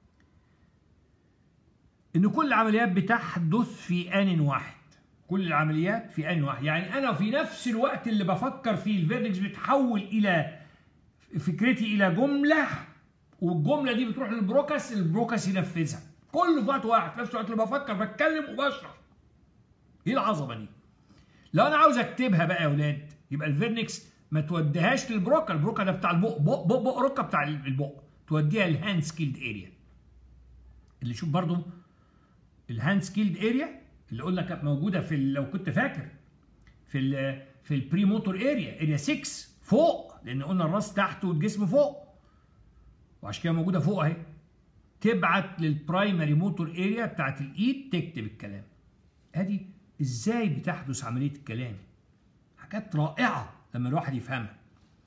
ان كل العمليات بتحدث في ان واحد كل العمليات في ان واحد يعني انا في نفس الوقت اللي بفكر فيه الفيرنكس بتحول الى فكرتي الى جمله والجمله دي بتروح للبروكس البروكس ينفذها كله في وقت واحد في نفس الوقت اللي بفكر بتكلم وبشرح ايه العظمه دي لو انا عاوز اكتبها بقى يا اولاد يبقى الفيرنكس ما توديهاش للبروكا البروكا ده بتاع البق بق بق بق ركه بتاع البق توديها الهاند سكيلد اريا اللي شوف برضو الهاند سكيلد اريا اللي قلنا كانت موجوده في لو كنت فاكر في ال في البري موتور اريا اريا 6 فوق لان قلنا الراس تحت والجسم فوق وعشان كده موجوده فوق اهي تبعت للبرايمري موتور اريا بتاعت الايد تكتب الكلام ادي ازاي بتحدث عمليه الكلام حاجات رائعه لما الواحد يفهمها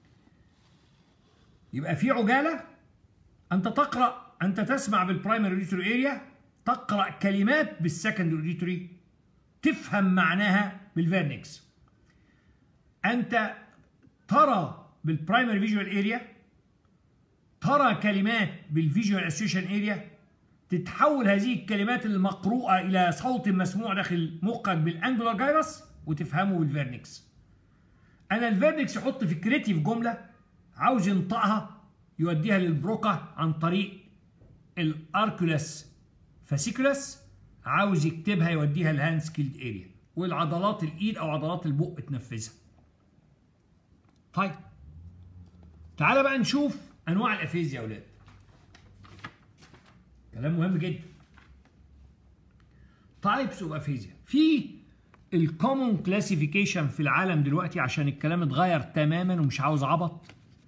يبقى في عجاله انت تقرا انت تسمع بالبرايمري اوديتوري اريا تقرا كلمات بالسكندري اوديتوري تفهم معناها بالفيرنكس انت ترى بالبرايمري فيجوال اريا ترى كلمات بالفيجوال اسوشيشن اريا تتحول هذه الكلمات المقروءة إلى صوت مسموع داخل مخك بالأنجولار جايرس وتفهمه بالفيرنكس. أنا الفيرنكس يحط فكرتي في جملة عاوز ينطقها يوديها للبروكا عن طريق الأركولاس فاسيكولاس عاوز يكتبها يوديها الهاند سكيلد اريا والعضلات الايد او عضلات البق تنفذها. طيب تعالى بقى نشوف انواع الافيزيا يا اولاد. كلام مهم جدا تايبس اوف افيزيا في الكومون كلاسيفيكيشن في العالم دلوقتي عشان الكلام اتغير تماما ومش عاوز عبط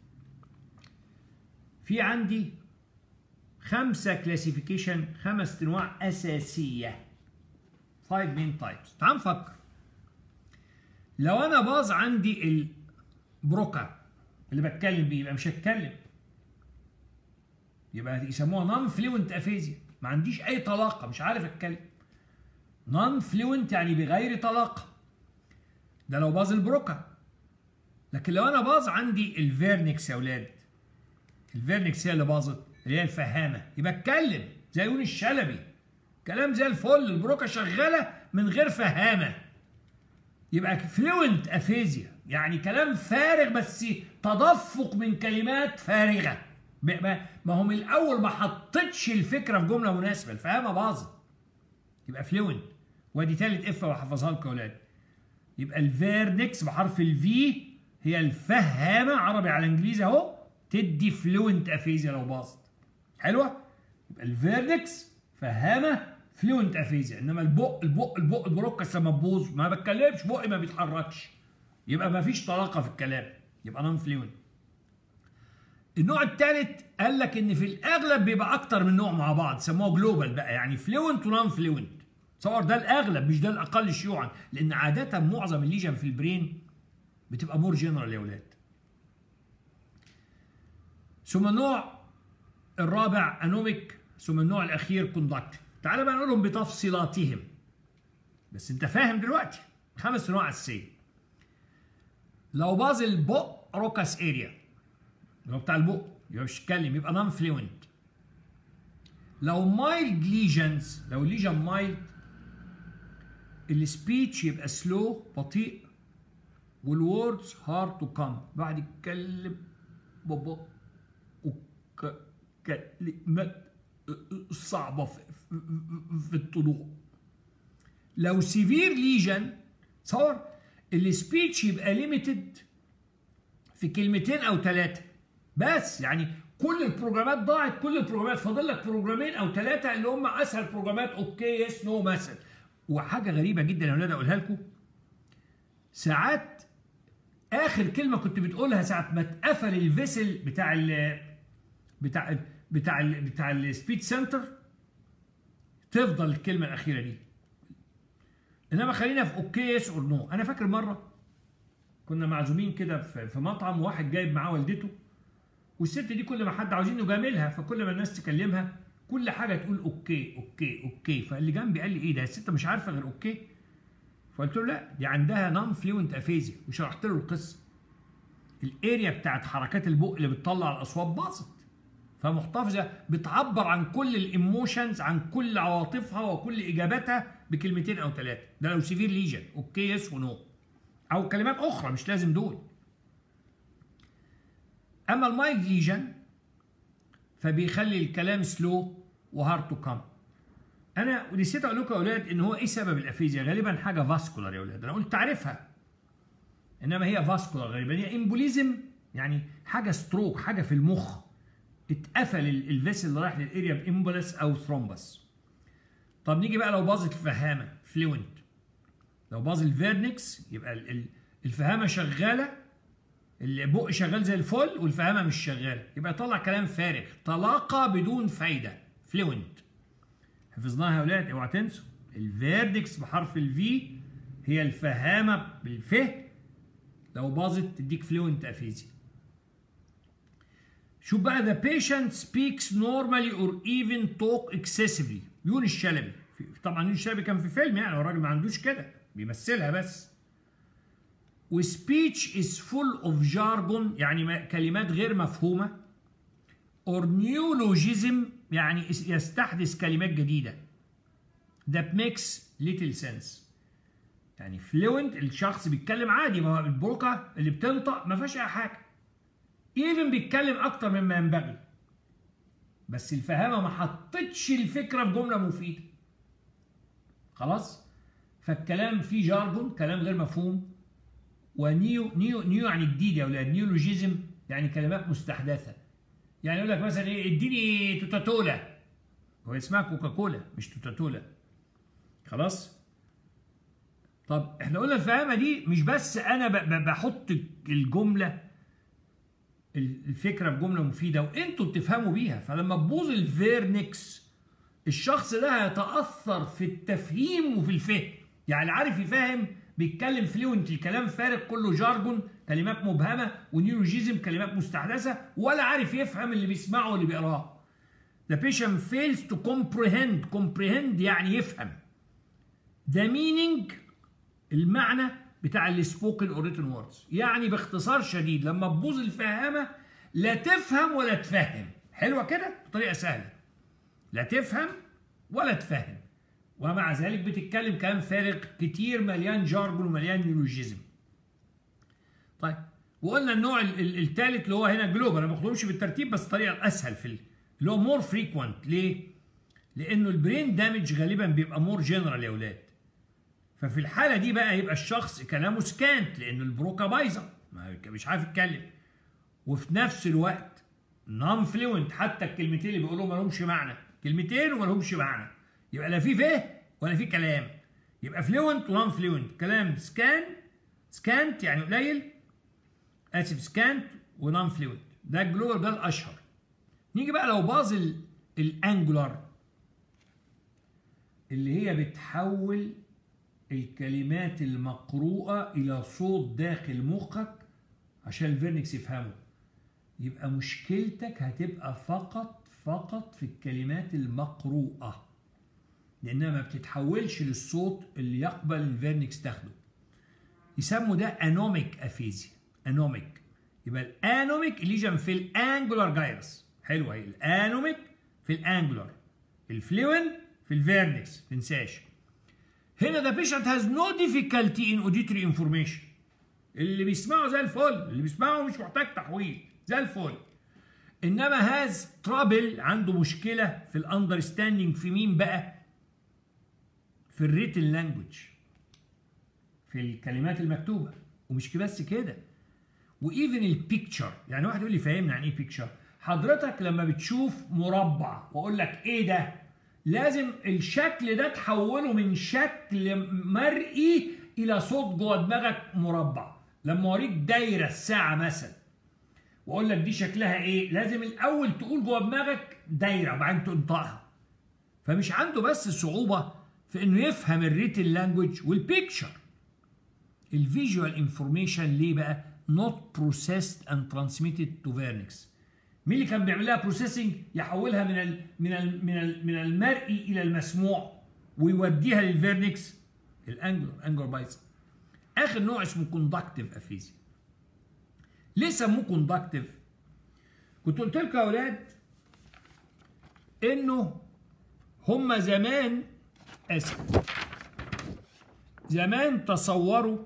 في عندي خمسة كلاسيفيكيشن خمس انواع اساسية 5 مين تايبس تعال نفكر لو انا باظ عندي البروكا اللي بتكلم بيه يبقى مش هتكلم يبقى يسموها نون فلوينت افيزيا ما عنديش اي طلاقه مش عارف اتكلم نون فلوينت يعني بغير طلاقه ده لو باظ البروكا لكن لو انا باظ عندي الفيرنكس يا اولاد الفيرنكس هي اللي باظت اللي هي الفهامه يبقى اتكلم زي يونس الشلبي كلام زي الفل البروكه شغاله من غير فهامه يبقى فلوينت افيزيا يعني كلام فارغ بس تدفق من كلمات فارغه ما هو من الاول ما حطيتش الفكره في جمله مناسبه الفهامه باظت يبقى فلوينت وادي ثالث اف وحفظها لكم يا اولاد يبقى الفيرنكس بحرف الفي هي الفهامه عربي على انجليزي اهو تدي فلوينت افيزيا لو باظت حلوه يبقى الفيرنكس فهامه فلوينت افيزيا انما البق البق البق البروكس لما تبوظ ما بتكلمش بقي ما بيتحركش يبقى ما فيش طلاقه في الكلام يبقى نون فلوينت النوع الثالث قال لك ان في الاغلب بيبقى اكتر من نوع مع بعض سموه جلوبال بقى يعني فلوينت ونون فلوينت تصور ده الاغلب مش ده الاقل شيوعا لان عاده معظم الليجن في البرين بتبقى مور جنرال يا اولاد ثم النوع الرابع انوميك ثم النوع الاخير كوندكت تعال بقى نقولهم بتفصيلاتهم بس انت فاهم دلوقتي خمس انواع اساسيه لو باظ البق روكاس اريا اللي هو بتاع البق يبقى مش يتكلم يبقى نون فلوينت لو مايلد ليجنز لو ليجن مايلد السبيتش يبقى سلو بطيء والوردز هارد تو كام بعد يتكلم بابا وكلمات صعبة في, في الطلوع لو سيفير ليجن تصور السبيتش يبقى ليميتد في كلمتين او ثلاثة بس يعني كل البروجرامات ضاعت كل البروجرامات فاضل لك بروجرامين او ثلاثة اللي هم اسهل بروجرامات اوكي يس نو مثلا وحاجة غريبة جدا يا ولاد اقولها لكم ساعات اخر كلمة كنت بتقولها ساعة ما اتقفل الفيسل بتاع ال بتاع ال بتاع ال بتاع السبيتش سنتر تفضل الكلمه الاخيره دي انما خلينا في اوكي يس اور نو انا فاكر مره كنا معزومين كده في مطعم واحد جايب معاه والدته والست دي كل ما حد عاوزين نجاملها فكل ما الناس تكلمها كل حاجه تقول اوكي اوكي اوكي فاللي جنبي قال لي ايه ده الست مش عارفه غير اوكي فقلت له لا دي عندها نون فلوينت افيزيا وشرحت له القصه الاريا بتاعت حركات البق اللي بتطلع الاصوات باظت فمحتفظه بتعبر عن كل الايموشنز عن كل عواطفها وكل اجاباتها بكلمتين او ثلاثه ده لو سيفير ليجن اوكي يس ونو او كلمات اخرى مش لازم دول اما المايلد ليجن فبيخلي الكلام سلو وهارد تو كام انا نسيت اقول لكم يا اولاد ان هو ايه سبب الافيزيا غالبا حاجه فاسكولار يا اولاد انا قلت تعرفها انما هي فاسكولار غالبا هي امبوليزم يعني حاجه ستروك حاجه في المخ اتقفل الفيسل اللي رايح للاريا بامبولس او ثرومبس طب نيجي بقى لو باظت الفهامه فلوينت لو باظ الفيرنكس يبقى الفهامه شغاله البق شغال زي الفل والفهامه مش شغاله يبقى طلع كلام فارغ طلاقه بدون فايده فلوينت حفظناها يا اولاد اوعى تنسوا الفيرنكس بحرف الفي هي الفهامه بالفه لو باظت تديك فلوينت افيزيا شوف بقى the patient speaks normally or even talk excessively يونس الشلبي طبعا يونس الشلبي كان في فيلم يعني الراجل ما عندوش كده بيمثلها بس وسبيتش is full of jargon يعني كلمات غير مفهومة or neologism يعني يستحدث كلمات جديدة that makes little sense يعني fluent الشخص بيتكلم عادي ما هو البروكة اللي بتنطق ما فيهاش أي حاجة ايفن بيتكلم اكتر مما ينبغي بس الفهامه ما حطتش الفكره في جمله مفيده خلاص فالكلام فيه جارجون كلام غير مفهوم ونيو نيو نيو يعني جديد يا اولاد نيولوجيزم يعني كلمات مستحدثه يعني يقول لك مثلا ايه اديني توتاتولا هو اسمها كوكاكولا مش توتاتولا خلاص طب احنا قلنا الفهامه دي مش بس انا بحط الجمله الفكره في جمله مفيده وانتوا بتفهموا بيها فلما تبوظ الفيرنكس الشخص ده هيتاثر في التفهيم وفي الفهم يعني عارف يفهم بيتكلم فلوينت الكلام فارغ كله جارجون كلمات مبهمه ونيولوجيزم كلمات مستحدثه ولا عارف يفهم اللي بيسمعه واللي بيقراه the patient fails to comprehend comprehend يعني يفهم the meaning المعنى بتاع السبوكن اور written ووردز يعني باختصار شديد لما تبوظ الفهامه لا تفهم ولا تفهم حلوه كده بطريقه سهله لا تفهم ولا تفهم ومع ذلك بتتكلم كلام فارغ كتير مليان جارجون ومليان نيولوجيزم طيب وقلنا النوع الثالث اللي هو هنا جلوبال انا ما باخدهمش بالترتيب بس الطريقه الاسهل في اللي هو مور فريكوينت ليه؟ لانه البرين دامج غالبا بيبقى مور جنرال يا اولاد ففي الحاله دي بقى يبقى الشخص كلامه سكانت لان البروكه بايظه مش عارف يتكلم وفي نفس الوقت نون فلوينت حتى الكلمتين اللي بيقولوا ما لهمش معنى كلمتين وما لهمش معنى يبقى لا في فه ولا في كلام يبقى فلوينت ونون فلوينت كلام سكان سكانت يعني قليل اسف سكانت ونون فلوينت ده الجلوبال ده الاشهر نيجي بقى لو باظ الانجولار اللي هي بتحول الكلمات المقروءة إلى صوت داخل مخك عشان الفيرنكس يفهمه يبقى مشكلتك هتبقى فقط فقط في الكلمات المقروءة لأنها ما بتتحولش للصوت اللي يقبل الفيرنكس تاخده يسموا ده انوميك افيزيا انوميك يبقى الانوميك الليجن في الانجولار جايرس حلوه اهي الانوميك في الانجولار الفلوين في الفيرنكس تنساش هنا the patient has no difficulty in auditory information اللي بيسمعه زي الفل اللي بيسمعه مش محتاج تحويل زي الفل انما هاز ترابل عنده مشكله في الاندرستاندينج في مين بقى في الريتن لانجوج في الكلمات المكتوبه ومش بس كده وايفن البيكتشر يعني واحد يقول لي فاهمني عن ايه بيكتشر حضرتك لما بتشوف مربع واقول لك ايه ده لازم الشكل ده تحوله من شكل مرئي الى صوت جوه دماغك مربع لما اوريك دايره الساعه مثلا واقول لك دي شكلها ايه لازم الاول تقول جوه دماغك دايره وبعدين تنطقها فمش عنده بس صعوبه في انه يفهم الريتن لانجوج والبيكتشر الفيجوال انفورميشن ليه بقى not processed and transmitted to vernix مين اللي كان بيعمل لها بروسيسنج يحولها من ال من ال من ال من المرئي الى المسموع ويوديها للفيرنكس الانجلر انجلر بايتس اخر نوع اسمه كوندكتيف افيزيا ليه سموه كوندكتيف كنت قلت لكم يا اولاد انه هم زمان اسف زمان تصوروا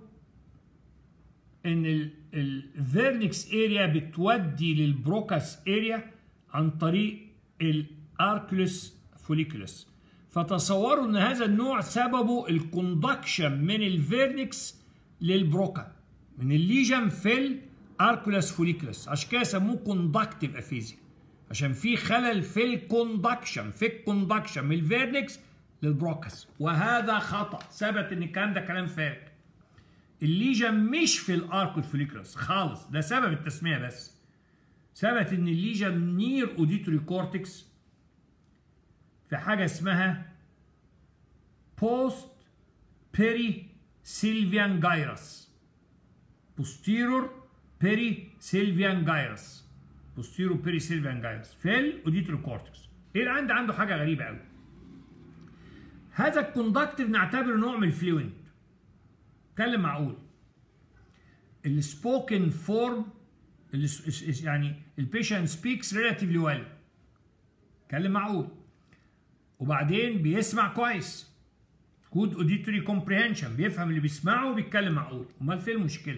ان الفيرنكس اريا بتودي للبروكاس اريا عن طريق الاركلس فوليكولس فتصوروا ان هذا النوع سببه الكوندكشن من الفيرنكس للبروكا من الليجن في الاركولس فوليكولس عشان كده سموه كوندكتيف افيزيا عشان في خلل في الكوندكشن في الكوندكشن من الفيرنكس للبروكاس وهذا خطا ثبت ان الكلام ده كلام فارغ الليجن مش في الاركو فوليكولس خالص ده سبب التسميه بس ثبت ان الليجن نير اوديتوري كورتكس في حاجه اسمها بوست بيري سيلفيان جايرس بوستيرور بيري سيلفيان جايرس بوستيرور بيري سيلفيان جايرس في الاوديتوري كورتكس ايه اللي عنده عنده حاجه غريبه قوي هذا الكوندكتيف نعتبره نوع من الفلوينت اتكلم معقول السبوكن فورم يعني البيشنت سبيكس ريلاتيفلي ويل اتكلم معقول وبعدين بيسمع كويس جود اوديتوري كومبريهنشن بيفهم اللي بيسمعه وبيتكلم معقول امال فين المشكله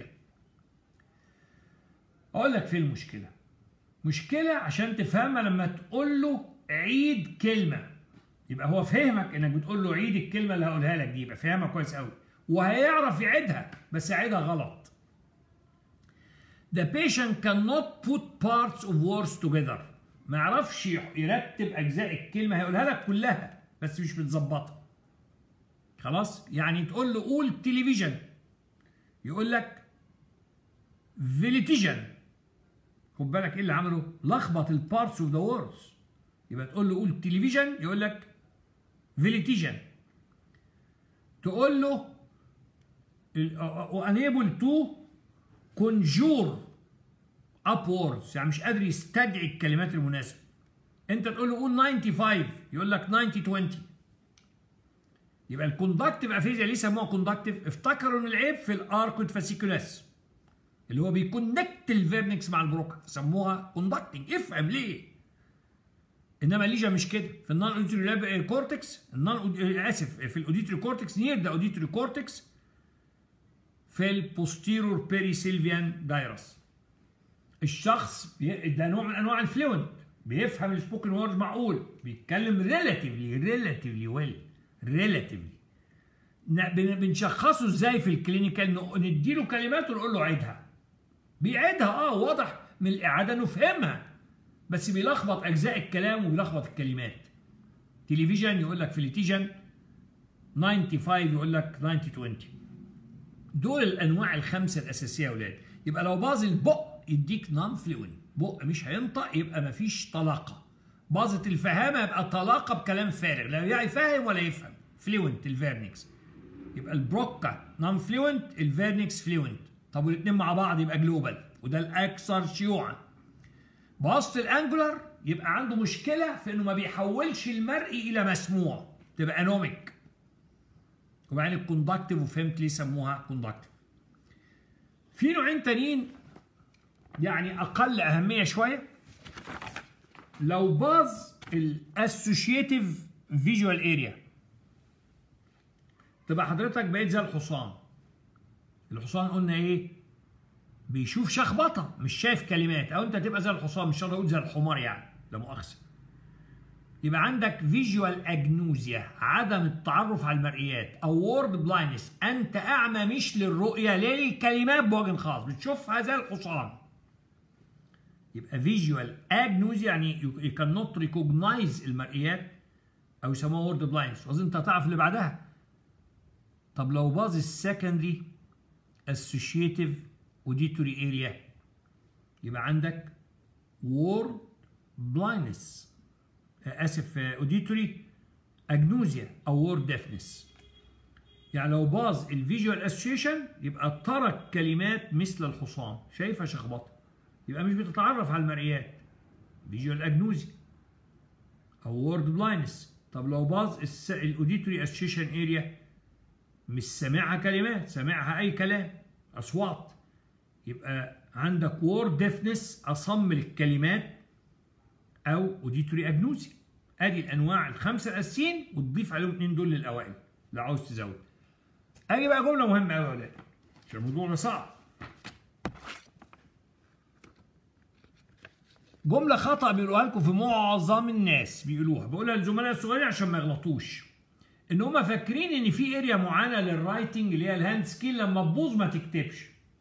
اقول لك فين المشكله مشكله عشان تفهمها لما تقول له عيد كلمه يبقى هو فهمك انك بتقول له عيد الكلمه اللي هقولها لك دي يبقى فاهمها كويس قوي وهيعرف يعيدها بس يعيدها غلط The patient cannot put parts of words together ما يعرفش يرتب اجزاء الكلمه هيقولها لك كلها بس مش متظبطه خلاص يعني تقول له قول تلفزيون يقول لك فيليتيجن خد بالك ايه اللي عمله لخبط البارتس اوف ذا ووردز يبقى تقول له قول تلفزيون يقول لك فيليتيجن تقول له unable to conjure upwards يعني مش قادر يستدعي الكلمات المناسبة انت تقول له قول 95 يقول لك 90 20 يبقى الكوندكتيف افيزيا ليه سموها كوندكتيف افتكروا ان العيب في الاركود فاسيكولاس اللي هو بيكونكت الفيرنكس مع البروكا سموها كوندكتنج افهم ليه انما الليجا مش كده في النون اوديتوري كورتكس النون اسف في الاوديتوري كورتكس نير ذا اوديتوري كورتكس في البوستيرور بيري سيلفيان دايرس الشخص بي... ده نوع من انواع الفلوينت بيفهم السبوكن وورد معقول بيتكلم ريلاتيفلي ريلاتيفلي ويل ريلاتيفلي بنشخصه ازاي في الكلينيكال نديله كلمات ونقول له عيدها بيعيدها اه واضح من الاعاده انه فهمها بس بيلخبط اجزاء الكلام وبيلخبط الكلمات تلفزيون يقول لك في ليتيجن 95 يقول لك 90 20 دول الانواع الخمسه الاساسيه يا اولاد يبقى لو باظ البق يديك نون فلوين بق مش هينطق يبقى مفيش طلاقه باظت الفهامه يبقى طلاقه بكلام فارغ لا يفهم ولا يفهم فلوينت الفيرنكس يبقى البروكا نون فلوينت الفيرنكس فلوينت طب والاثنين مع بعض يبقى جلوبال وده الاكثر شيوعا باظت الانجولار يبقى عنده مشكله في انه ما بيحولش المرئي الى مسموع تبقى انوميك وبعدين الكوندكتيف وفهمت ليه سموها كوندكتيف في نوعين تانيين يعني اقل اهميه شويه لو باظ الاسوشيتيف فيجوال اريا تبقى حضرتك بقيت زي الحصان الحصان قلنا ايه بيشوف شخبطه مش شايف كلمات او انت تبقى زي الحصان مش هقول زي الحمار يعني لا مؤاخذه يبقى عندك فيجوال اجنوزيا عدم التعرف على المرئيات او وورد بلاينس انت اعمى مش للرؤيه للكلمات بوجه خاص بتشوفها زي الحصان يبقى فيجوال اجنوزيا يعني يو كان نوت ريكوجنايز المرئيات او يسموها وورد بلاينس واظن انت هتعرف اللي بعدها طب لو باظ السكندري associative auditory area يبقى عندك word blindness اسف اوديتوري اجنوزيا او وورد ديفنس يعني لو باظ الفيجوال اسوشيشن يبقى ترك كلمات مثل الحصان شايفها شخبطه يبقى مش بتتعرف على المرئيات فيجوال اجنوزيا او وورد بلاينس طب لو باظ الاوديتوري اسوشيشن اريا مش سامعها كلمات سامعها اي كلام اصوات يبقى عندك وورد ديفنس اصم للكلمات او اوديتوري اجنوزي ادي الانواع الخمسه الاساسيين وتضيف عليهم اثنين دول للاوائل لو عاوز تزود اجي بقى جمله مهمه قوي يا ولاد عشان الموضوع ده صعب جمله خطا بيقولوها لكم في معظم الناس بيقولوها بقولها للزملاء الصغيرين عشان ما يغلطوش ان هم فاكرين ان في اريا معينه للرايتنج اللي هي الهاند سكيل لما تبوظ ما تكتبش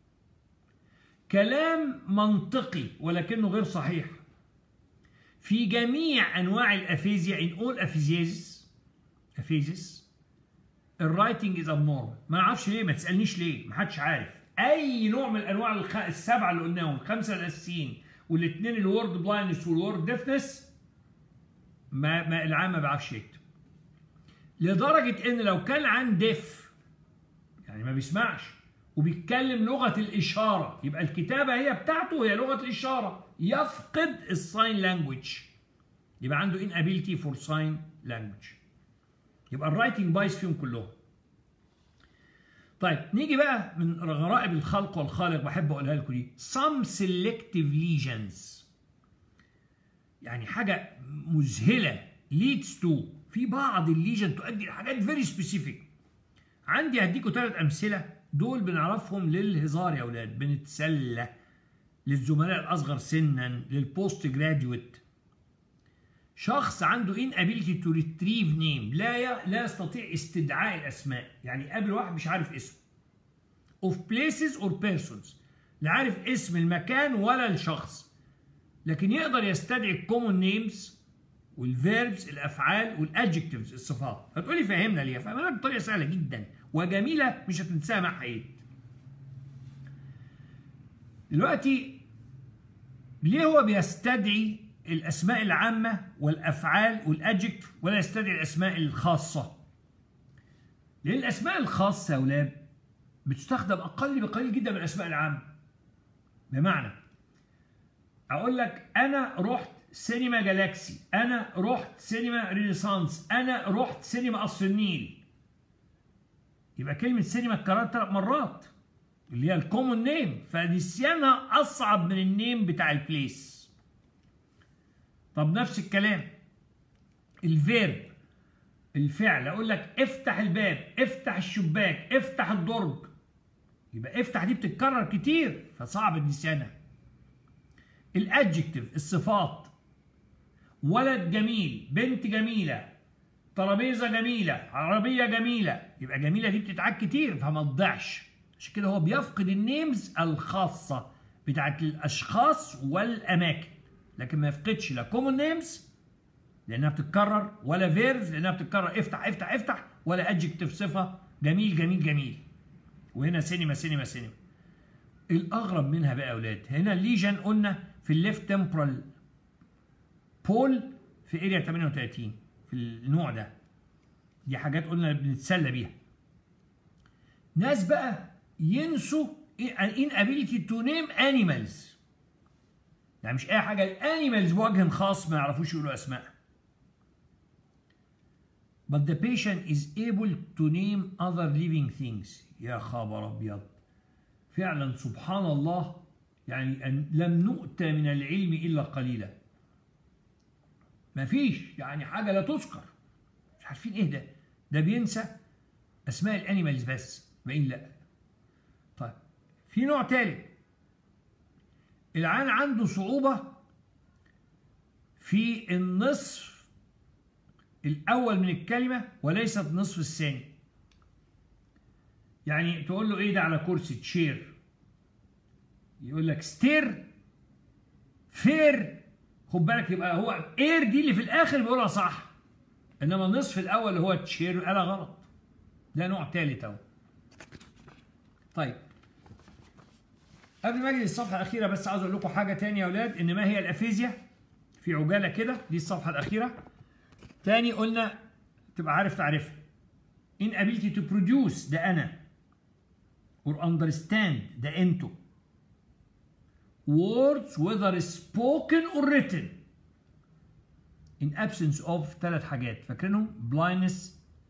كلام منطقي ولكنه غير صحيح في جميع انواع الافيزيا ان اول افيزيازيس افيزيس الرايتنج از ابنورمال ما نعرفش ليه ما تسالنيش ليه ما حدش عارف اي نوع من انواع الخ... السبعه اللي قلناهم الخمسه الاساسيين والاثنين الورد بلايندنس والورد ديفنس ما, ما العام ما بيعرفش يكتب لدرجه ان لو كان عن ديف يعني ما بيسمعش وبيتكلم لغه الاشاره يبقى الكتابه هي بتاعته هي لغه الاشاره يفقد الساين لانجوج يبقى عنده ان ابيلتي فور ساين لانجوج يبقى الرايتنج بايظ فيهم كلهم طيب نيجي بقى من غرائب الخلق والخالق بحب اقولها لكم دي some selective lesions يعني حاجه مذهله leads to في بعض الليجن تؤدي لحاجات فيري سبيسيفيك عندي هديكم ثلاث امثله دول بنعرفهم للهزار يا اولاد بنتسلى للزملاء الاصغر سنا للبوست جراديويت شخص عنده ان ابيلتي تو ريتريف نيم لا ي... لا يستطيع استدعاء الاسماء يعني قابل واحد مش عارف اسمه اوف بليسز اور بيرسونز لا عارف اسم المكان ولا الشخص لكن يقدر يستدعي الكومون نيمز والفيربس الافعال والادجكتيفز الصفات هتقولي فهمنا ليه فهمنا بطريقه سهله جدا وجميله مش هتنساها مع حقيقة دلوقتي ليه هو بيستدعي الاسماء العامه والافعال والادجكتيف ولا يستدعي الاسماء الخاصه لان الاسماء الخاصه يا اولاد بتستخدم اقل بقليل جدا من الاسماء العامه بمعنى اقول لك انا رحت سينما جالاكسي انا رحت سينما رينيسانس انا رحت سينما قصر النيل يبقى كلمه سينما اتكررت ثلاث مرات اللي هي الكومون نيم فنسيانها اصعب من النيم بتاع البليس طب نفس الكلام الفيرب الفعل اقول لك افتح الباب افتح الشباك افتح الدرج يبقى افتح دي بتتكرر كتير فصعب نسيانها الادجكتيف الصفات ولد جميل بنت جميله ترابيزه جميله عربيه جميله يبقى جميله دي بتتعاد كتير فما تضيعش عشان كده هو بيفقد النيمز الخاصه بتاعت الاشخاص والاماكن لكن ما يفقدش لا كومون نيمز لانها بتتكرر ولا فيرز لانها بتتكرر افتح افتح افتح ولا ادجكتيف صفه جميل جميل جميل وهنا سينما سينما سينما الاغرب منها بقى يا اولاد هنا الليجن قلنا في الليفت تمبرال بول في اريا 38 في النوع ده دي حاجات قلنا بنتسلى بيها ناس بقى ينسوا inability to name animals يعني مش اي حاجه الانيمالز بوجه خاص ما يعرفوش يقولوا اسماء but the patient is able to name other living things يا خبر ابيض فعلا سبحان الله يعني أن لم نؤتى من العلم الا قليلا مفيش يعني حاجه لا تذكر مش عارفين ايه ده ده بينسى اسماء الانيمالز بس باين لا طيب في نوع تالت العيان عنده صعوبه في النصف الاول من الكلمه وليست النصف الثاني يعني تقول له ايه ده على كرسي تشير يقول لك ستير فير خد بالك يبقى هو اير دي اللي في الاخر بيقولها صح انما النصف الاول اللي هو تشير قالها غلط ده نوع ثالث اهو طيب قبل ما اجي للصفحه الاخيره بس عاوز اقول لكم حاجه تانية يا اولاد ان ما هي الافيزيا في عجاله كده دي الصفحه الاخيره تاني قلنا تبقى عارف تعرفها inability to produce ده انا or understand ده انتوا words whether spoken or written in absence of ثلاث حاجات فاكرينهم blindness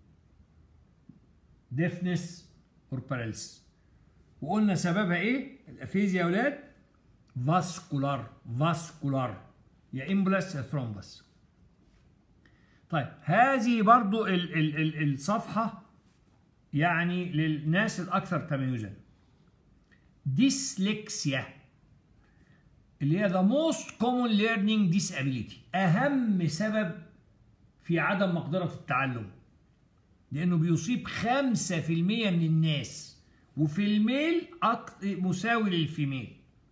deafness or paralysis وقلنا سببها ايه الافيزيا يا اولاد فاسكولار فاسكولار يا امبلس يا ثرومبس طيب هذه برضو ال ال ال الصفحة يعني للناس الأكثر تميزا ديسلكسيا اللي هي the most common learning disability أهم سبب في عدم مقدرة التعلم لأنه بيصيب 5% من الناس وفي الميل مساوي للفيميل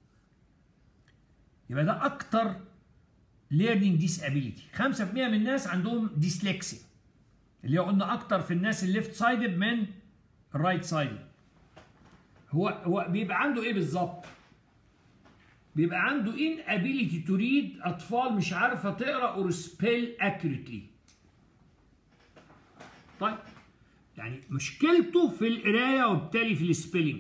يبقى ده أكتر learning disability 5% من الناس عندهم ديسلكسيا اللي هو قلنا اكتر في الناس الليفت سايدد من الرايت سايدد هو هو بيبقى عنده ايه بالظبط بيبقى عنده inability to read اطفال مش عارفه تقرا or spell accurately طيب يعني مشكلته في القرايه وبالتالي في السبيلنج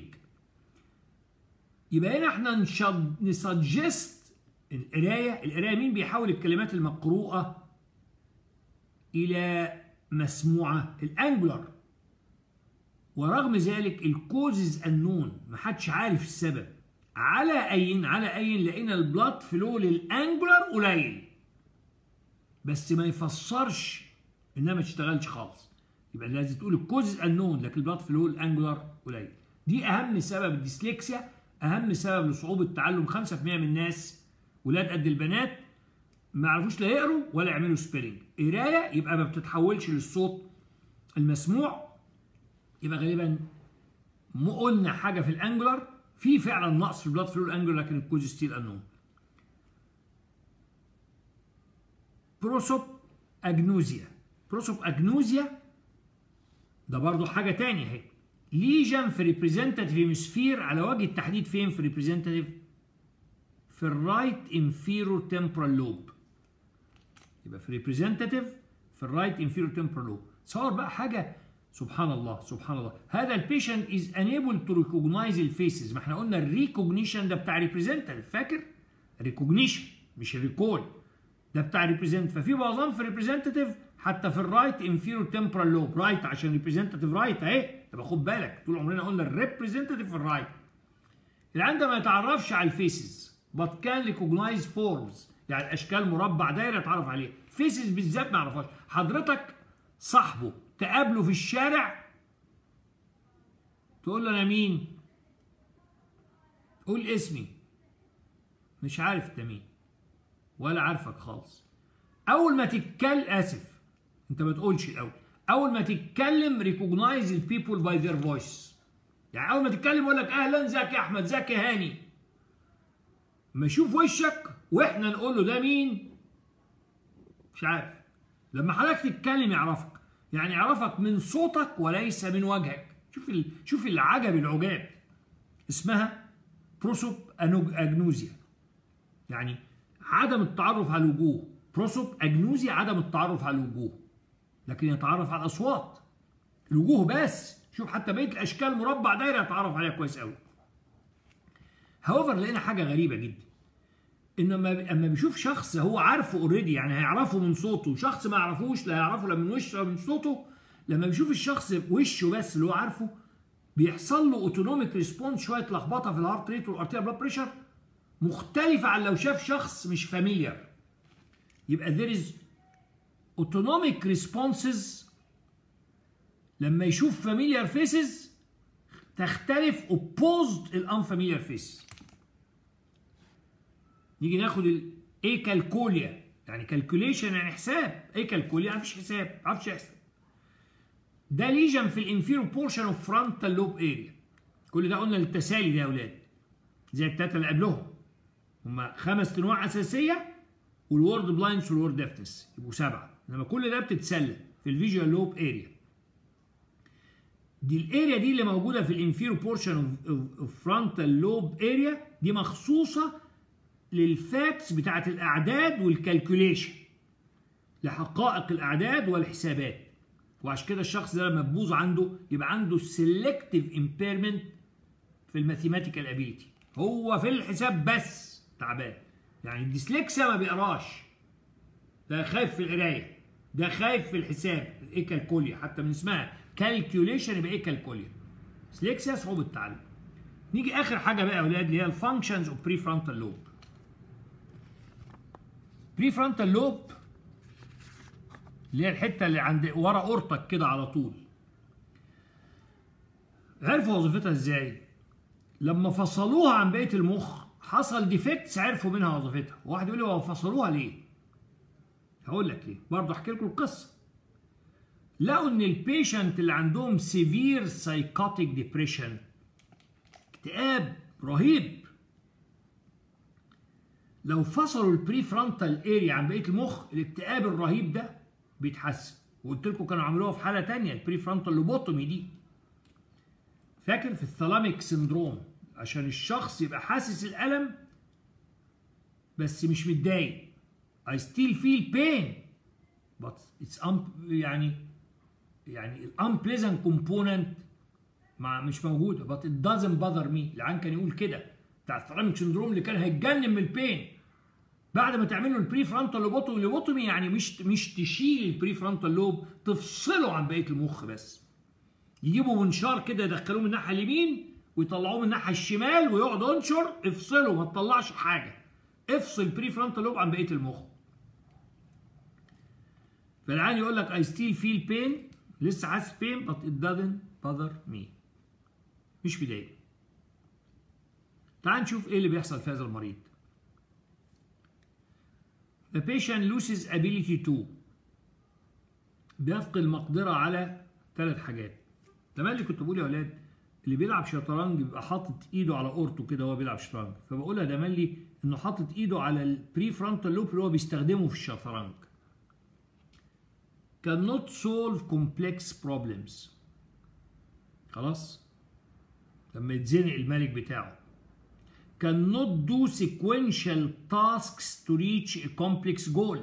يبقى هنا احنا نسجست القرايه القرايه مين بيحول الكلمات المقروءه الى مسموعه الانجلر ورغم ذلك الكوزز النون محدش عارف السبب على اين على اين لقينا البلاد فلو للانجلر قليل بس ما يفسرش انها ما تشتغلش خالص يبقى لازم تقول الكوزز النون لكن البلاد فلو الانجلر قليل دي اهم سبب الديسلكسيا اهم سبب لصعوبه تعلم 5% من الناس ولاد قد البنات ما يعرفوش لا يقروا ولا يعملوا سبيلنج قرايه يبقى ما بتتحولش للصوت المسموع يبقى غالبا قلنا حاجه في الانجلر في فعلا نقص في البلاد فلو الانجلر لكن الكوز ستيل انون بروسوب اجنوزيا بروسوب اجنوزيا ده برضو حاجه تانية اهي ليجن في ريبريزنتاتيف هيمسفير على وجه التحديد فين في ريبريزنتاتيف في الرايت انفيرور تمبرال لوب يبقى في ريبريزنتاتيف في الرايت انفيرور تمبرال لوب تصور بقى حاجه سبحان الله سبحان الله هذا البيشنت از انيبل تو ريكوجنايز الفيسز ما احنا قلنا الريكوجنيشن ده بتاع ريبريزنتاتيف فاكر ريكوجنيشن مش الريكول ده بتاع ريبريزنت ففي معظم في ريبريزنتيف حتى في الرايت انفيرو تمبرال لوب رايت عشان ريبريزنتيف رايت اهي يبقى خد بالك طول عمرنا قلنا الريبريزنتيف في الرايت العيان ده ما يتعرفش على الفيسز but can recognize forms يعني اشكال مربع دايره يتعرف عليها فيسز بالذات ما يعرفهاش حضرتك صاحبه تقابله في الشارع تقول له انا مين قول اسمي مش عارف انت مين ولا عارفك خالص اول ما تتكلم اسف انت ما تقولش الاول اول ما تتكلم ريكوجنايز البيبول باي ذير فويس يعني اول ما تتكلم يقول لك اهلا ازيك يا احمد ازيك يا هاني ما يشوف وشك واحنا نقول له ده مين مش عارف لما حضرتك تتكلم يعرفك يعني يعرفك من صوتك وليس من وجهك شوف ال... شوف العجب العجاب اسمها بروسوب اجنوزيا يعني عدم التعرف على الوجوه بروسوب اجنوزيا عدم التعرف على الوجوه لكن يتعرف على الاصوات الوجوه بس شوف حتى بقيه الاشكال مربع دايره يتعرف عليها كويس قوي هاوفر لقينا حاجه غريبه جدا ان لما اما بيشوف شخص هو عارفه اوريدي يعني هيعرفه من صوته وشخص ما يعرفوش لا يعرفه لا من وشه ولا من صوته لما بيشوف الشخص وشه بس اللي هو عارفه بيحصل له اوتونوميك ريسبونس شويه لخبطه في الهارت ريت والارتيا بلاد بريشر مختلفه عن لو شاف شخص مش فاميليار يبقى there is autonomic responses لما يشوف فاميليار فيسز تختلف opposed الانفاميليار فيس نيجي ناخد الايه كالكوليا يعني كالكوليشن يعني حساب ايه كالكوليا يعني مفيش حساب ما عرفش يحسب ده ليجن في الانفيرو بورشن اوف فرونتال لوب اريا كل ده قلنا للتسالي ده يا اولاد زي التلاته اللي قبلهم هما خمس انواع اساسيه والورد بلايندز والورد ديفنس يبقوا سبعه انما كل ده بتتسلى في الفيجوال لوب اريا دي الاريا دي اللي موجوده في الانفيرو بورشن اوف فرونتال لوب اريا دي مخصوصه للفاكتس بتاعت الاعداد والكالكوليشن لحقائق الاعداد والحسابات وعشان كده الشخص ده لما تبوظ عنده يبقى عنده سيلكتيف امبيرمنت في الماثيماتيكال ابيليتي هو في الحساب بس تعبان يعني الديسلكسيا ما بيقراش ده خايف في القرايه ده خايف في الحساب ايه كالكوليا حتى من اسمها كالكوليشن يبقى ايه كالكوليا ديسلكسيا صعوبه التعلم نيجي اخر حاجه بقى يا اولاد اللي هي الفانكشنز اوف بري فرونتال لوب بري فرونتال لوب اللي هي الحته اللي عند ورا اورتك كده على طول عرفوا وظيفتها ازاي لما فصلوها عن بقيه المخ حصل ديفكتس عرفوا منها وظيفتها واحد يقول لي هو فصلوها ليه هقول لك ليه برضه احكي لكم القصه لقوا ان البيشنت اللي عندهم سيفير سايكوتيك ديبريشن اكتئاب رهيب لو فصلوا البري فرونتال اريا عن بقيه المخ الاكتئاب الرهيب ده بيتحسن وقلت لكم كانوا عملوها في حاله ثانيه البري فرونتال لوبوتومي دي فاكر في الثلاميك سندروم عشان الشخص يبقى حاسس الالم بس مش متضايق I still feel pain but it's un يعني يعني unpleasant component مع مش موجوده but it doesn't bother me العيان كان يقول كده بتاع الثلاميك سندروم اللي كان هيتجنن من البين بعد ما تعمل له البري فرونتال لوبوتومي لوبوتومي يعني مش مش تشيل البري فرونتال لوب تفصله عن بقيه المخ بس يجيبوا منشار كده يدخلوه من الناحيه اليمين ويطلعوه من الناحيه الشمال ويقعد انشر افصله ما تطلعش حاجه افصل بري فرونتال لوب عن بقيه المخ فالعيان يقول لك I still feel pain لسه حاسس pain but it doesn't bother me مش بداية تعال نشوف ايه اللي بيحصل في هذا المريض The patient loses ability to بيفقد المقدرة على ثلاث حاجات تمام اللي كنت بقول يا ولاد اللي بيلعب شطرنج بيبقى حاطط ايده على اورته كده وهو بيلعب شطرنج فبقولها ده مالي انه حاطط ايده على البري فرونتال لوب اللي هو بيستخدمه في الشطرنج cannot solve complex problems خلاص لما يتزنق الملك بتاعه cannot do sequential tasks to reach a complex goal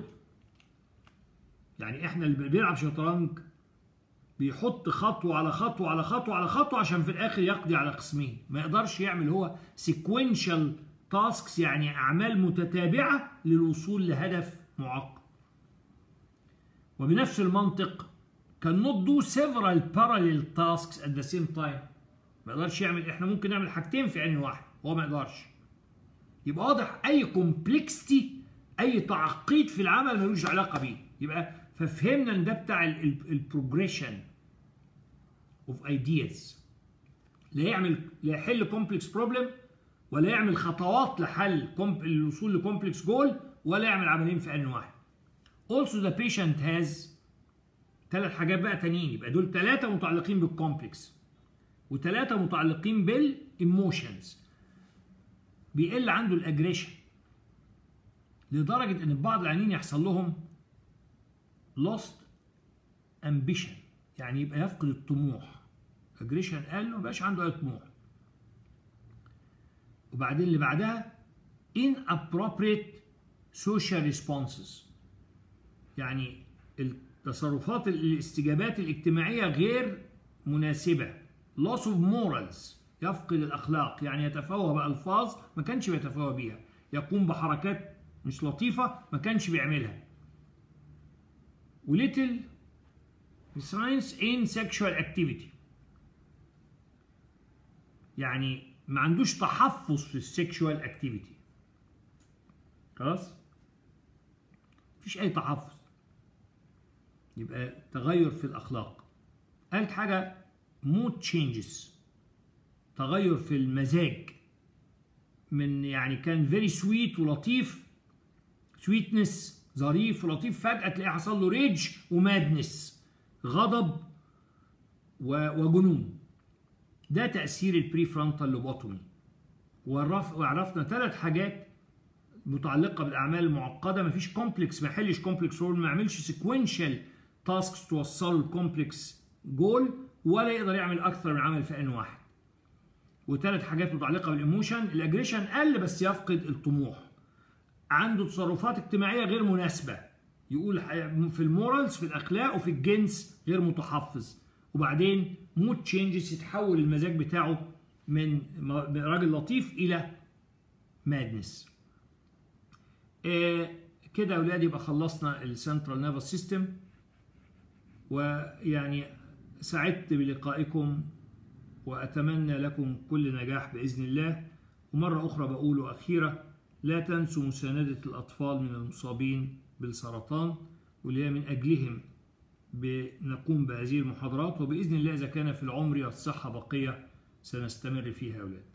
يعني احنا اللي بيلعب شطرنج بيحط خطوة على خطوة على خطوة على خطوة عشان في الآخر يقضي على قسمين ما يقدرش يعمل هو sequential tasks يعني أعمال متتابعة للوصول لهدف معقد وبنفس المنطق cannot do several parallel tasks at the same time ما يقدرش يعمل احنا ممكن نعمل حاجتين في عين واحد هو ما يقدرش يبقى واضح اي كومبلكستي اي تعقيد في العمل ملوش علاقه بيه يبقى ففهمنا ان ده بتاع البروجريشن اوف ايدياز لا يعمل لا يحل كومبلكس بروبلم ولا يعمل خطوات لحل الوصول لكومبلكس جول ولا يعمل عملين في ان واحد also the patient has ثلاث حاجات بقى تانيين يبقى دول ثلاثة متعلقين بالكومبلكس وثلاثة متعلقين بالايموشنز بيقل عنده الاجريشن لدرجة ان بعض العيانين يحصل لهم lost ambition يعني يبقى يفقد الطموح اجريشن قل ومبقاش عنده اي طموح وبعدين اللي بعدها inappropriate social responses يعني التصرفات الاستجابات الاجتماعية غير مناسبة loss of morals يفقد الأخلاق يعني يتفوه بألفاظ ما كانش بيتفوه بيها يقوم بحركات مش لطيفة ما كانش بيعملها وليتل signs in sexual activity يعني ما عندوش تحفظ في السكشوال اكتيفيتي خلاص مفيش اي تحفظ يبقى تغير في الاخلاق قالت حاجه مود تشينجز تغير في المزاج من يعني كان فيري سويت ولطيف سويتنس ظريف ولطيف فجاه تلاقيه حصل له ريج ومادنس غضب وجنون ده تأثير البري فرونتال لوبوتومي وعرفنا ثلاث حاجات متعلقة بالأعمال المعقدة مفيش كومبلكس ما يحلش كومبلكس رول ما يعملش سيكونشال تاسكس توصله الكومبلكس جول ولا يقدر يعمل أكثر من عمل في آن واحد وثلاث حاجات متعلقة بالإيموشن الأجريشن قل بس يفقد الطموح عنده تصرفات اجتماعية غير مناسبة يقول في المورالز في الأخلاق وفي الجنس غير متحفظ وبعدين مود تشينجز يتحول المزاج بتاعه من راجل لطيف الى مادنس آه كده يا اولاد يبقى خلصنا السنترال نيرفس سيستم ويعني سعدت بلقائكم واتمنى لكم كل نجاح باذن الله ومره اخرى بقول واخيره لا تنسوا مسانده الاطفال من المصابين بالسرطان واللي هي من اجلهم بنقوم بهذه المحاضرات وبإذن الله إذا كان في العمر والصحة بقية سنستمر فيها يا أولاد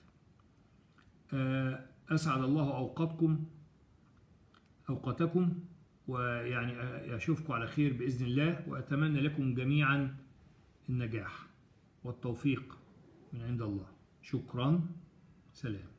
أسعد الله أوقاتكم أوقاتكم ويعني أشوفكم على خير بإذن الله وأتمنى لكم جميعا النجاح والتوفيق من عند الله شكرا سلام